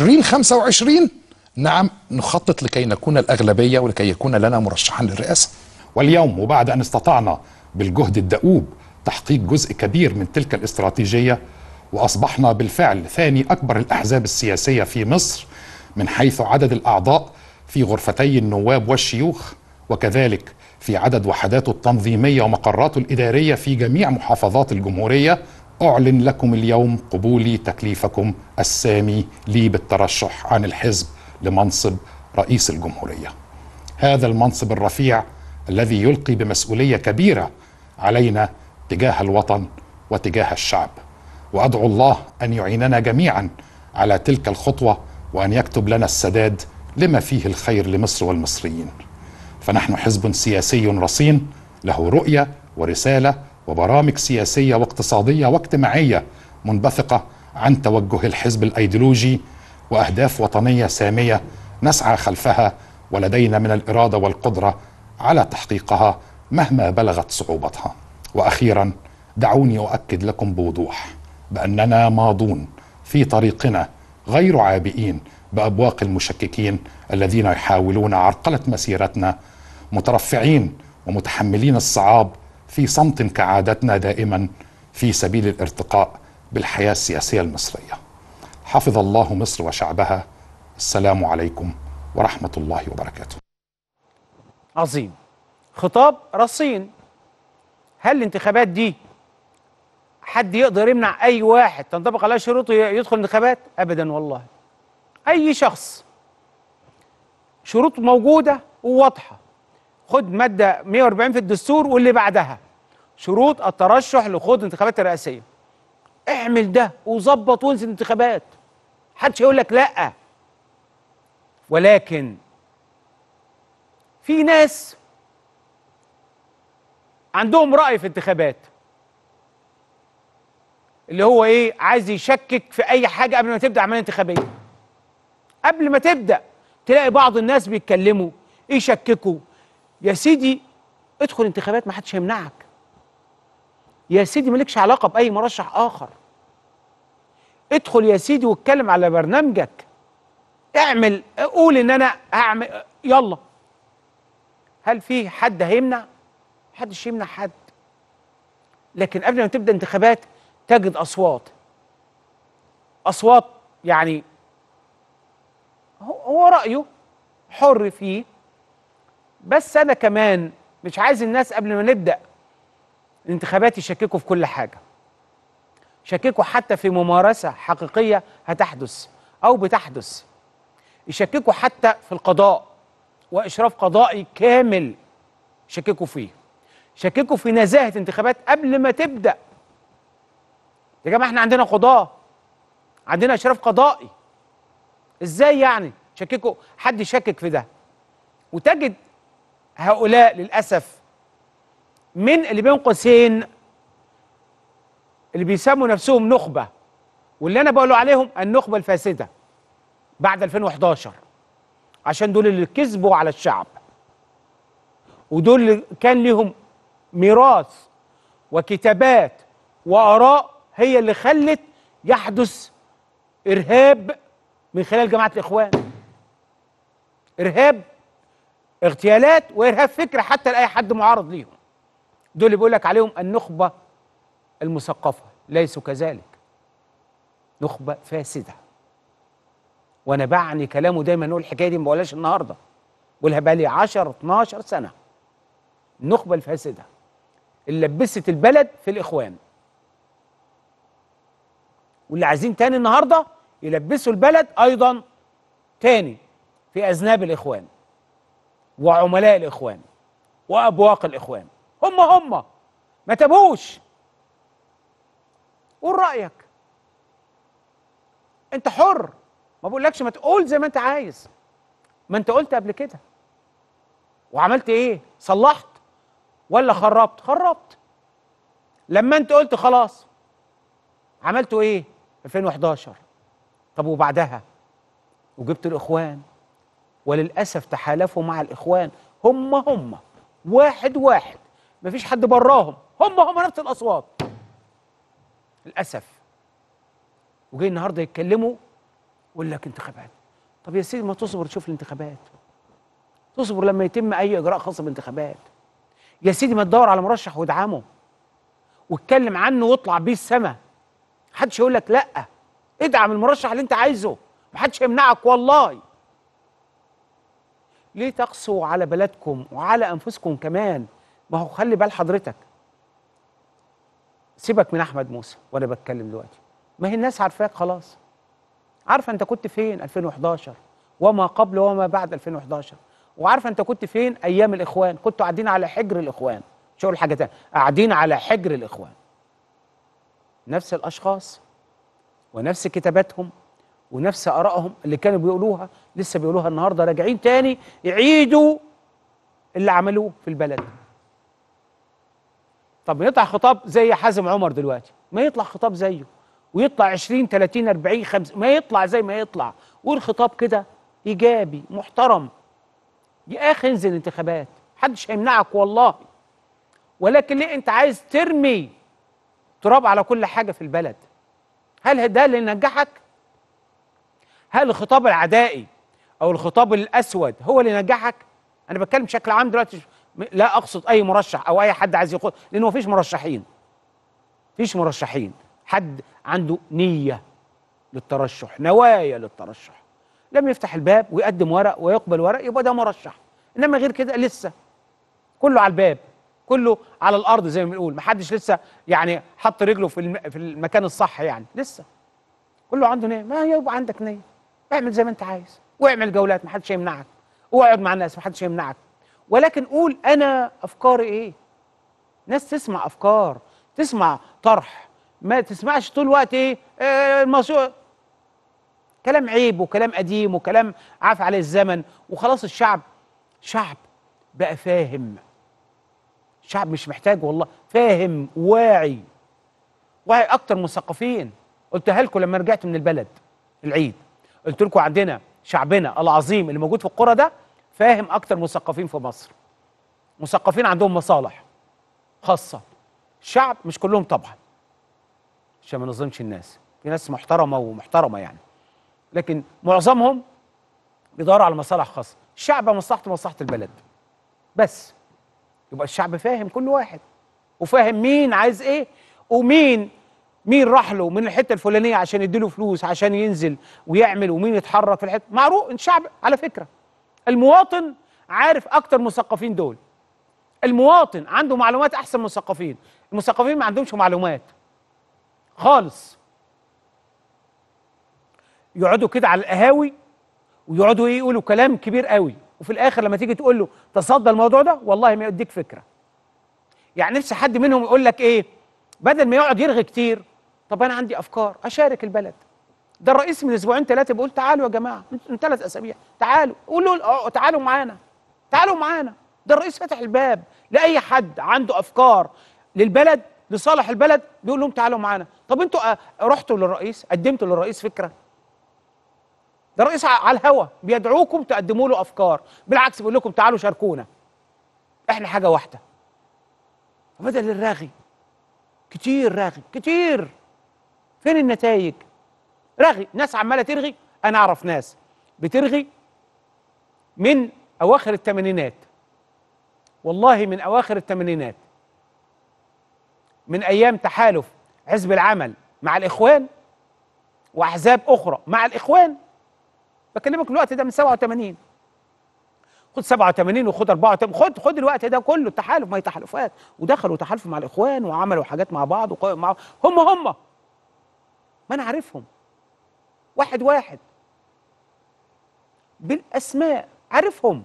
2025 نعم نخطط لكي نكون الأغلبية ولكي يكون لنا مرشحا للرئاسة واليوم وبعد أن استطعنا بالجهد الدؤوب تحقيق جزء كبير من تلك الاستراتيجية وأصبحنا بالفعل ثاني أكبر الأحزاب السياسية في مصر من حيث عدد الأعضاء في غرفتي النواب والشيوخ وكذلك في عدد وحداته التنظيمية ومقراته الإدارية في جميع محافظات الجمهورية أعلن لكم اليوم قبولي تكليفكم السامي لي بالترشح عن الحزب لمنصب رئيس الجمهورية هذا المنصب الرفيع الذي يلقي بمسؤوليه كبيره علينا تجاه الوطن وتجاه الشعب وادعو الله ان يعيننا جميعا على تلك الخطوه وان يكتب لنا السداد لما فيه الخير لمصر والمصريين فنحن حزب سياسي رصين له رؤيه ورساله وبرامج سياسيه واقتصاديه واجتماعيه منبثقه عن توجه الحزب الايديولوجي واهداف وطنيه ساميه نسعى خلفها ولدينا من الاراده والقدره على تحقيقها مهما بلغت صعوبتها. واخيرا دعوني اؤكد لكم بوضوح باننا ماضون في طريقنا غير عابئين بابواق المشككين الذين يحاولون عرقله مسيرتنا مترفعين ومتحملين الصعاب في صمت كعادتنا دائما في سبيل الارتقاء بالحياه السياسيه المصريه. حفظ الله مصر وشعبها. السلام عليكم ورحمه الله وبركاته. عظيم خطاب رصين هل الانتخابات دي حد يقدر يمنع اي واحد تنطبق عليه شروطه يدخل انتخابات ابدا والله اي شخص شروط موجوده وواضحه خد ماده 140 في الدستور واللي بعدها شروط الترشح لخوض الانتخابات الرئاسيه اعمل ده وظبط وانزل انتخابات محدش يقول لك لا ولكن في ناس عندهم رأي في انتخابات اللي هو ايه عايز يشكك في اي حاجه قبل ما تبدا عمليه انتخابيه قبل ما تبدا تلاقي بعض الناس بيتكلموا يشككوا يا سيدي ادخل انتخابات ما حدش هيمنعك يا سيدي مالكش علاقه باي مرشح اخر ادخل يا سيدي واتكلم على برنامجك اعمل قول ان انا هعمل يلا هل في حد هيمنع محدش يمنع حد لكن قبل ما تبدا انتخابات تجد اصوات اصوات يعني هو- هو رايه حر فيه بس انا كمان مش عايز الناس قبل ما نبدا الانتخابات يشككوا في كل حاجه يشككوا حتى في ممارسه حقيقيه هتحدث او بتحدث يشككوا حتى في القضاء واشراف قضائي كامل يشككوا فيه شككوا في نزاهه انتخابات قبل ما تبدا يا جماعه احنا عندنا قضاه عندنا اشراف قضائي ازاي يعني شككوا حد يشكك في ده وتجد هؤلاء للاسف من اللي بين قوسين اللي بيسموا نفسهم نخبه واللي انا بقول عليهم النخبه الفاسده بعد 2011 عشان دول اللي كذبوا على الشعب ودول اللي كان لهم ميراث وكتابات واراء هي اللي خلت يحدث ارهاب من خلال جماعه الاخوان ارهاب اغتيالات وارهاب فكره حتى لاي حد معارض ليهم دول اللي بيقول لك عليهم النخبه المثقفه ليسوا كذلك نخبه فاسده وانا بعني كلامه دايما نقول الحكايه دي ما بقولهاش النهارده بقولها بقالي 10 12 سنه النخبه الفاسده اللي لبست البلد في الاخوان واللي عايزين تاني النهارده يلبسوا البلد ايضا تاني في اذناب الاخوان وعملاء الاخوان وابواق الاخوان هم هم ما تابوش قول رايك انت حر ما بقولكش ما تقول زي ما انت عايز ما انت قلت قبل كده وعملت ايه صلحت ولا خربت خربت لما انت قلت خلاص عملتوا ايه 2011 طب وبعدها وجبت الاخوان وللاسف تحالفوا مع الاخوان هم هم واحد واحد مفيش حد براهم هم هم نفس الاصوات للاسف وجاي النهارده يتكلموا يقول لك انتخابات طب يا سيدي ما تصبر تشوف الانتخابات تصبر لما يتم اي اجراء خاص بالانتخابات يا سيدي ما تدور على مرشح وادعمه واتكلم عنه واطلع بيه السما محدش يقول لك لا ادعم المرشح اللي انت عايزه محدش يمنعك والله ليه تقسوا على بلدكم وعلى انفسكم كمان ما هو خلي بال حضرتك سيبك من احمد موسى وانا بتكلم دلوقتي ما هي الناس عارفاك خلاص عارفه انت كنت فين 2011 وما قبل وما بعد 2011 وعارفه انت كنت فين ايام الاخوان كنتوا قاعدين على حجر الاخوان مش هقول حاجه تانية قاعدين على حجر الاخوان نفس الاشخاص ونفس كتاباتهم ونفس ارائهم اللي كانوا بيقولوها لسه بيقولوها النهارده راجعين تاني يعيدوا اللي عملوه في البلد طب يطلع خطاب زي حازم عمر دلوقتي ما يطلع خطاب زيه ويطلع 20 30 40 50 ما يطلع زي ما يطلع والخطاب كده ايجابي محترم يا اخي انزل انتخابات محدش هيمنعك والله ولكن ليه انت عايز ترمي تراب على كل حاجه في البلد هل ده اللي ينجحك هل الخطاب العدائي او الخطاب الاسود هو اللي ينجحك انا بتكلم بشكل عام دلوقتي لا اقصد اي مرشح او اي حد عايز ياخد لانه مفيش مرشحين مفيش مرشحين حد عنده نيه للترشح نوايا للترشح لما يفتح الباب ويقدم ورق ويقبل ورق يبقى ده مرشح انما غير كده لسه كله على الباب كله على الارض زي ما بنقول محدش لسه يعني حط رجله في الم... في المكان الصح يعني لسه كله عنده نيه ما يبقى عندك نيه اعمل زي ما انت عايز واعمل جولات محدش يمنعك واقعد مع الناس محدش يمنعك ولكن قول انا افكاري ايه ناس تسمع افكار تسمع طرح ما تسمعش طول الوقت ايه آه الموضوع كلام عيب وكلام قديم وكلام عاف عليه الزمن وخلاص الشعب شعب بقى فاهم شعب مش محتاج والله فاهم واعي وهي اكتر مثقفين قلتها لكم لما رجعت من البلد العيد قلت لكم عندنا شعبنا العظيم اللي موجود في القرى ده فاهم اكتر مثقفين في مصر مثقفين عندهم مصالح خاصه الشعب مش كلهم طبعا عشان ما نظلمش الناس في ناس محترمه ومحترمه يعني لكن معظمهم بيدوروا على مصالح خاصه الشعب مصلحته مصلحه البلد بس يبقى الشعب فاهم كل واحد وفاهم مين عايز ايه ومين مين راح له من الحته الفلانيه عشان يديله فلوس عشان ينزل ويعمل ومين يتحرك في الحته معروف الشعب على فكره المواطن عارف اكتر مثقفين دول المواطن عنده معلومات احسن من المثقفين المثقفين ما عندهمش معلومات خالص يقعدوا كده على القهاوي ويقعدوا ايه يقولوا كلام كبير قوي وفي الاخر لما تيجي تقول له تصدى الموضوع ده والله ما يديك فكره يعني نفسي حد منهم يقول لك ايه بدل ما يقعد يرغي كتير طب انا عندي افكار اشارك البلد ده الرئيس من اسبوعين ثلاثه بيقول تعالوا يا جماعه من ثلاث اسابيع تعالوا قولوا اه تعالوا معانا تعالوا معانا ده الرئيس فتح الباب لاي حد عنده افكار للبلد لصالح البلد بيقول لهم تعالوا معانا طب انتوا اه رحتوا للرئيس قدمتوا للرئيس فكره ده الرئيس ع- على الهوا بيدعوكم تقدموا له افكار بالعكس بيقول لكم تعالوا شاركونا احنا حاجه واحده فبدل الرغي كتير رغي كتير فين النتائج رغي ناس عماله ترغي انا اعرف ناس بترغي من اواخر الثمانينات والله من اواخر الثمانينات من ايام تحالف حزب العمل مع الاخوان واحزاب اخرى مع الاخوان بكلمك الوقت ده من 87 خد 87 وخد 84 خد خد الوقت ده كله التحالف ما هي تحالفات ودخلوا تحالفوا مع الاخوان وعملوا حاجات مع بعض وقا- مع هم هم ما انا عارفهم واحد واحد بالاسماء عارفهم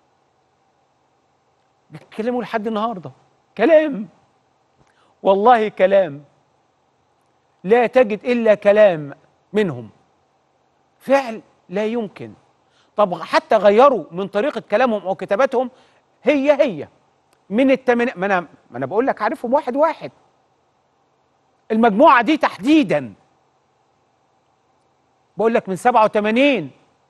بيتكلموا لحد النهارده كلام والله كلام لا تجد الا كلام منهم فعل لا يمكن طب حتى غيروا من طريقه كلامهم او كتاباتهم هي هي من التمن ما انا ما انا بقول لك عارفهم واحد واحد المجموعه دي تحديدا بقول لك من 87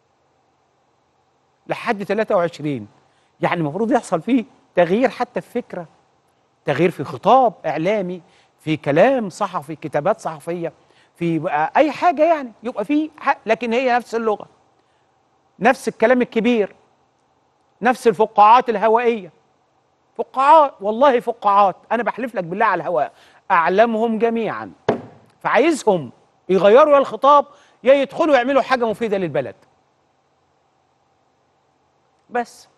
لحد 23 يعني المفروض يحصل فيه تغيير حتى في فكره تغيير في خطاب اعلامي في كلام صحفي كتابات صحفيه في بقى اي حاجه يعني يبقى في حق لكن هي نفس اللغه نفس الكلام الكبير نفس الفقاعات الهوائيه فقاعات والله فقاعات انا بحلف لك بالله على الهواء اعلمهم جميعا فعايزهم يغيروا يا الخطاب يا يدخلوا يعملوا حاجه مفيده للبلد بس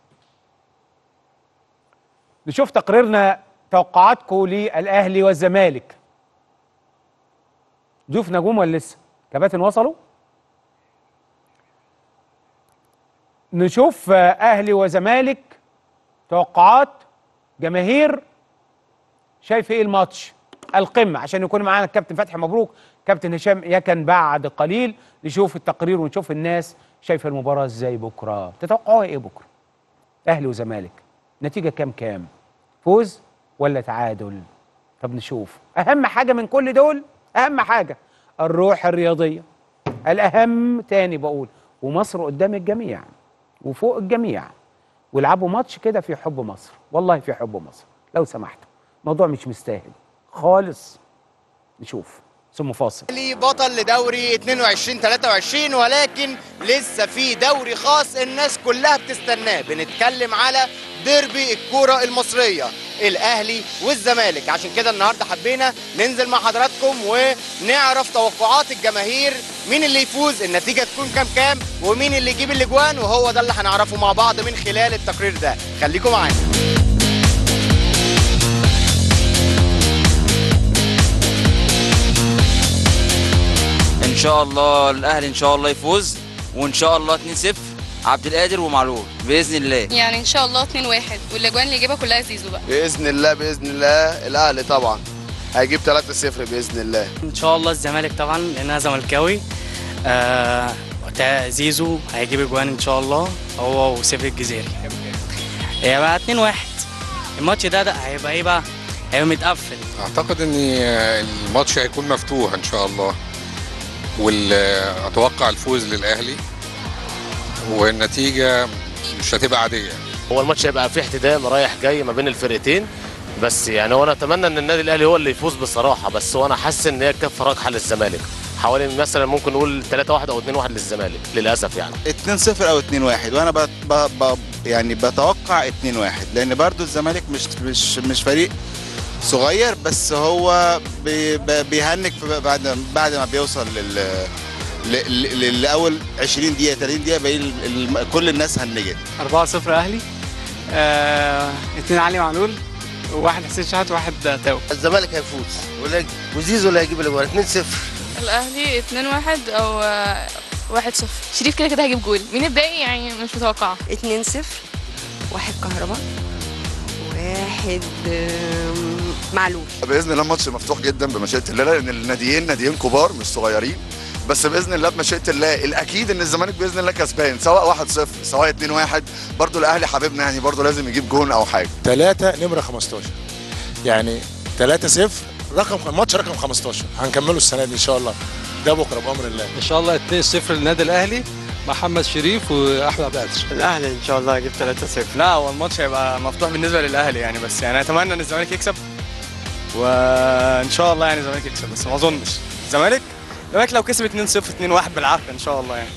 نشوف تقريرنا توقعاتكم للاهلي والزمالك ضيوف نجوم ولا لسه كباتن وصلوا نشوف آه، اهلي وزمالك توقعات جماهير شايف ايه الماتش القمه عشان يكون معانا الكابتن فتحي مبروك كابتن هشام يكن بعد قليل نشوف التقرير ونشوف الناس شايفه المباراه ازاي بكره تتوقعوا ايه بكره اهلي وزمالك نتيجه كام كام فوز ولا تعادل طب نشوف اهم حاجه من كل دول اهم حاجه الروح الرياضيه الاهم تاني بقول ومصر قدام الجميع وفوق الجميع والعبوا ماتش كده في حب مصر والله في حب مصر لو سمحتوا الموضوع مش مستاهل خالص نشوف ثم فاصل الاهلي بطل لدوري 22 23 ولكن لسه في دوري خاص الناس كلها بتستناه بنتكلم على ديربي الكوره المصريه الاهلي والزمالك عشان كده النهارده حبينا ننزل مع حضراتكم ونعرف توقعات الجماهير مين اللي يفوز النتيجه تكون كام كام ومين اللي يجيب الاجوان وهو ده اللي هنعرفه مع بعض من خلال التقرير ده خليكم معانا ان شاء الله الاهلي ان شاء الله يفوز وان شاء الله 2-0 عبد القادر ومعلول باذن الله يعني ان شاء الله 2 1 والاجوان اللي يجيبها كلها زيزو بقى باذن الله باذن الله الاهلي طبعا هيجيب 3-0 باذن الله ان شاء الله الزمالك طبعا لان انا زملكاوي آه تا- زيزو هيجيب اجوان ان شاء الله هو وسيف الجزيري هيبقى 2 1 الماتش ده, ده هيبقى ايه بقى هيبقى متقفل اعتقد ان الماتش هيكون مفتوح ان شاء الله واتوقع الفوز للاهلي والنتيجه مش هتبقى عاديه هو الماتش هيبقى فيه احتدام رايح جاي ما بين الفرقتين بس يعني هو انا اتمنى ان النادي الاهلي هو اللي يفوز بصراحه بس هو انا حاسس ان هي كفه راجحه للزمالك حوالي مثلا ممكن نقول 3 1 او 2 1 للزمالك للاسف يعني 2-0 او 2-1 وانا ب... ب... ب... يعني بتوقع 2-1 لان برضو الزمالك مش مش مش فريق صغير بس هو بي... ب- بيهنك في- بعد بعد ما بيوصل لل ل- ل- لاول 20 دقيقه 30 دقيقه بقى ال- ال- كل الناس هنجت 4-0 اهلي آه، اتنين علي معلول وواحد حسين شحات وواحد تاو الزمالك هيفوز ولا- وزيزو اللي هيجيب الاجوان 2-0 الاهلي 2 1 او 1 0 شريف كده كده هيجيب جول مين الباقي يعني مش متوقعه 2 0 واحد كهرباء واحد آم، معلول باذن الله الماتش مفتوح جدا بمشيئه الله لان الناديين ناديين كبار مش صغيرين بس باذن الله بمشيئه الله الاكيد ان الزمالك باذن الله كسبان سواء 1-0 سواء 2-1 برضو الاهلي حبيبنا يعني برضو لازم يجيب جون او حاجه 3 نمره 15 يعني 3 0 رقم ماتش رقم 15 هنكمله السنه دي ان شاء الله ده بكره بامر الله ان شاء الله 2-0 للنادي الاهلي محمد شريف واحمد عبد القادر الاهلي ان شاء الله هيجيب 3-0 لا هو الماتش هيبقى مفتوح بالنسبه للاهلي يعني بس يعني اتمنى ان الزمالك يكسب وان شاء الله يعني الزمالك يكسب بس ما اظنش الزمالك الزمالك لو كسب 2-0 2-1 بالعافيه ان شاء الله يعني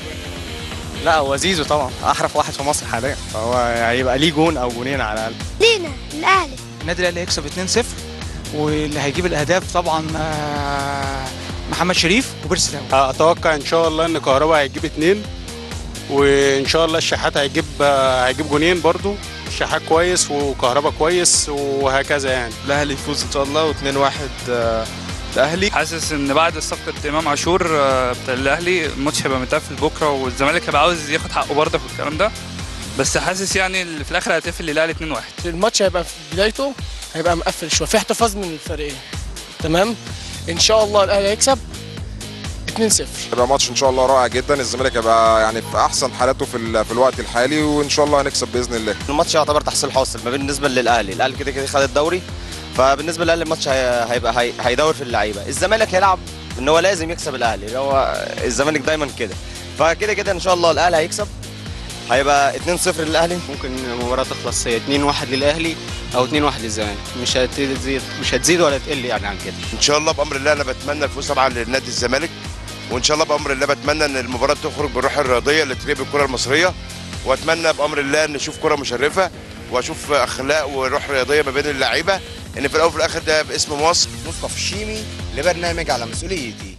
لا هو زيزو طبعا احرف واحد في مصر حاليا فهو هيبقى ليه جون او جونين على الاقل لينا الاهلي النادي الاهلي هيكسب 2-0 واللي هيجيب الاهداف طبعا آه، محمد شريف وبيرسي تاو اتوقع ان شاء الله ان كهربا هيجيب اتنين وان شاء الله الشحات هيجيب هيجيب جونين برضو الشحات كويس وكهربا كويس وهكذا يعني الاهلي يفوز ان شاء الله و2-1 الاهلي حاسس ان بعد صفقه امام عاشور آه، بتاع الاهلي الماتش هيبقى متقفل بكره والزمالك هيبقى عاوز ياخد حقه برضه في الكلام ده بس حاسس يعني اللي في الاخر هتقفل الاهلي 2-1 الماتش هيبقى في بدايته هيبقى مقفل شويه في احتفاظ من الفريقين تمام ان شاء الله الاهلي هيكسب 2-0 يبقى ماتش ان شاء الله رائع جدا الزمالك هيبقى يعني في احسن حالاته في ال- في الوقت الحالي وان شاء الله هنكسب باذن الله الماتش يعتبر تحصيل حاصل ما بالنسبه للاهلي الاهلي كده كده خد الدوري فبالنسبه للاهلي الماتش هي- هيبقى هي- هيدور في اللعيبه الزمالك هيلعب ان هو لازم يكسب الاهلي اللي هو الزمالك دايما كده فكده كده ان شاء الله الاهلي هيكسب هيبقى 2-0 للاهلي ممكن المباراه تخلص هي 2-1 للاهلي او 2-1 للزمالك مش هتزيد مش هتزيد ولا تقل يعني عن كده ان شاء الله بامر الله انا بتمنى الفوز طبعا لنادي الزمالك وان شاء الله بامر الله بتمنى ان المباراه تخرج بالروح الرياضيه اللي تليق بالكره المصريه واتمنى بامر الله ان نشوف كره مشرفه واشوف اخلاق وروح رياضيه ما بين اللعيبه ان في الاول وفي الاخر ده باسم مصر مصطفى الشيمي لبرنامج على مسؤوليتي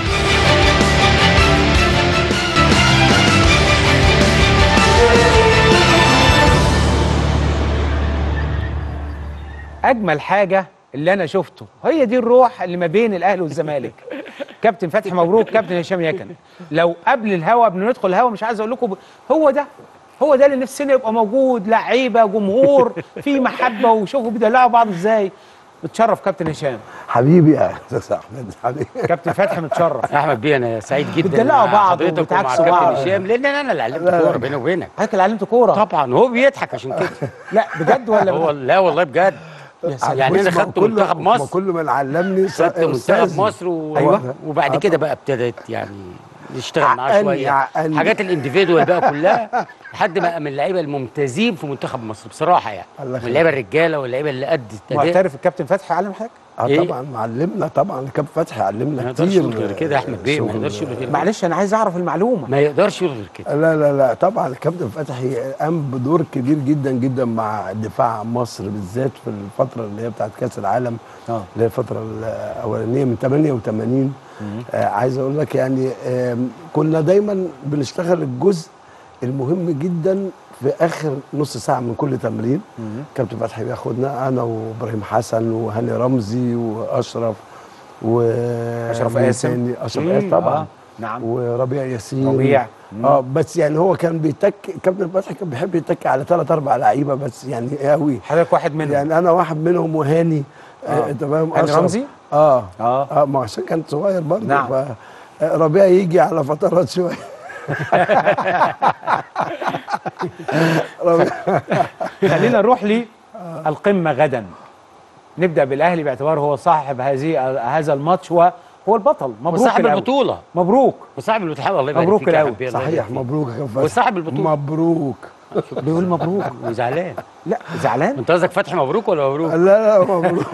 اجمل حاجه اللي انا شفته هي دي الروح اللي ما بين الاهلي والزمالك كابتن فتحي مبروك كابتن هشام يكن لو قبل الهوا بندخل الهوا مش عايز اقول لكم ب... هو ده هو ده اللي نفسنا يبقى موجود لعيبه جمهور في محبه وشوفوا بيدلعوا بعض ازاي متشرف كابتن هشام حبيبي يا استاذ احمد حبيبي كابتن فتحي متشرف احمد بيه انا سعيد جدا بتدلعوا مع بعض حضرتك ومع وبتعكسوا كابتن بعض. هشام لان انا اللي علمت لا، لا. كوره بيني وبينك حضرتك اللي علمت كوره طبعا هو بيضحك عشان كده لا بجد ولا هو لا والله بجد يعني انا بص، ما خدت كل- منتخب ما مصر كل من علمني خدت منتخب أستاذي. مصر و... أيوة. وبعد كده بقى ابتدت يعني نشتغل معاه عقلني- شويه عقلني. حاجات الانديفيدوال بقى كلها لحد ما بقى من اللعيبه الممتازين في منتخب مصر بصراحه يعني الله من يخليك. اللعيبه الرجاله واللعيبه اللي قد الأداء. معترف الكابتن فتحي علم حاجه اه إيه؟ طبعا معلمنا طبعا كابتن فتحي علمنا ما كتير يقدرش يقول غير كده يا احمد بيه ما شغل- يقدرش يقول غير كده معلش انا عايز اعرف المعلومه ما يقدرش يقول غير كده لا لا لا طبعا الكابتن فتحي قام بدور كبير جدا جدا مع الدفاع عن مصر بالذات في الفتره اللي هي بتاعت كاس العالم اه اللي هي الفتره الاولانيه من 88 آه عايز اقول لك يعني آم، كنا دايما بنشتغل الجزء المهم جدا في اخر نص ساعه من كل تمرين كابتن فتحي بياخدنا انا وابراهيم حسن وهاني رمزي واشرف و أشرف مين قاسم. تاني؟ اشرف مم، قاسم طبعا آه، نعم. وربيع ياسين ربيع. مم. اه بس يعني هو كان بيتك كابتن فتحي كان بيحب يتك على ثلاث اربع لعيبه بس يعني قوي حضرتك واحد منهم يعني انا واحد منهم وهاني آه. آه. تمام هاني أشرف. رمزي؟ اه اه اه ما عشان كان صغير برضه نعم. ف آه، ربيع يجي على فترات شويه ربيع خلينا نروح للقمه غدا نبدا بالاهلي باعتباره هو صاحب هذه هذا الماتش وهو البطل مبروك وصاحب الأول. البطولة. مبروك وصاحب البطوله الله يبارك مبروك فيك يا الأول. حبيبي، الله صحيح يبارك فيك. مبروك يا فتحي وصاحب البطولة. مبروك بيقول مبروك وزعلان لا زعلان انت قصدك فتحي مبروك ولا مبروك؟ لا لا مبروك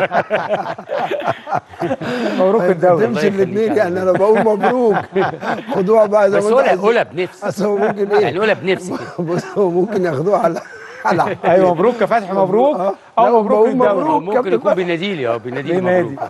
مبروك الدوري تمشي الاثنين يعني انا بقول مبروك خدوها بقى زي بس ما انت قولها عايزين. قولها بنفس اصل هو ممكن ايه يعني قولها بنفس كده بص هو ممكن ياخدوها على على ايوه مبروك يا فتحي مبروك لا، اه مبروك بقول الدوري مبروك. ممكن كابتن يكون فتحي. بيناديلي اه بيناديلي بينادي. مبروك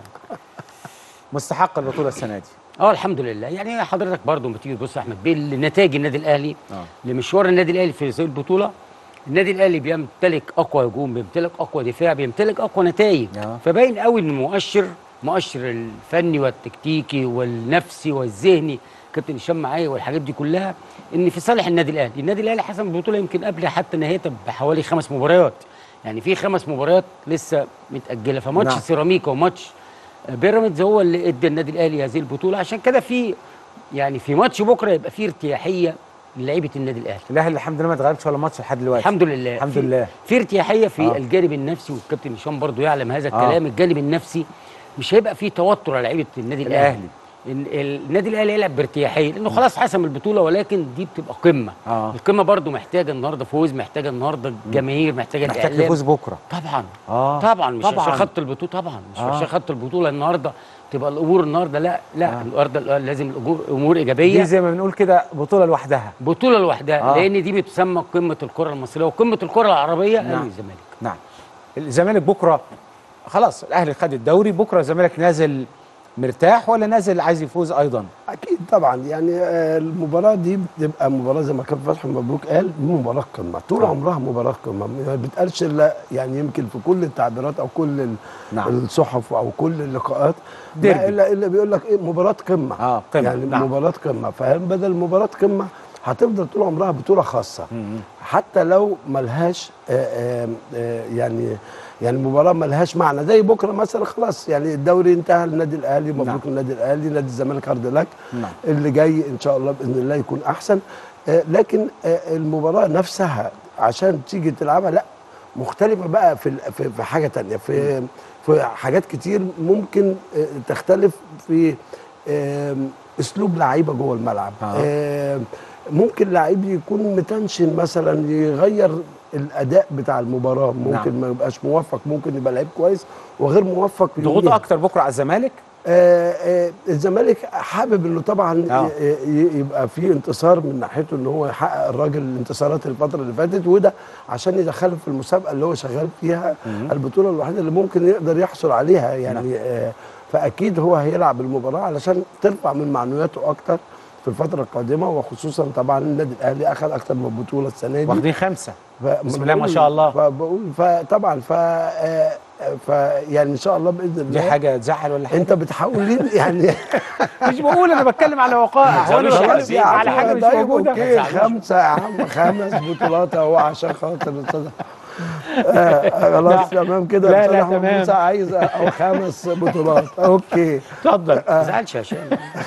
مستحق البطوله السنه دي اه الحمد لله يعني حضرتك برضو لما تيجي تبص يا احمد بنتائج النادي الاهلي لمشوار النادي الاهلي في هذه البطوله النادي الاهلي بيمتلك اقوى هجوم بيمتلك اقوى دفاع بيمتلك اقوى نتائج آه. فباين قوي ان المؤشر مؤشر الفني والتكتيكي والنفسي والذهني كابتن هشام معايا والحاجات دي كلها ان في صالح النادي الاهلي النادي الاهلي حسم البطوله يمكن قبل حتى نهايتها بحوالي خمس مباريات يعني في خمس مباريات لسه متاجله فماتش نعم. سيراميكا وماتش بيراميدز هو اللي ادى النادي الاهلي هذه البطوله عشان كده في يعني في ماتش بكره يبقى في ارتياحيه للعيبه النادي الاهلي الاهلي الحمد لله ما اتغلبش ولا ماتش لحد دلوقتي الحمد لله الحمد في- لله في ارتياحيه في آه. آه. الجانب النفسي والكابتن هشام برضو يعلم هذا آه. الكلام الجانب النفسي مش هيبقى فيه توتر على لعيبه النادي الاهلي الأهلي. ال- ال- النادي الاهلي يلعب بارتياحيه لانه خلاص حسم البطوله ولكن دي بتبقى قمه آه. القمه برضو محتاجه النهارده فوز محتاجه النهارده الجماهير محتاجه محتاج الاعلام يفوز بكره طبعا اه طبعا مش طبعاً. عشان خدت البطوله طبعا مش آه. عشان خدت البطوله النهارده تبقى الامور النهارده لا لا آه. النهارده لازم الامور امور ايجابيه دي زي ما بنقول كده بطوله لوحدها بطوله لوحدها آه. آه. لان دي بتسمى قمه الكره المصريه وقمه الكره العربيه نعم. اهلي والزمالك نعم الزمالك بكره خلاص الاهلي خد الدوري بكره الزمالك نازل مرتاح ولا نازل عايز يفوز ايضا اكيد طبعا يعني آه، المباراه دي بتبقى مباراه زي ما كان فتحي مبروك قال دي مباراه قمه طول آه. عمرها مباراه قمه ما بتقالش الا يعني يمكن في كل التعبيرات او كل ال- نعم. الصحف او كل اللقاءات ديربي. لا الا الا بيقول لك ايه مباراه قمه اه قمه يعني نعم. مباراه قمه فهم بدل مباراه قمه هتفضل طول عمرها بطوله خاصه حتى لو ملهاش آه، آه، آه، يعني يعني مباراه ملهاش معنى زي بكره مثلا خلاص يعني الدوري انتهى للنادي الاهلي مبروك نعم. النادي الاهلي نادي الزمالك هارد لك نعم. اللي جاي ان شاء الله باذن الله يكون احسن آه، لكن آه، المباراه نفسها عشان تيجي تلعبها لا مختلفه بقى في ال- في في حاجه تانية في في حاجات كتير ممكن آه، تختلف في آم، اسلوب لعيبه جوه الملعب آه. آم، ممكن لعيب يكون متنشن مثلا يغير الاداء بتاع المباراه ممكن نعم. ما يبقاش موفق ممكن يبقى لعيب كويس وغير موفق ضغوط يوميها. اكتر بكره على الزمالك آه، آه، الزمالك حابب انه طبعا آه. ي- ي- يبقى في انتصار من ناحيته ان هو يحقق الراجل الانتصارات الفتره اللي فاتت وده عشان يدخله في المسابقه اللي هو شغال فيها البطوله الوحيده اللي ممكن يقدر يحصل عليها يعني آه، فاكيد هو هيلعب المباراه علشان ترفع من معنوياته اكتر في الفتره القادمه وخصوصا طبعا النادي الاهلي اخذ اكتر من بطوله السنه دي واخدين خمسه ف- بسم الله ما بقول- شاء الله. فبقول فطبعا ف آه، ف يعني ان شاء الله باذن الله دي حاجه تزعل ولا حاجه انت بتحاول يعني مش بقول انا بتكلم على وقائع هو انا تزعلوش يا بتكلم عم. على حاجه مش طيب موجوده اوكي خمسه يا عم خمس بطولات اهو عشان خاطر الاستاذ آه، خلاص تمام كده لا، الأستاذ لا، أحمد تمام. موسى عايز أو خمس بطولات اوكي اتفضل ما تزعلش يا هشام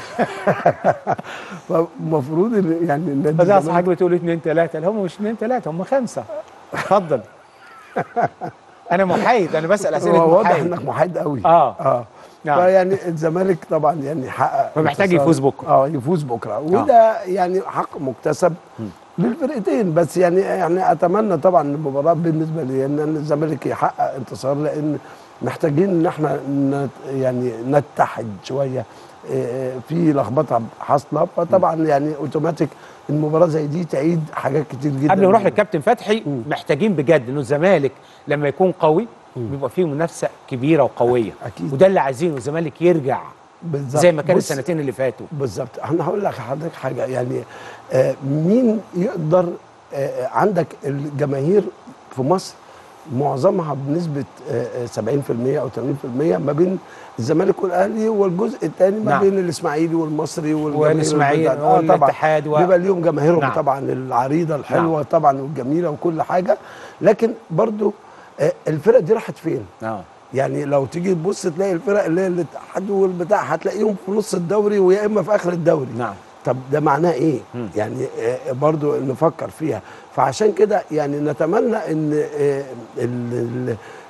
فالمفروض ان يعني النادي بس يا الزمالك- صاحبي بتقول اثنين ثلاثه لا هم مش اثنين ثلاثه هم خمسه اتفضل انا محايد انا بسال اسئله هو واضح محايد انك محايد قوي اه اه نعم. فيعني الزمالك طبعا يعني حقق فمحتاج انتصار. يفوز بكرة. اه يفوز بكره وده يعني حق مكتسب للفرقتين بس يعني يعني اتمنى طبعا المباراه بالنسبه لي ان الزمالك يحقق انتصار لان محتاجين ان احنا نت يعني نتحد شويه آه، في لخبطه حاصله فطبعا يعني اوتوماتيك المباراه زي دي تعيد حاجات كتير جدا قبل ما نروح للكابتن فتحي محتاجين بجد انه الزمالك لما يكون قوي بيبقى فيه منافسه كبيره وقويه أكيد. وده اللي عايزينه الزمالك يرجع بالظبط. زي ما كان بص- السنتين اللي فاتوا بالظبط انا هقول لك لحضرتك حاجه يعني آه مين يقدر آه عندك الجماهير في مصر معظمها بنسبه آه آه، 70% او 80% ما بين الزمالك والاهلي والجزء الثاني ما نعم. بين الاسماعيلي والمصري والجماهير والإسماعيلي البلدان. آه طبعا والاتحاد و- بيبقى ليهم جماهيرهم نعم. طبعا العريضه الحلوه طبعا والجميله وكل حاجه لكن برضو آه الفرق دي راحت فين؟ اه يعني لو تيجي تبص تلاقي الفرق اللي هي الاتحاد والبتاع هتلاقيهم في نص الدوري ويا اما في اخر الدوري نعم طب ده معناه ايه مم. يعني آه، برضو نفكر فيها فعشان كده يعني نتمنى ان آه، ال- ال-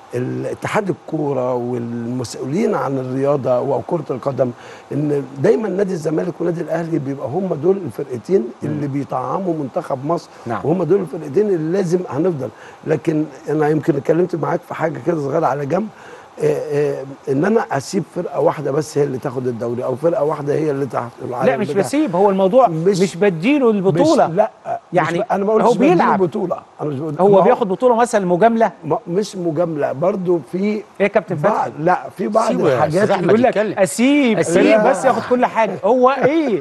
الاتحاد الكوره والمسؤولين عن الرياضه وكره القدم ان دايما نادي الزمالك ونادي الاهلي بيبقى هم دول الفرقتين اللي بيطعموا منتخب مصر نعم. وهم دول الفرقتين اللي لازم هنفضل لكن انا يمكن اتكلمت معاك في حاجه كده صغيره على جنب آه، آه، ان انا اسيب فرقه واحده بس هي اللي تاخد الدوري او فرقه واحده هي اللي تحت لا مش بسيب هو الموضوع مش, مش بديله البطوله مش لا يعني مش ب... انا ما هو قلتش بديله بيلعب بطوله انا مش بقول- هو ما بياخد بطوله مثلا مجامله مش مجامله برضو في ايه يا كابتن بعض فتحي لا في بعض سيبه يا الحاجات أستاذ أحمد يقول لك يتكلم. اسيب اسيب لا. بس ياخد كل حاجه هو ايه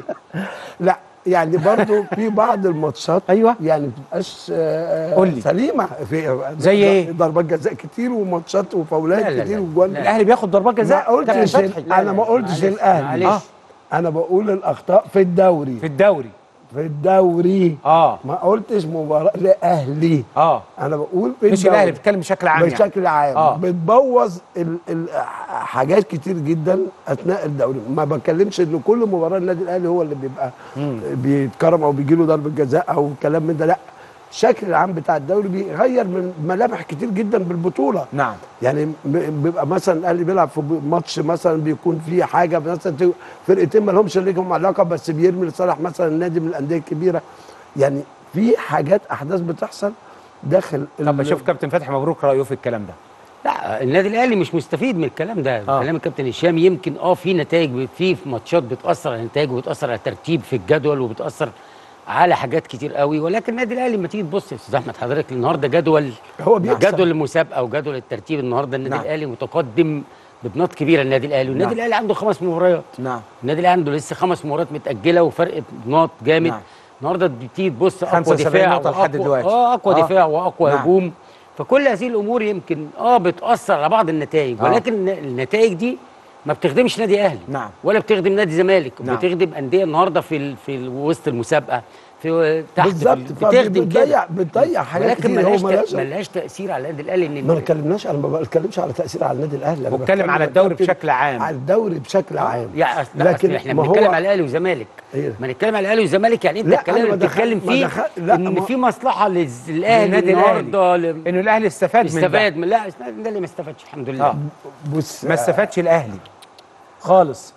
لا يعني برضو في بعض الماتشات ايوه يعني ما بتبقاش آه، قول لي. سليمه في زي ايه؟ ضربات جزاء كتير وماتشات وفاولات لا، لا، كتير لا. وجوان لا. الأهلي بياخد ضربات جزاء؟ ما قلتش كابتن ال- فتحي. لا، انا لا، ما قلتش معلش، الاهلي معلش. انا بقول الاخطاء في الدوري في الدوري في الدوري اه ما قلتش مباراه لاهلي اه انا بقول في مش الدوري. الاهلي بتتكلم بشكل عام يعني. بشكل عام آه. بتبوظ ال ال حاجات كتير جدا اثناء الدوري ما بتكلمش ان كل مباراه النادي الاهلي هو اللي بيبقى بيتكرم او بيجي له ضربه جزاء او كلام من ده لا الشكل العام بتاع الدوري بيغير من ملامح كتير جدا بالبطوله نعم يعني ب- بيبقى مثلا الاهلي بيلعب في ماتش مثلا بيكون فيه حاجه مثلا ت- فرقتين ما لهمش ليهم علاقه بس بيرمي لصالح مثلا النادي من الانديه الكبيره يعني في حاجات احداث بتحصل داخل طب اشوف كابتن فتحي مبروك رايه في الكلام ده لا النادي الاهلي مش مستفيد من الكلام ده آه. آه. كلام الكابتن هشام يمكن اه في نتائج في في ماتشات بتاثر على النتائج وبتاثر على الترتيب في الجدول وبتاثر على حاجات كتير قوي ولكن النادي الاهلي لما تيجي تبص يا استاذ احمد حضرتك النهارده جدول هو بيكسب. جدول المسابقه وجدول الترتيب النهارده النادي نعم. الاهلي متقدم ببنات كبيره النادي الاهلي والنادي نعم. الاهلي عنده خمس مباريات نعم النادي الاهلي عنده لسه خمس مباريات متاجله وفرق نقط جامد نعم. النهارده بتيجي تبص اقوى 75 دفاع نقطة لحد وأقوى- دلوقتي. اه اقوى آه. دفاع واقوى نعم. هجوم فكل هذه الامور يمكن اه بتاثر على بعض النتائج آه. ولكن النتائج دي ما بتخدمش نادي اهلي نعم. ولا بتخدم نادي زمالك نعم. بتخدم انديه النهارده في ال... في ال- وسط المسابقه في تحت في ال- بالظبط بتخدم كده بتضيع بتضيع حاجات ولكن كتير هو ملهاش ملهاش تأ- ملهاش تاثير على النادي الاهلي ان ما اتكلمناش انا ما بتكلمش على تاثير على النادي الاهلي انا بتكلم على بتكلم الدوري بشكل عام. على الدوري بشكل عام يعني أصل- لكن احنا ما بنتكلم هو- على الاهلي والزمالك إيه؟ ما نتكلم على الاهلي والزمالك يعني انت لا، الكلام أنا اللي ما دخل- بتتكلم ما فيه دخل- لا، ان ما- في مصلحه للز- للاهلي للنادي النهارده الأهلي. انه الاهلي استفاد من ده استفاد من لا النادي اللي ما استفادش الحمد لله آه. بص ما استفادش الاهلي خالص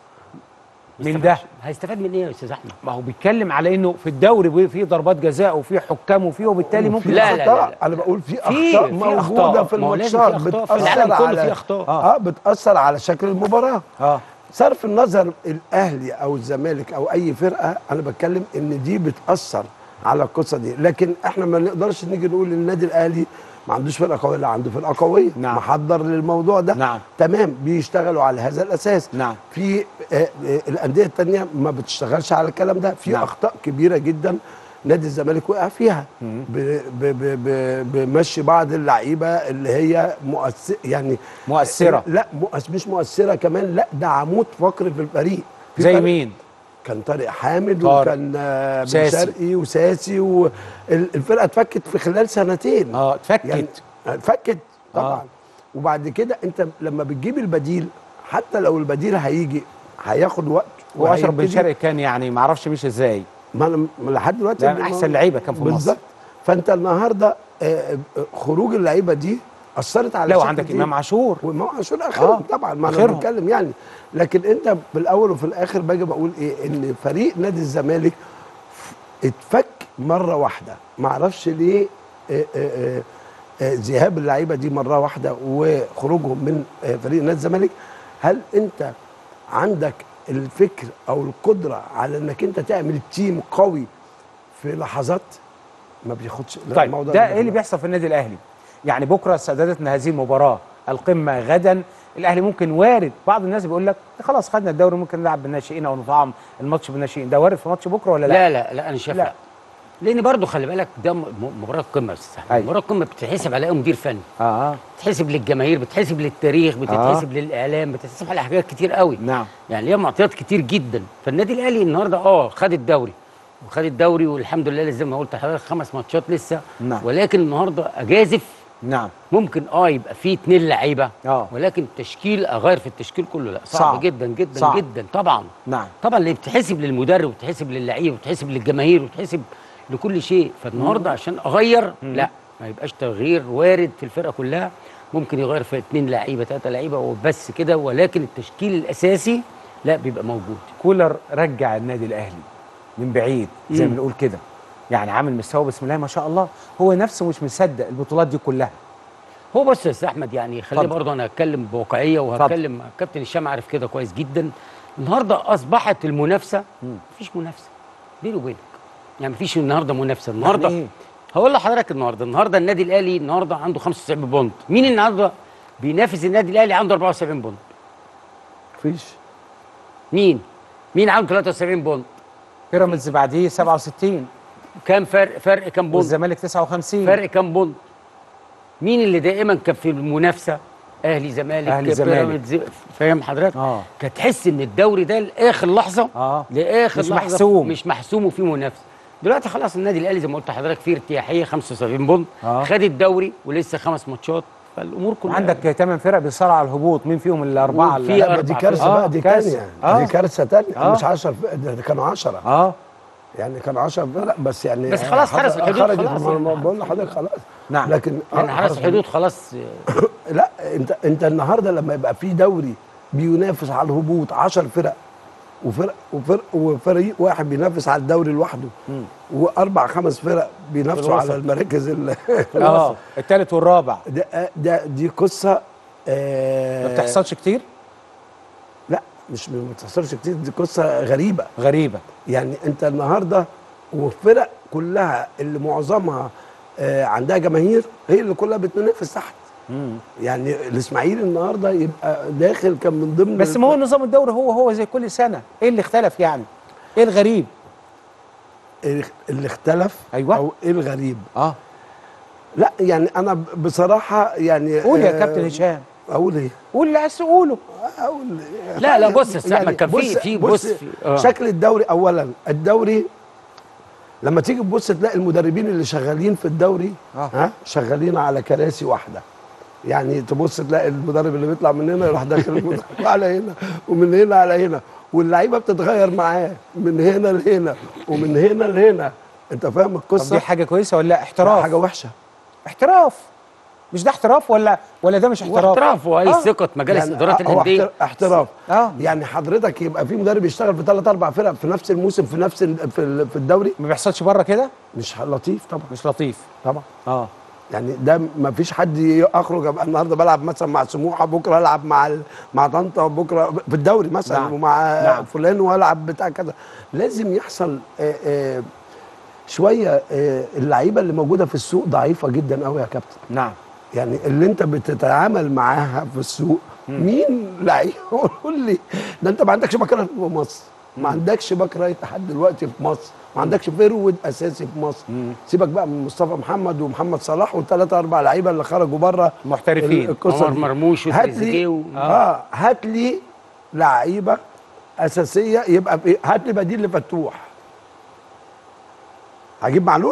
من ده هيستفاد من ايه يا استاذ احمد؟ ما هو بيتكلم على انه في الدوري في ضربات جزاء وفي حكام وفي وبالتالي ممكن لا يخطئ. لا, لا, لا. انا بقول في اخطاء في موجوده أخطاء. في ما هو لازم الماتشات في أخطاء في بتاثر العالم كله على في أخطاء. اه, آه بتاثر على شكل المباراه اه صرف النظر الاهلي او الزمالك او اي فرقه انا بتكلم ان دي بتاثر على القصه دي لكن احنا ما نقدرش نيجي نقول النادي الاهلي ما عندوش فرقه قويه لا عنده فرقه قويه نعم. محضر للموضوع ده نعم. تمام بيشتغلوا على هذا الاساس نعم. في آه آه الانديه الثانيه ما بتشتغلش على الكلام ده في نعم. اخطاء كبيره جدا نادي الزمالك وقع فيها ب- ب- ب- ب- بمشي بعض اللعيبه اللي هي مؤثر يعني مؤثرة. لا مؤس مش مؤثره كمان لا ده عمود فقري في الفريق في زي فرق- مين؟ كان طارق حامد طارق. وكان آه، بن ساسي. شرقي وساسي والفرقه اتفكت في خلال سنتين اه اتفكت يعني اتفكت طبعا آه. وبعد كده انت لما بتجيب البديل حتى لو البديل هيجي هياخد وقت واشرف بن وهيبتدي- شرقي كان يعني ما اعرفش مش ازاي ما انا ما لحد دلوقتي ده من احسن لعيبه كان في مصر بالظبط فانت النهارده آه، آه، خروج اللعيبه دي اثرت على لو شكل عندك كتير. امام عاشور وامام عاشور اخرهم آه، طبعا ما انا آخرهم. بتكلم يعني لكن انت بالاول وفي الاخر باجي بقول ايه ان فريق نادي الزمالك اتفك مره واحده ما اعرفش ليه آه، آه، آه، ذهاب اللعيبه دي مره واحده وخروجهم من آه، فريق نادي الزمالك هل انت عندك الفكر او القدره على انك انت تعمل تيم قوي في لحظات ما بياخدش لا، طيب الموضوع ده ما ايه اللي بيحصل في النادي الاهلي يعني بكره سدادتنا هذه المباراه القمه غدا الاهلي ممكن وارد بعض الناس بيقول لك خلاص خدنا الدوري ممكن نلعب بالناشئين او نطعم الماتش بالناشئين ده وارد في ماتش بكره ولا لا لا لا لا انا شايف لا. لا لان برضه خلي بالك ده م- م- مباراه قمه يا استاذ أحمد. أيوة. مباراه قمه بتتحسب على ايه مدير فني اه بتتحسب للجماهير بتتحسب للتاريخ بتتحسب آه. للاعلام بتتحسب على حاجات كتير قوي نعم يعني ليها معطيات كتير جدا فالنادي الاهلي النهارده اه خد الدوري وخد الدوري والحمد لله زي ما قلت لحضرتك خمس ماتشات لسه نعم. ولكن النهارده اجازف نعم ممكن اه يبقى فيه اتنين لعيبه اه ولكن تشكيل اغير في التشكيل كله لا صعب, صعب. صعب. جدا جدا صعب. صعب. جدا طبعا نعم طبعا اللي بتحسب للمدرب وتحسب للعيب وتحسب للجماهير وتحسب لكل شيء فالنهارده عشان اغير لا ما يبقاش تغيير وارد في الفرقه كلها ممكن يغير في اثنين لعيبه ثلاثه لعيبه وبس كده ولكن التشكيل الاساسي لا بيبقى موجود كولر رجع النادي الاهلي من بعيد زي ما مم. بنقول كده يعني عامل مستوى بسم الله ما شاء الله هو نفسه مش مصدق البطولات دي كلها هو بص يا استاذ احمد يعني خليني اتفضل. برضه انا هتكلم بواقعيه وهتكلم مع كابتن هشام عارف كده كويس جدا النهارده اصبحت المنافسه مفيش منافسه بيني وبينك يعني مفيش النهارده منافسه النهارده إيه؟ هقول لحضرتك النهارده النهارده النادي الاهلي النهارده عنده 75 بونت مين النهارده بينافس النادي الاهلي عنده 74 بونت مفيش مين مين عنده 73 بونت بيراميدز بعديه 67 كام فرق فرق كام بونت والزمالك 59 فرق كام بونت مين اللي دائما كان في المنافسه اهلي زمالك أهلي، زمالك. بيراميدز فاهم حضرتك اه كانت تحس ان الدوري ده لاخر لحظه اه لاخر مش لحظة محسوم. مش محسوم وفي منافسه دلوقتي خلاص النادي الاهلي زي ما قلت لحضرتك فيه ارتياحيه 75 بونت آه. خد الدوري ولسه خمس ماتشات فالامور كلها عندك ثمان فرق بيصارعوا على الهبوط مين فيهم الاربعه وفي اللي- أربع دي كارثه آه، بقى دي كارثة. تانية آه. دي كارثه تانية آه. مش 10 ده كانوا 10 اه يعني كانوا 10 فرق بس يعني بس خلاص حرس حضر- الحدود خرجت خلاص من- يعني. بقول لحضرتك خلاص نعم لكن يعني آه، حرس الحدود خلاص لا انت انت النهارده لما يبقى في دوري بينافس على الهبوط 10 فرق وفرق وفرق وفريق واحد بينافس على الدوري لوحده واربع خمس فرق بينافسوا الوسط. على المراكز ال- اه الثالث والرابع ده ده دي قصه آه ما بتحصلش كتير لا مش ما بتحصلش كتير دي قصه غريبه غريبه يعني انت النهارده والفرق كلها اللي معظمها آه عندها جماهير هي اللي كلها بتنافس تحت يعني الاسماعيلي النهارده يبقى داخل كان من ضمن بس ما هو نظام الدوري هو هو زي كل سنه ايه اللي اختلف يعني ايه الغريب اللي اختلف ايوه او ايه الغريب اه لا يعني انا ب- بصراحه يعني قول يا آه، كابتن هشام اقول ايه قول اللي عايز تقوله اقول لا لا بص يا استاذ احمد كان في في بص في- آه. شكل الدوري اولا الدوري لما تيجي تبص تلاقي المدربين اللي شغالين في الدوري آه. ها شغالين على كراسي واحده يعني تبص تلاقي المدرب اللي بيطلع من هنا يروح داخل المدرب على هنا ومن هنا على هنا واللعيبه بتتغير معاه من هنا لهنا ومن هنا لهنا انت فاهم طب القصه دي حاجه كويسه ولا لا، احتراف حاجه وحشه احتراف مش ده احتراف ولا ولا ده مش احتراف واحتراف واي آه. ثقه مجالس يعني ادارات هو الانديه احتر- احتراف اه يعني حضرتك يبقى في مدرب يشتغل في ثلاث اربع فرق في نفس الموسم في نفس ال- في ال- في الدوري ما بيحصلش بره كده مش لطيف طبعا مش لطيف طبعا اه يعني ده ما فيش حد يخرج ابقى النهارده بلعب مثلا مع سموحه بكره العب مع ال... مع طنطا بكره في الدوري مثلا نعم. نعم. ومع نعم. نعم. فلان والعب بتاع كذا لازم يحصل آه آه شويه آه اللعيبه اللي موجوده في السوق ضعيفه جدا قوي يا كابتن نعم يعني اللي انت بتتعامل معاها في السوق مين لعيب قول لي ده انت ما عندكش باك رايت في مصر ما عندكش باك رايت لحد دلوقتي في مصر ما عندكش فيرود اساسي في مصر سيبك بقى من مصطفى محمد ومحمد صلاح والثلاثه اربع لعيبه اللي خرجوا بره محترفين القصه عمر دي. مرموش هات وتريزيجيه لي و- اه هات لي لعيبه اساسيه يبقى في هات لي بديل لفتوح هجيب معلول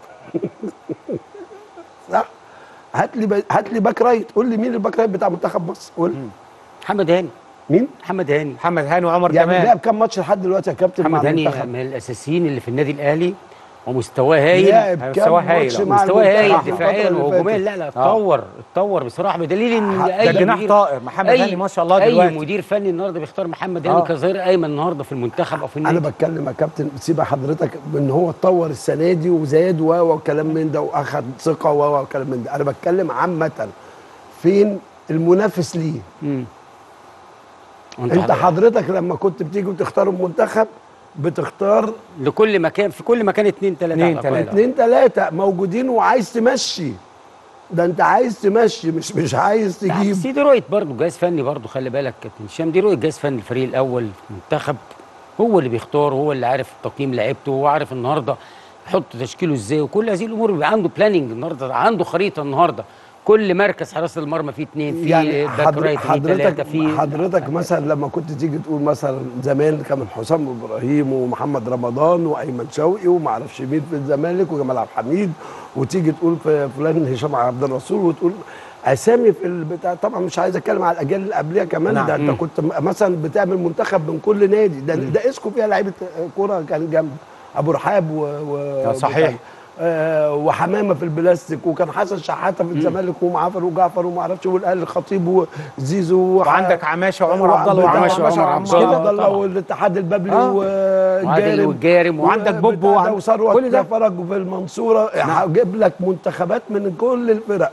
صح هات لي ب... هات لي باك رايت قول لي مين الباك رايت بتاع منتخب مصر قول لي محمد هاني مين محمد هاني محمد هاني وعمر يعني كمال لعب كام ماتش لحد دلوقتي يا كابتن مع محمد هاني المنتخب من الاساسيين اللي في النادي الاهلي ومستواه هايل لعب كام مستواه هايل. ماتش مع مستواه هايل المنتخب الفترة دفاعيا اللي وهجوميا فاتت؟ لا لا آه. اتطور اتطور بصراحه بدليل ان ده اي جناح مدير- طائر محمد أي- هاني ما شاء الله اي دلوقتي مدير فني النهارده بيختار محمد هاني آه. كظهير ايمن النهارده في المنتخب او في انا النادي بتكلم يا كابتن سيب حضرتك ان هو اتطور السنه دي وزاد و وكلام من ده واخد ثقه و وكلام من ده انا بتكلم عامه فين المنافس ليه مم. وأنت انت حضرتك- حضرتك لما كنت بتيجي وتختار المنتخب بتختار لكل مكان في كل مكان اتنين تلاته اتنين، على الأقل. تلاتة. اتنين تلاته موجودين وعايز تمشي ده انت عايز تمشي مش مش عايز لا، تجيب بس دي رؤيه برضه جهاز فني برضه خلي بالك كابتن هشام دي رؤيه جهاز فني الفريق الاول في المنتخب هو اللي بيختار هو اللي عارف تقييم لعيبته هو عارف النهارده يحط تشكيله ازاي وكل هذه الامور بيبقى عنده بلاننج النهارده عنده خريطه النهارده كل مركز حراسه المرمى فيه اثنين في يعني باك حضر رايت فيه حضرتك ثلاثه في حضرتك مثلا لما كنت تيجي تقول مثلا زمان كان حسام ابراهيم ومحمد رمضان وايمن شوقي وما اعرفش مين في الزمالك وجمال عبد الحميد وتيجي تقول في فلان هشام عبد الرسول وتقول اسامي في البتاع طبعا مش عايز اتكلم على الاجيال اللي قبلها كمان نعم. ده انت مم. كنت م- مثلا بتعمل منتخب من كل نادي ده ده اسكو فيها لعيبه كوره كان جنب ابو رحاب و, و آه، صحيح. آه وحمامه في البلاستيك وكان حسن شحاته في الزمالك ومعاه فاروق جعفر وما اعرفش والاهلي الخطيب وزيزو وعندك عماشه وعمر عبد الله وعماشه وعمر وعمر عبد عبد الله الله طبعاً. والاتحاد البابلي آه. والجارم والجارم وعندك بوبو وعندك وعندك وثروت كل ده. فرج في المنصوره هجيب لك منتخبات من كل الفرق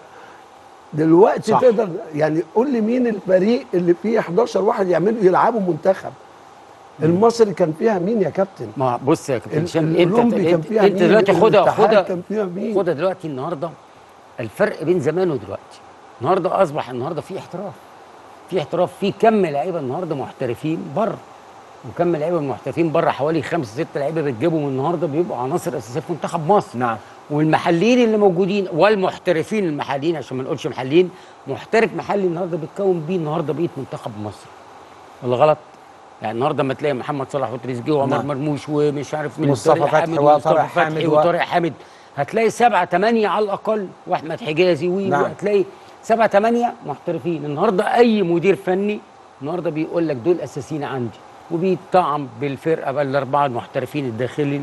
دلوقتي صح. تقدر يعني قول لي مين الفريق اللي فيه 11 واحد يعملوا يلعبوا منتخب المصري كان فيها مين يا كابتن ما بص يا كابتن ال- هشام انت الأولمبي كان انت, فيها انت مين؟ دلوقتي خدها الاتحاد خدها كان فيها مين؟ خدها دلوقتي النهارده الفرق بين زمان ودلوقتي النهارده اصبح النهارده في احتراف في احتراف في كم لعيبه النهارده محترفين بره وكم لعيبه محترفين بره حوالي خمسه سته لعيبه بتجيبهم النهارده بيبقوا عناصر اساسيه في منتخب مصر نعم والمحليين اللي موجودين والمحترفين المحليين عشان ما نقولش محليين محترف محلي النهارده بيتكون بيه النهارده بقيه منتخب مصر ولا غلط؟ يعني النهارده ما تلاقي محمد صلاح وتريزيجيه وعمر نعم. مرموش ومش عارف مين مصطفى طارق فتحي حامد وطارق ومصطفى حامد فتحي و- وطارق حامد هتلاقي سبعة ثمانية على الأقل وأحمد حجازي و نعم. هتلاقي سبعة ثمانية محترفين النهارده أي مدير فني النهارده بيقول لك دول أساسيين عندي وبيطعم بالفرقة بقى الأربعة المحترفين الداخلي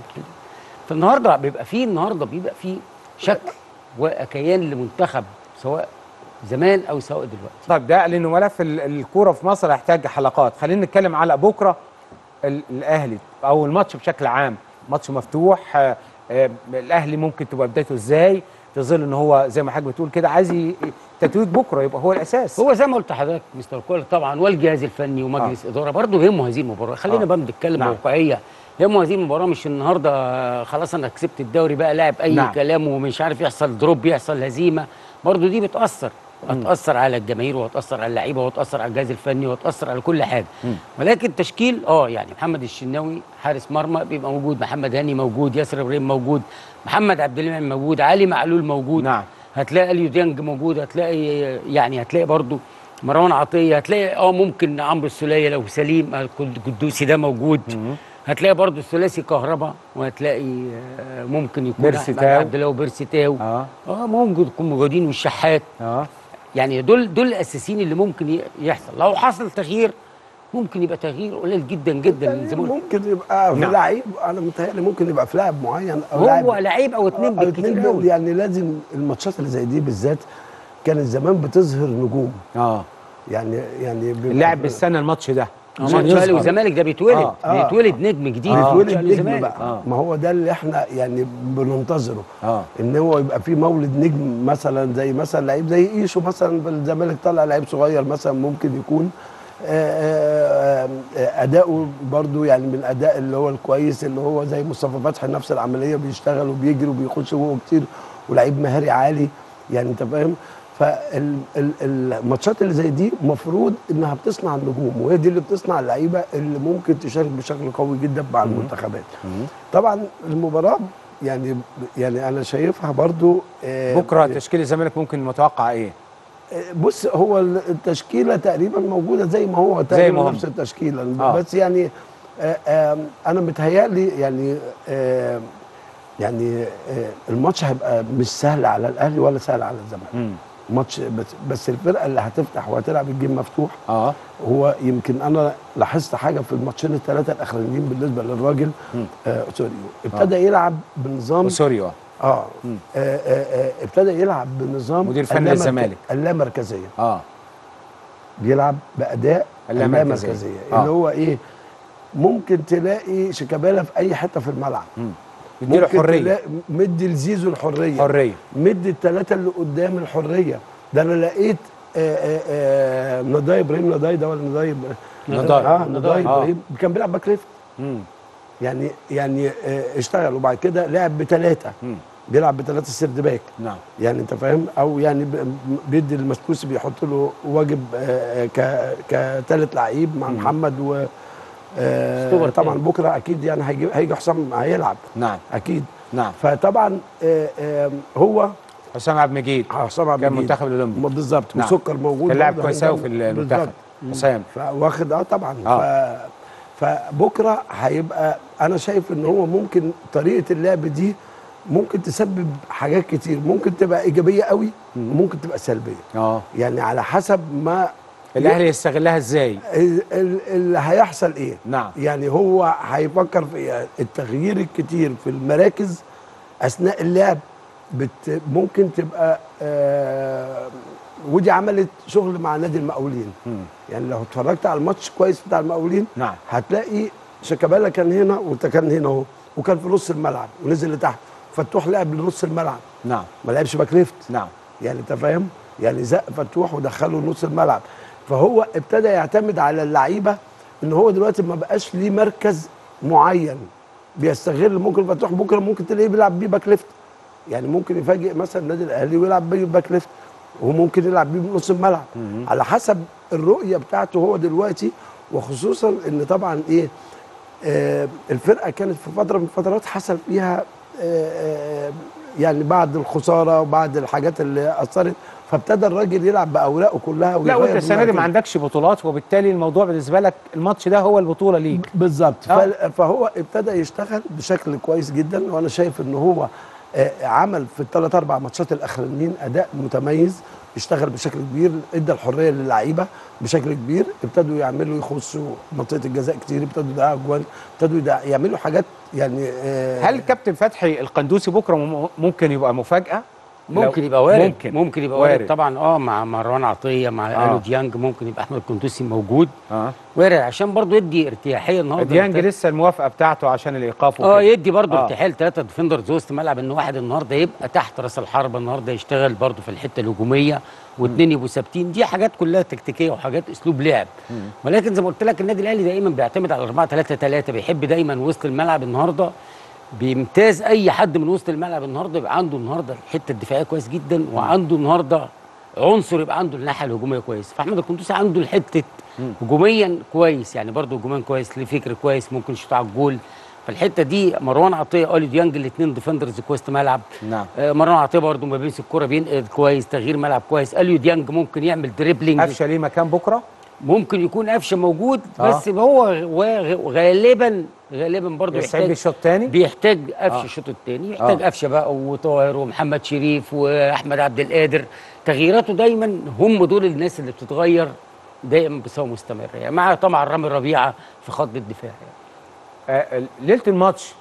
فالنهارده بيبقى فيه النهارده بيبقى فيه شكل وكيان لمنتخب سواء زمان أو سواء دلوقتي طيب ده لانه ملف ال- الكوره في مصر هيحتاج حلقات خلينا نتكلم على بكره ال- الاهلي او الماتش بشكل عام ماتش مفتوح آه، آه، الاهلي ممكن تبقى بدايته ازاي في ظل ان هو زي ما حضرتك بتقول كده عايز ي- تتويج بكره يبقى هو الاساس هو زي ما قلت لحضرتك مستر كولر طبعا والجهاز الفني ومجلس آه. اداره برضه يهمه هذه المباراه خلينا آه. آه. بقى نتكلم نعم. واقعيه يهمه هذه المباراه مش النهارده آه، خلاص انا كسبت الدوري بقى لاعب اي نعم. نعم. كلام ومش عارف يحصل دروب يحصل هزيمه برضه دي بتاثر هتاثر على الجماهير وهتاثر على اللعيبه وهتاثر على الجهاز الفني وهتاثر على كل حاجه مم. ولكن تشكيل اه يعني محمد الشناوي حارس مرمى بيبقى موجود محمد هاني موجود ياسر ابراهيم موجود محمد عبد المنعم موجود علي معلول موجود نعم هتلاقي اليو ديانج موجود هتلاقي يعني هتلاقي برضو مروان عطيه هتلاقي اه ممكن عمرو السوليه لو سليم آه، القدوسي ده موجود هتلاقي برضو الثلاثي كهربا وهتلاقي آه، ممكن يكون بيرسي أحمد تاو. عبد الله وبيرسي تاو اه اه ممكن يكون موجودين والشحات اه يعني دول دول الاساسيين اللي ممكن ي- يحصل لو حصل تغيير ممكن يبقى تغيير قليل جدا جدا زي ما قلت. ممكن يبقى في نعم. لعيب انا متهيألي ممكن يبقى في لاعب معين او هو لاعب لعيب او اتنين أو بالكتير اتنين قوي يعني لازم الماتشات اللي زي دي بالذات كانت زمان بتظهر نجوم اه يعني يعني بيبقى اللاعب في- بيستنى الماتش ده آه، ماتش الاهلي والزمالك ده بيتولد آه، آه. بيتولد نجم جديد بيتولد ماتش الأهلي نجم والزمالك. بقى ما هو ده اللي احنا يعني بننتظره اه ان هو يبقى في مولد نجم مثلا زي مثلا لعيب زي ايشو مثلا في الزمالك طلع لعيب صغير مثلا ممكن يكون آه، آه، آه، اداؤه برضو يعني من الاداء اللي هو الكويس اللي هو زي مصطفى فتحي نفس العمليه بيشتغل وبيجري وبيخش جوه كتير ولعيب مهاري عالي يعني انت فاهم فالماتشات اللي زي دي مفروض انها بتصنع النجوم وهي دي اللي بتصنع اللعيبه اللي ممكن تشارك بشكل قوي جدا مع المنتخبات طبعا المباراه يعني يعني انا شايفها برضو آه، بكره تشكيل الزمالك ممكن متوقع ايه بص هو التشكيله تقريبا موجوده زي ما هو تقريبا ما هم. نفس التشكيله آه. بس يعني آه، آه، انا متهيألي يعني آه، يعني آه، الماتش هيبقى مش سهل على الاهلي ولا سهل على الزمالك ماتش بس بس الفرقه اللي هتفتح وهتلعب الجيم مفتوح اه هو يمكن انا لاحظت حاجه في الماتشين الثلاثه الاخرانيين بالنسبه للراجل آه سوريو ابتدى يلعب بنظام سوريو اه آه، آه، آه، ابتدى يلعب بنظام مدير فني اللامرك- الزمالك. اللامركزيه اه بيلعب باداء اللامركزية. اللامركزيه آه. اللي هو ايه ممكن تلاقي شيكابالا في اي حته في الملعب يديله ممكن حرية. تلاقي مدي لزيزو الحريه حرية. مدي الثلاثه اللي قدام الحريه ده انا لقيت آه، آه، آه، نضاي ابراهيم نضاي ده ولا نضاي نضاي. اه نضاي آه. ابراهيم كان بيلعب باك ليفت يعني يعني آه، اشتغل وبعد كده لعب بثلاثه بيلعب بثلاثه سيرد باك نعم يعني انت فاهم او يعني ب- بيدي المسكوسي بيحط له واجب آه، ك كثالث لعيب مع محمد و آه، ستوبر طبعا تاني. بكره اكيد يعني هيجي هيجي حسام هيلعب نعم اكيد نعم فطبعا آه، آه، هو حسام عبد المجيد حسام عبد كان المجيد. منتخب الاولمبي ما بالظبط نعم. وسكر موجود كان لاعب برضه كويس قوي هيبقى- في المنتخب بالظبط. حسام واخد اه طبعا آه. ف فبكره هيبقى انا شايف ان هو ممكن طريقه اللعب دي ممكن تسبب حاجات كتير ممكن تبقى ايجابيه قوي وممكن تبقى سلبيه اه يعني على حسب ما الاهلي يستغلها ازاي ال- ال- اللي هيحصل ايه نعم يعني هو هيفكر في إيه؟ التغيير الكتير في المراكز اثناء اللعب بت ممكن تبقى آه ودي عملت شغل مع نادي المقاولين يعني لو اتفرجت على الماتش كويس بتاع المقاولين نعم هتلاقي شيكابالا كان هنا وانت كان هنا اهو وكان في نص الملعب ونزل لتحت فتوح لعب لنص الملعب نعم ما لعبش باك ليفت نعم يعني انت فاهم يعني زق فتوح ودخله نص الملعب فهو ابتدى يعتمد على اللعيبه ان هو دلوقتي ما بقاش ليه مركز معين بيستغل ممكن فتوح بكره ممكن تلاقيه بيلعب بيه باك ليفت يعني ممكن يفاجئ مثلا النادي الاهلي ويلعب بيه باك ليفت وممكن يلعب بيه بنص الملعب على حسب الرؤيه بتاعته هو دلوقتي وخصوصا ان طبعا ايه آه الفرقه كانت في فتره من الفترات حصل فيها آه آه يعني بعد الخساره وبعد الحاجات اللي اثرت فابتدى الراجل يلعب باوراقه كلها لا ويغير وانت السنه دي بمراكزه. ما عندكش بطولات وبالتالي الموضوع بالنسبه لك الماتش ده هو البطوله ليك بالظبط آه. ف- فهو ابتدى يشتغل بشكل كويس جدا وانا شايف ان هو آه، عمل في الثلاث اربع ماتشات الاخرانيين اداء متميز اشتغل بشكل كبير ادى الحريه للعيبه بشكل كبير ابتدوا يعملوا يخشوا منطقه الجزاء كتير ابتدوا يدعوا اجوان ابتدوا يدع- يعملوا حاجات يعني آه، هل كابتن فتحي القندوسي بكره مم- ممكن يبقى مفاجاه ممكن لو- يبقى وارد ممكن ممكن يبقى وارد, طبعا اه مع مروان عطيه مع آه. الو ديانج ممكن يبقى احمد القندوسي موجود اه وارد عشان برضه يدي ارتياحيه النهارده ديانج للت- لسه الموافقه بتاعته عشان الايقاف اه وكده. يدي برضه آه. ارتياحيه لثلاثه ديفندرز وسط ملعب ان واحد النهارده يبقى تحت راس الحربه النهارده يشتغل برضه في الحته الهجوميه واثنين يبقوا ثابتين دي حاجات كلها تكتيكيه وحاجات اسلوب لعب ولكن زي ما قلت لك النادي الاهلي دايما بيعتمد على 4 3 3 بيحب دايما وسط الملعب النهارده بيمتاز اي حد من وسط الملعب النهارده يبقى عنده النهارده الحته الدفاعيه كويس جدا وعنده النهارده عنصر يبقى عنده الناحيه الهجوميه كويس فاحمد القندوسي عنده الحته هجوميا كويس يعني برضه هجوميا كويس ليه فكر كويس ممكن يشوط على الجول فالحته دي مروان عطيه اولي ديانج الاثنين ديفندرز كويس ملعب نعم آه، مروان عطيه برضه ما بيمسك الكوره بينقل كويس تغيير ملعب كويس اليو ديانج ممكن يعمل دريبلينج قفشه ليه مكان بكره ممكن يكون قفشه موجود آه. بس هو غ- غالبا غالبا برضه يستعد يحتاج بالشوط الثاني بيحتاج قفشه آه. الشوط الثاني يحتاج آه. قفشه بقى وطاهر ومحمد شريف واحمد عبد القادر تغييراته دايما هم دول الناس اللي بتتغير دائما بصفه مستمره يعني مع طبعا رامي ربيعه في خط الدفاع يعني. آه ليله الماتش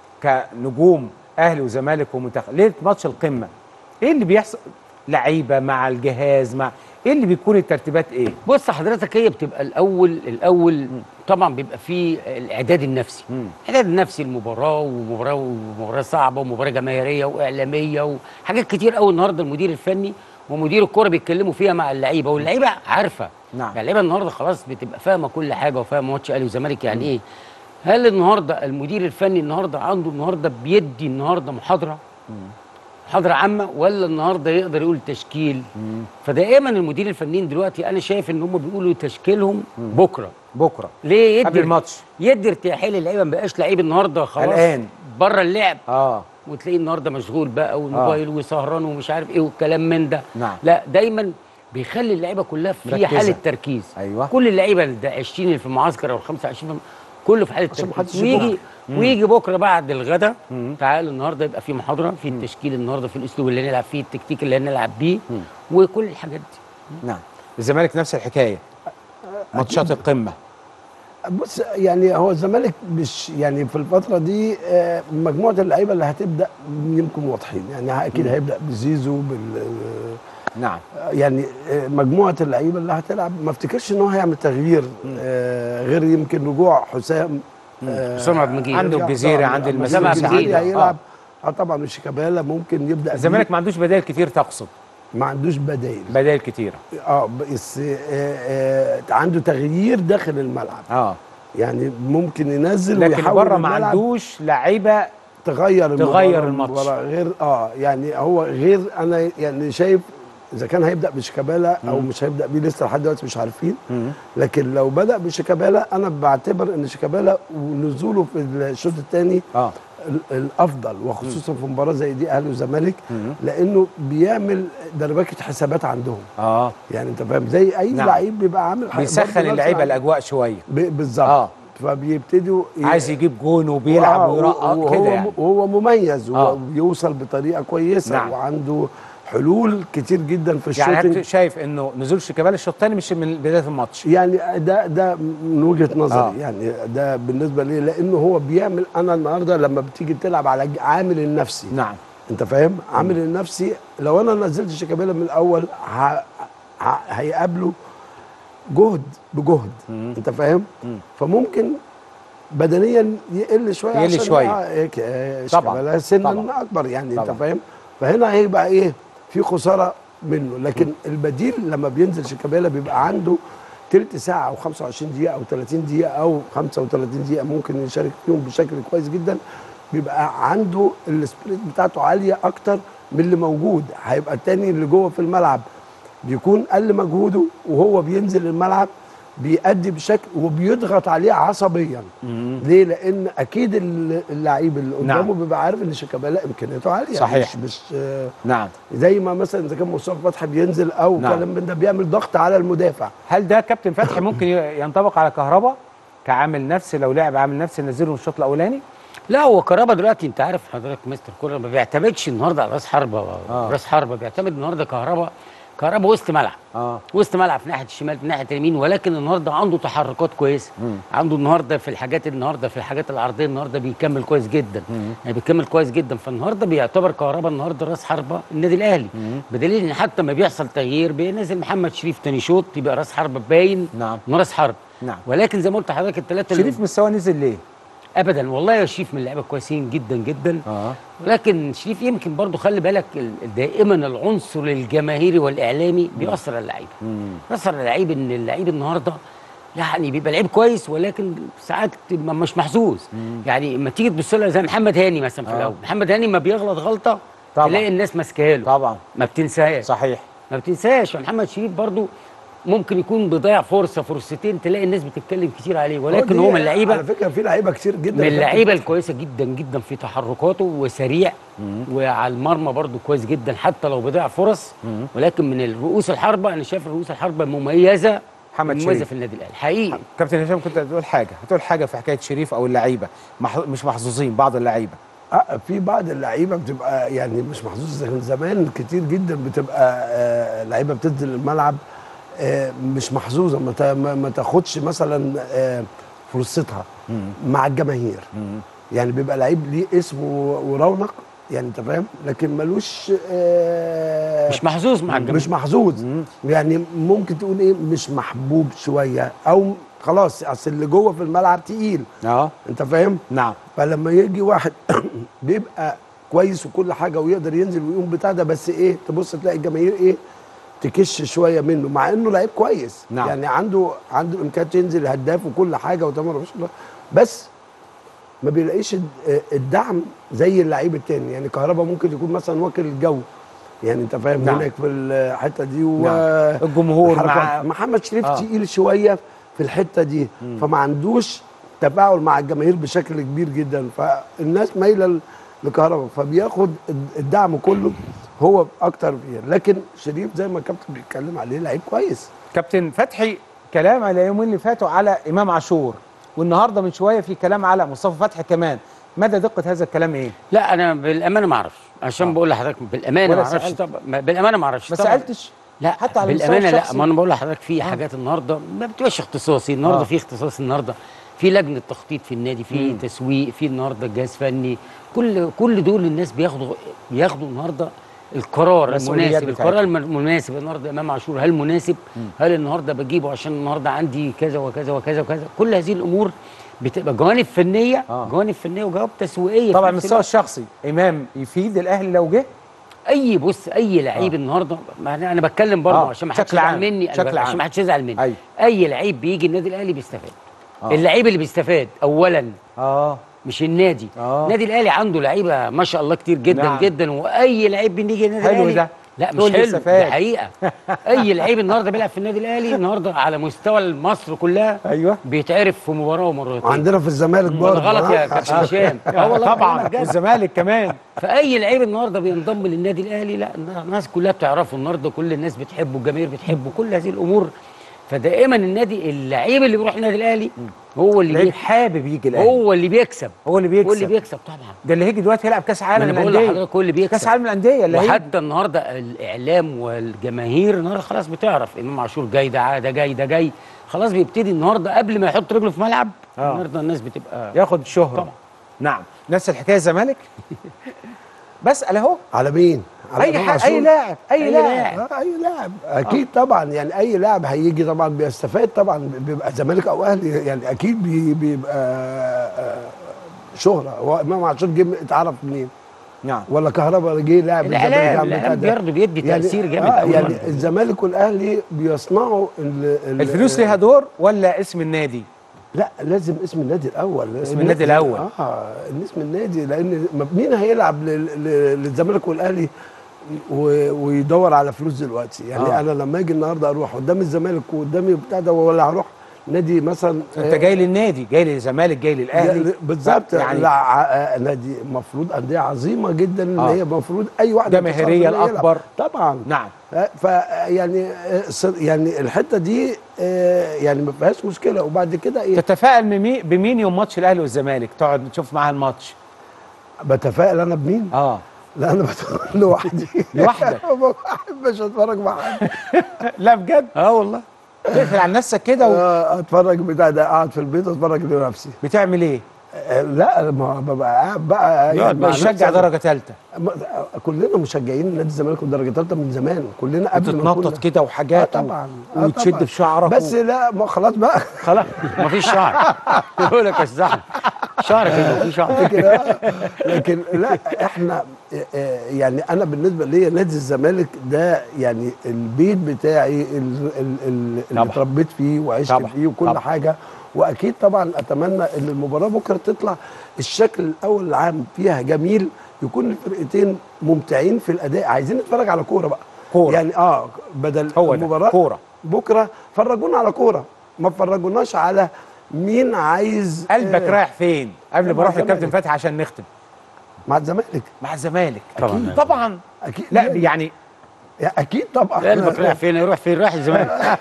كنجوم اهلي وزمالك ومنتخب ليله ماتش القمه ايه اللي بيحصل لعيبه مع الجهاز مع ايه اللي بيكون الترتيبات ايه بص حضرتك هي بتبقى الاول الاول طبعا بيبقى فيه الاعداد النفسي الاعداد النفسي المباراه ومباراه ومباراه صعبه ومباراه جماهيريه واعلاميه وحاجات كتير قوي النهارده المدير الفني ومدير الكوره بيتكلموا فيها مع اللعيبه واللعيبه عارفه نعم يعني اللعيبه النهارده خلاص بتبقى فاهمه كل حاجه وفاهمه ماتش اهلي وزمالك يعني ايه هل النهارده المدير الفني النهارده عنده النهارده بيدي النهارده محاضره محاضره عامه ولا النهارده يقدر يقول تشكيل فدائما المدير الفنيين دلوقتي انا شايف ان هم بيقولوا تشكيلهم بكره بكره ليه يدي قبل الماتش يدي ارتياحيه للعيبه ما بقاش لعيب النهارده خلاص قلقان. بره اللعب اه وتلاقيه النهارده مشغول بقى والموبايل وسهران ومش عارف ايه والكلام من ده نعم لا دايما بيخلي اللعيبه كلها في مركزة. حاله تركيز ايوه كل اللعيبه ال 20 اللي في المعسكر او ال 25 كله في حاله عشان محدش تركيز ويجي يتوه. مم. ويجي بكره بعد الغداء تعال النهارده يبقى في محاضره في التشكيل النهارده في الاسلوب اللي هنلعب فيه التكتيك اللي هنلعب بيه وكل الحاجات دي نعم الزمالك نفس الحكايه ماتشات القمه بص يعني هو الزمالك مش يعني في الفتره دي آه، مجموعه اللعيبه اللي هتبدا يمكن واضحين يعني اكيد مم. هيبدا بزيزو بال نعم يعني آه، مجموعه اللعيبه اللي هتلعب ما افتكرش ان هو هيعمل تغيير آه، غير يمكن رجوع حسام آه، حسام عبد المجيد. عنده يرجع الجزيري طبعاً. عنده أما المسلوسي عبد المجيد. الجزيري آه. هيلعب اه طبعا وشيكابالا ممكن يبدا الزمالك بيه. ما عندوش بدائل كتير تقصد ما عندوش بدايل بدائل كتيره اه بس آه آه عنده تغيير داخل الملعب اه يعني ممكن ينزل لكن ويحول بره ما الملعب عندوش لعيبه تغير تغير المباراة- الماتش. المباراة غير اه يعني هو غير انا يعني شايف اذا كان هيبدا بشيكابالا او مم. مش هيبدا بيه لسه لحد دلوقتي مش عارفين مم. لكن لو بدا بشيكابالا انا بعتبر ان شيكابالا ونزوله في الشوط الثاني اه الافضل وخصوصا في مباراه زي دي اهلي وزمالك لانه بيعمل دربكه حسابات عندهم اه يعني انت فاهم زي اي نعم. لعيب بيبقى عامل ح- بيسخن برضه نفس اللعيبه العمل. الاجواء شويه ب- بالظبط اه فبيبتدوا ي- عايز يجيب جون وبيلعب آه، ويرقص وهو كده يعني وهو مميز آه. وبيوصل بطريقه كويسه نعم. وعنده حلول كتير جدا في يعني الشوتنج حضرتك شايف انه نزول شيكابالا الشوط الثاني مش من بدايه الماتش يعني ده ده من وجهه نظري آه. آه. يعني ده بالنسبه لي لانه هو بيعمل انا النهارده لما بتيجي تلعب على ج- عامل النفسي نعم انت فاهم عامل النفسي لو انا نزلت شيكابالا من الاول ه... ه... هيقابله جهد بجهد انت فاهم فممكن بدنيا يقل شويه يقل عشان شوية. آه، هيك آه، طبعاً. شيكابالا سنا طبعاً. اكبر يعني طبعاً. انت فاهم فهنا هيبقى ايه في خساره منه لكن البديل لما بينزل شيكابالا بيبقى عنده تلت ساعة أو 25 دقيقة أو 30 دقيقة أو 35 دقيقة ممكن يشارك فيهم بشكل كويس جدا بيبقى عنده السبريت بتاعته عالية أكتر من اللي موجود هيبقى التاني اللي جوه في الملعب بيكون قل مجهوده وهو بينزل الملعب بيأدي بشكل وبيضغط عليه عصبيا ليه؟ لأن أكيد ال- اللعيب اللي قدامه نعم. بيبقى عارف إن شيكابالا إمكانياته عالية صحيح. مش مش آه، نعم زي ما مثلا إذا كان مصطفى فتحي بينزل أو نعم. كلام من ده بيعمل ضغط على المدافع هل ده كابتن فتحي ممكن ي- ينطبق على كهربا كعامل نفسي لو لعب عامل نفسي نزله من الشوط الاولاني لا هو كهربا دلوقتي انت عارف حضرتك مستر كولر ما بيعتمدش النهارده على راس حربه آه. راس حربه بيعتمد النهارده كهربا كهربا وسط ملعب اه وسط ملعب في ناحيه الشمال في ناحيه اليمين ولكن النهارده عنده تحركات كويسه عنده النهارده في الحاجات النهارده في الحاجات العرضيه النهارده بيكمل كويس جدا يعني بيكمل كويس جدا فالنهارده بيعتبر كهربا النهارده راس حربه النادي الاهلي بدليل ان حتى ما بيحصل تغيير بينزل محمد شريف تاني شوط يبقى راس حربه باين نعم انه راس حرب نعم ولكن زي ما قلت لحضرتك الثلاثه شريف مستواه نزل ليه؟ ابدا والله يا شريف من اللعيبه كويسين جدا جدا اه ولكن شريف يمكن برضو خلي بالك ال- دائما العنصر الجماهيري والاعلامي بيأثر على اللعيبه بيأثر على اللعيب ان اللعيب النهارده يعني بيبقى لعيب كويس ولكن ساعات ما- مش محظوظ يعني لما تيجي تبص لها زي محمد هاني مثلا في آه. الاول محمد هاني ما بيغلط غلطه طبعاً. تلاقي الناس ماسكاها له طبعا ما بتنساهاش صحيح ما بتنساش محمد شريف برضو ممكن يكون بيضيع فرصه فرصتين تلاقي الناس بتتكلم كتير عليه ولكن دي هو من اللعيبه على فكره في لعيبه كتير جدا من اللعيبه الكويسه جدا جدا في تحركاته وسريع وعلى المرمى برضو كويس جدا حتى لو بيضيع فرص ولكن من الرؤوس الحربه انا شايف رؤوس الحربه مميزه محمد مميزه شريف. في النادي الاهلي حقيقي كابتن هشام كنت هتقول حاجه هتقول حاجه في حكايه شريف او اللعيبه مح... مش محظوظين بعض اللعيبه آه في بعض اللعيبه بتبقى يعني مش محظوظ زي كان زمان كتير جدا بتبقى آه لعيبه بتنزل الملعب آه مش محظوظه ما تا- ما ما تاخدش مثلا آه فرصتها مع الجماهير يعني بيبقى لعيب ليه اسم و- ورونق يعني انت فاهم لكن ملوش آه مش محظوظ مع الجماهير مش محظوظ يعني ممكن تقول ايه مش محبوب شويه او خلاص اصل اللي جوه في الملعب تقيل اه انت فاهم نعم فلما يجي واحد بيبقى كويس وكل حاجه ويقدر ينزل ويقوم بتاع ده بس ايه تبص تلاقي الجماهير ايه تكش شويه منه مع انه لعيب كويس نعم. يعني عنده عنده امكانيات ينزل هداف وكل حاجه وتمام ما شاء الله بس ما بيلاقيش الد- الدعم زي اللعيب التاني يعني كهربا ممكن يكون مثلا واكل الجو يعني انت فاهم نعم. هناك في الحته دي و نعم. الجمهور مع الحركات. محمد شريف آه. آه. تقيل شويه في الحته دي فما عندوش تفاعل مع الجماهير بشكل كبير جدا فالناس مايله ل- لكهربا فبياخد الد- الدعم كله هو اكتر فيه لكن شريف زي ما الكابتن بيتكلم عليه لعيب كويس كابتن فتحي كلام على يومين اللي فاتوا على امام عاشور والنهارده من شويه في كلام على مصطفى فتحي كمان مدى دقه هذا الكلام ايه لا انا بالامانه ما اعرفش عشان آه. بقول لحضرتك بالامانه ولا ما اعرفش سألت؟ طبعا ما- بالامانه ما اعرفش ما طبعاً. سالتش لا حتى على المستوى بالامانه لا الشخصي؟ ما انا بقول لحضرتك في حاجات النهارده ما بتبقاش اختصاصي النهارده آه. في اختصاص النهارده في لجنه تخطيط في النادي في مم. تسويق في النهارده جهاز فني كل كل دول الناس بياخدوا بياخدوا النهارده القرار مسؤوليات المناسب بتاعتهم. القرار الم- المناسب النهارده امام عاشور هل مناسب هل النهارده بجيبه عشان النهارده عندي كذا وكذا وكذا وكذا كل هذه الامور بتبقى جوانب فنيه آه. جوانب فنيه وجوانب تسويقيه في طبعا نفس المستوى الوقت. الشخصي امام يفيد الاهلي لو جه اي بص اي لعيب آه. النهارده ما انا أنا بتكلم برضه آه، عشان ما حدش بشكل يزعل عام، مني أنا بشكل ب- عام. عشان ما حدش يزعل مني أيوة. اي لعيب بيجي النادي الاهلي بيستفاد آه. اللعيب اللي بيستفاد اولا اه مش النادي آه. النادي الاهلي عنده لعيبه ما شاء الله كتير جدا نعم. نعم. جدا واي لعيب بيجي النادي حلو الاهلي ده. لا تقول مش لي حلو استفاد. دي حقيقه اي لعيب النهارده بيلعب في النادي الاهلي النهارده على مستوى مصر كلها ايوه بيتعرف في مباراه ومرتين وعندنا في الزمالك ولا برضه غلط يا ها؟ كابتن عشان- هشام اه والله طبعا بكلمك جد. والزمالك كمان فاي لعيب النهارده بينضم للنادي الاهلي لا الناس كلها بتعرفه النهارده كل الناس بتحبه الجماهير بتحبه كل هذه الامور فدائما النادي اللعيب اللي بيروح النادي الاهلي هو اللي لعيب بيكسب حابب يجي الاهلي هو اللي بيكسب هو اللي بيكسب هو اللي بيكسب طبعا ده اللي هيجي دلوقتي يلعب كاس عالم ما انا بقول للأندية. لحضرتك هو اللي بيكسب كاس عالم الانديه اللي هيجي وحتى النهارده الاعلام والجماهير النهارده خلاص بتعرف امام عاشور جاي ده ع- ده جاي ده جاي خلاص بيبتدي النهارده قبل ما يحط رجله في ملعب آه. النهارده الناس بتبقى ياخد شهره طبعا نعم نفس الحكايه الزمالك بسال اهو على مين؟ على اي إمام حاجه اي عاشور؟ لاعب اي أي لاعب آه اي لاعب اكيد طبعا يعني اي لاعب هيجي طبعا بيستفاد طبعا بيبقى زمالك او اهلي يعني اكيد بي- بيبقى آه، شهره هو امام عاشور جه اتعرف منين؟ نعم ولا كهربا جه لاعب الإعلام- الزمالك عم الإعلام بتاع ده. برضه بيدي تأثير جامد آه أوي يعني برضه. الزمالك والاهلي بيصنعوا ال- ال- الفلوس ليها دور ولا اسم النادي لا لازم اسم النادي الاول اسم النادي الأول. اه اسم النادي لان ما- مين هيلعب لل- لل- للزمالك والاهلي و- ويدور على فلوس دلوقتي يعني آه. آه. انا لما اجي النهارده اروح قدام الزمالك وقدامي بتاع ده ولا هروح نادي مثلا انت جاي للنادي جاي للزمالك جاي للاهلي بالظبط يعني يعني لا ع- نادي المفروض انديه عظيمه جدا اللي آه. هي المفروض اي واحد جماهيرية يتصرف إنه يلعب. الأكبر. طبعا نعم ف يعني آه، صر- يعني الحته دي آه، يعني ما فيهاش مشكله وبعد كده ايه تتفائل بمين بمين يوم ماتش الاهلي والزمالك تقعد تشوف معاها الماتش بتفائل انا بمين؟ اه لا انا بتفائل لوحدي لوحدك؟ ما بحبش اتفرج مع حد لا بجد اه والله تقفل على نفسك كده و... آه، اتفرج بتاع ده قاعد في البيت اتفرج لنفسي بتعمل ايه؟ آه، لا ما ببقى قاعد بقى يقعد مع بيشجع نفسي. درجه ثالثه ما- كلنا مشجعين نادي الزمالك والدرجه الثالثه من زمان كلنا قبل ما بتتنطط كنا- كده وحاجات آه طبعا و- آه وتشد طبعاً. في شعرك بس و- لا ما خلاص بقى خلاص مفيش شعر يقول لك الزحمه شعر كده مفيش شعر لكن آه، لكن لا احنا آه، يعني انا بالنسبه ليا نادي الزمالك ده يعني البيت بتاعي ال- ال- ال- اللي طبعا. اتربيت فيه وعشت طبعا. فيه وكل طبعا. حاجه واكيد طبعا اتمنى ان المباراه بكره تطلع الشكل الاول العام فيها جميل يكون الفرقتين ممتعين في الاداء عايزين نتفرج على كوره بقى كورة. يعني اه بدل هو ده، المباراه كورة. بكره فرجونا على كوره ما فرجوناش على مين عايز قلبك آه، رايح فين؟ قبل ما مع اروح للكابتن الزمالك. فتحي عشان نختم مع الزمالك مع الزمالك طبعاً. اكيد طبعا اكيد لا يعني- يعني اكيد طبعا قلبك رايح فين يروح فين رايح الزمالك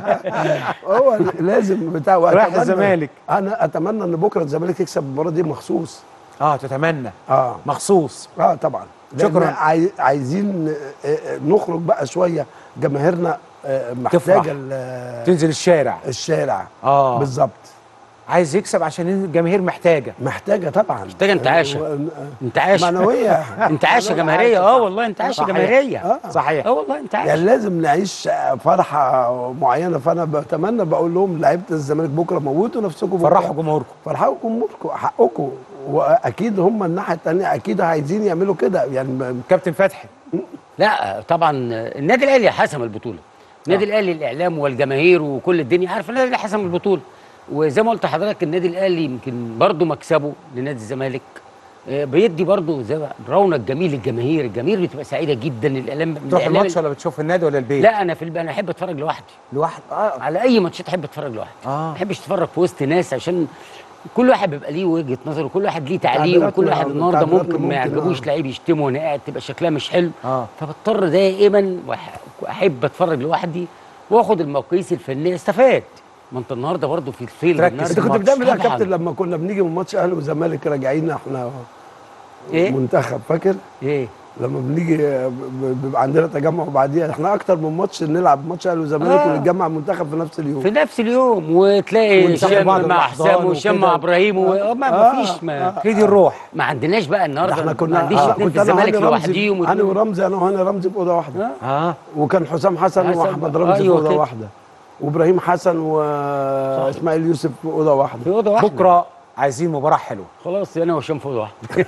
هو لازم بتاع رايح وأتمنى- الزمالك. انا اتمنى ان بكره الزمالك يكسب المباراه دي مخصوص اه تتمنى اه مخصوص اه طبعا لأن شكراً. عاي... عايزين آه، آه، نخرج بقى شويه جماهيرنا آه، تفرح. محتاجه ال- تنزل الشارع الشارع اه بالظبط عايز يكسب عشان الجماهير محتاجه محتاجه طبعا محتاجه انتعاشه و- انتعاشه معنويه انتعاشه معنوية جماهيريه عايشة. اه والله انتعاشه صحيح. جماهيريه آه. صحيح اه والله انتعاشه يعني لازم نعيش فرحه معينه فانا بتمنى بقول لهم لعيبه الزمالك بكره موتوا نفسكم بكرة. فرحوا جمهوركم فرحوا جمهوركم حقكم واكيد هم الناحيه الثانيه اكيد عايزين يعملوا كده يعني م- كابتن فتحي لا طبعا النادي الاهلي حسم البطوله النادي الاهلي الاعلام والجماهير وكل الدنيا عارفه النادي الاهلي حسم البطوله وزي ما قلت لحضرتك النادي الاهلي يمكن برضه مكسبه لنادي الزمالك آه، بيدي برضه زي ما- رونق جميل للجماهير الجماهير بتبقى سعيده جدا الاعلام تروح الإعلام- الماتش ولا بتشوف النادي ولا البيت؟ لا انا في الب... انا احب اتفرج لوحدي لوحدي اه على اي ماتشات احب اتفرج لوحدي آه. ما احبش اتفرج في وسط ناس عشان كل واحد بيبقى ليه وجهه نظر وكل واحد ليه تعليق تعبيرات وكل واحد من- النهارده تعبيرات ممكن ما ممكن، يعجبوش آه. لعيب يشتمه وانا قاعد تبقى شكلها مش حلو اه فبضطر دائما وأح- واحب اتفرج لوحدي واخد المقاييس الفنيه استفاد ما انت النهارده برضه في الفيل تركز. انت والناس كنت الماتش. بتعمل ايه يا طبعاً. كابتن لما كنا بنيجي من ماتش اهلي والزمالك راجعين احنا ايه منتخب فاكر ايه لما بنيجي ب- ب- بيبقى عندنا تجمع وبعديها احنا اكتر من ماتش نلعب ماتش اهلي والزمالك آه. ونتجمع منتخب في نفس اليوم في نفس اليوم وتلاقي ونسافر هشام بعض مع الأحضان حسام وهشام وكده. مع ابراهيم و... ما آه. ما فيش ما هي دي الروح ما عندناش بقى النهارده احنا ما كنا عنديش آه، اتنين كنت في انا الزمالك وهاني رمزي لوحديهم انا واتنين- ورمزي انا وهاني رمزي في اوضه واحده آه. اه وكان حسام حسن حسن واحمد بقى. رمزي في أيوة اوضه كده. واحده وابراهيم حسن واسماعيل يوسف في اوضه واحده في اوضه واحده بكره عايزين مباراه حلوه خلاص انا وهشام في اوضه واحده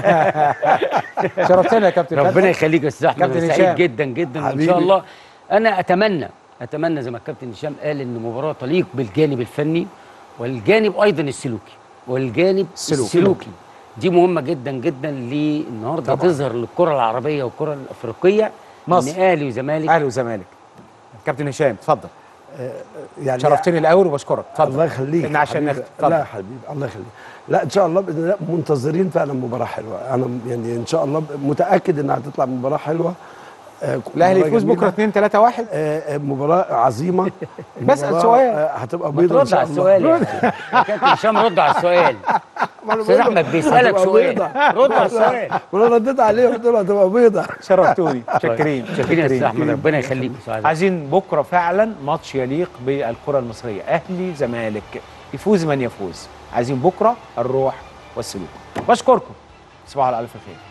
شرفتنا يا كابتن ربنا فتحي. يخليك يا استاذ احمد كابتن أنا هشام. سعيد جدا جدا وان حبيبي. شاء الله انا اتمنى اتمنى زي ما الكابتن هشام قال ان مباراه تليق بالجانب الفني والجانب ايضا السلوكي والجانب السلوكي. السلوكي دي مهمه جدا جدا للنهارده طبعاً. تظهر للكره العربيه والكره الافريقيه مصر. ان اهلي وزمالك اهلي وزمالك كابتن هشام اتفضل يعني شرفتني الاول وبشكرك اتفضل الله يخليك إن عشان حبيبي. نختم اتفضل. لا يا حبيبي الله يخليك لا ان شاء الله باذن الله منتظرين فعلا مباراه حلوه انا يعني ان شاء الله متاكد انها هتطلع مباراه حلوه آه، الاهلي مباراة يفوز جميلة. بكره 2 3 1 آه، آه، مباراة عظيمة بسأل مباراة، سؤال. آه، هتبقى ما بيضة ترد إن شاء على الله. السؤال يعني يا كابتن هشام رد على السؤال أنا استاذ بقول له احمد بيسالك هتبقى سؤال بيضة. رد على السؤال وانا رديت عليه قلت له هتبقى بيضة شرفتوني شاكرين شاكرين يا استاذ احمد ربنا يخليك عايزين بكره فعلا ماتش يليق بالكره المصريه اهلي زمالك يفوز من يفوز عايزين بكره الروح والسلوك بشكركم تصبحوا على الف خير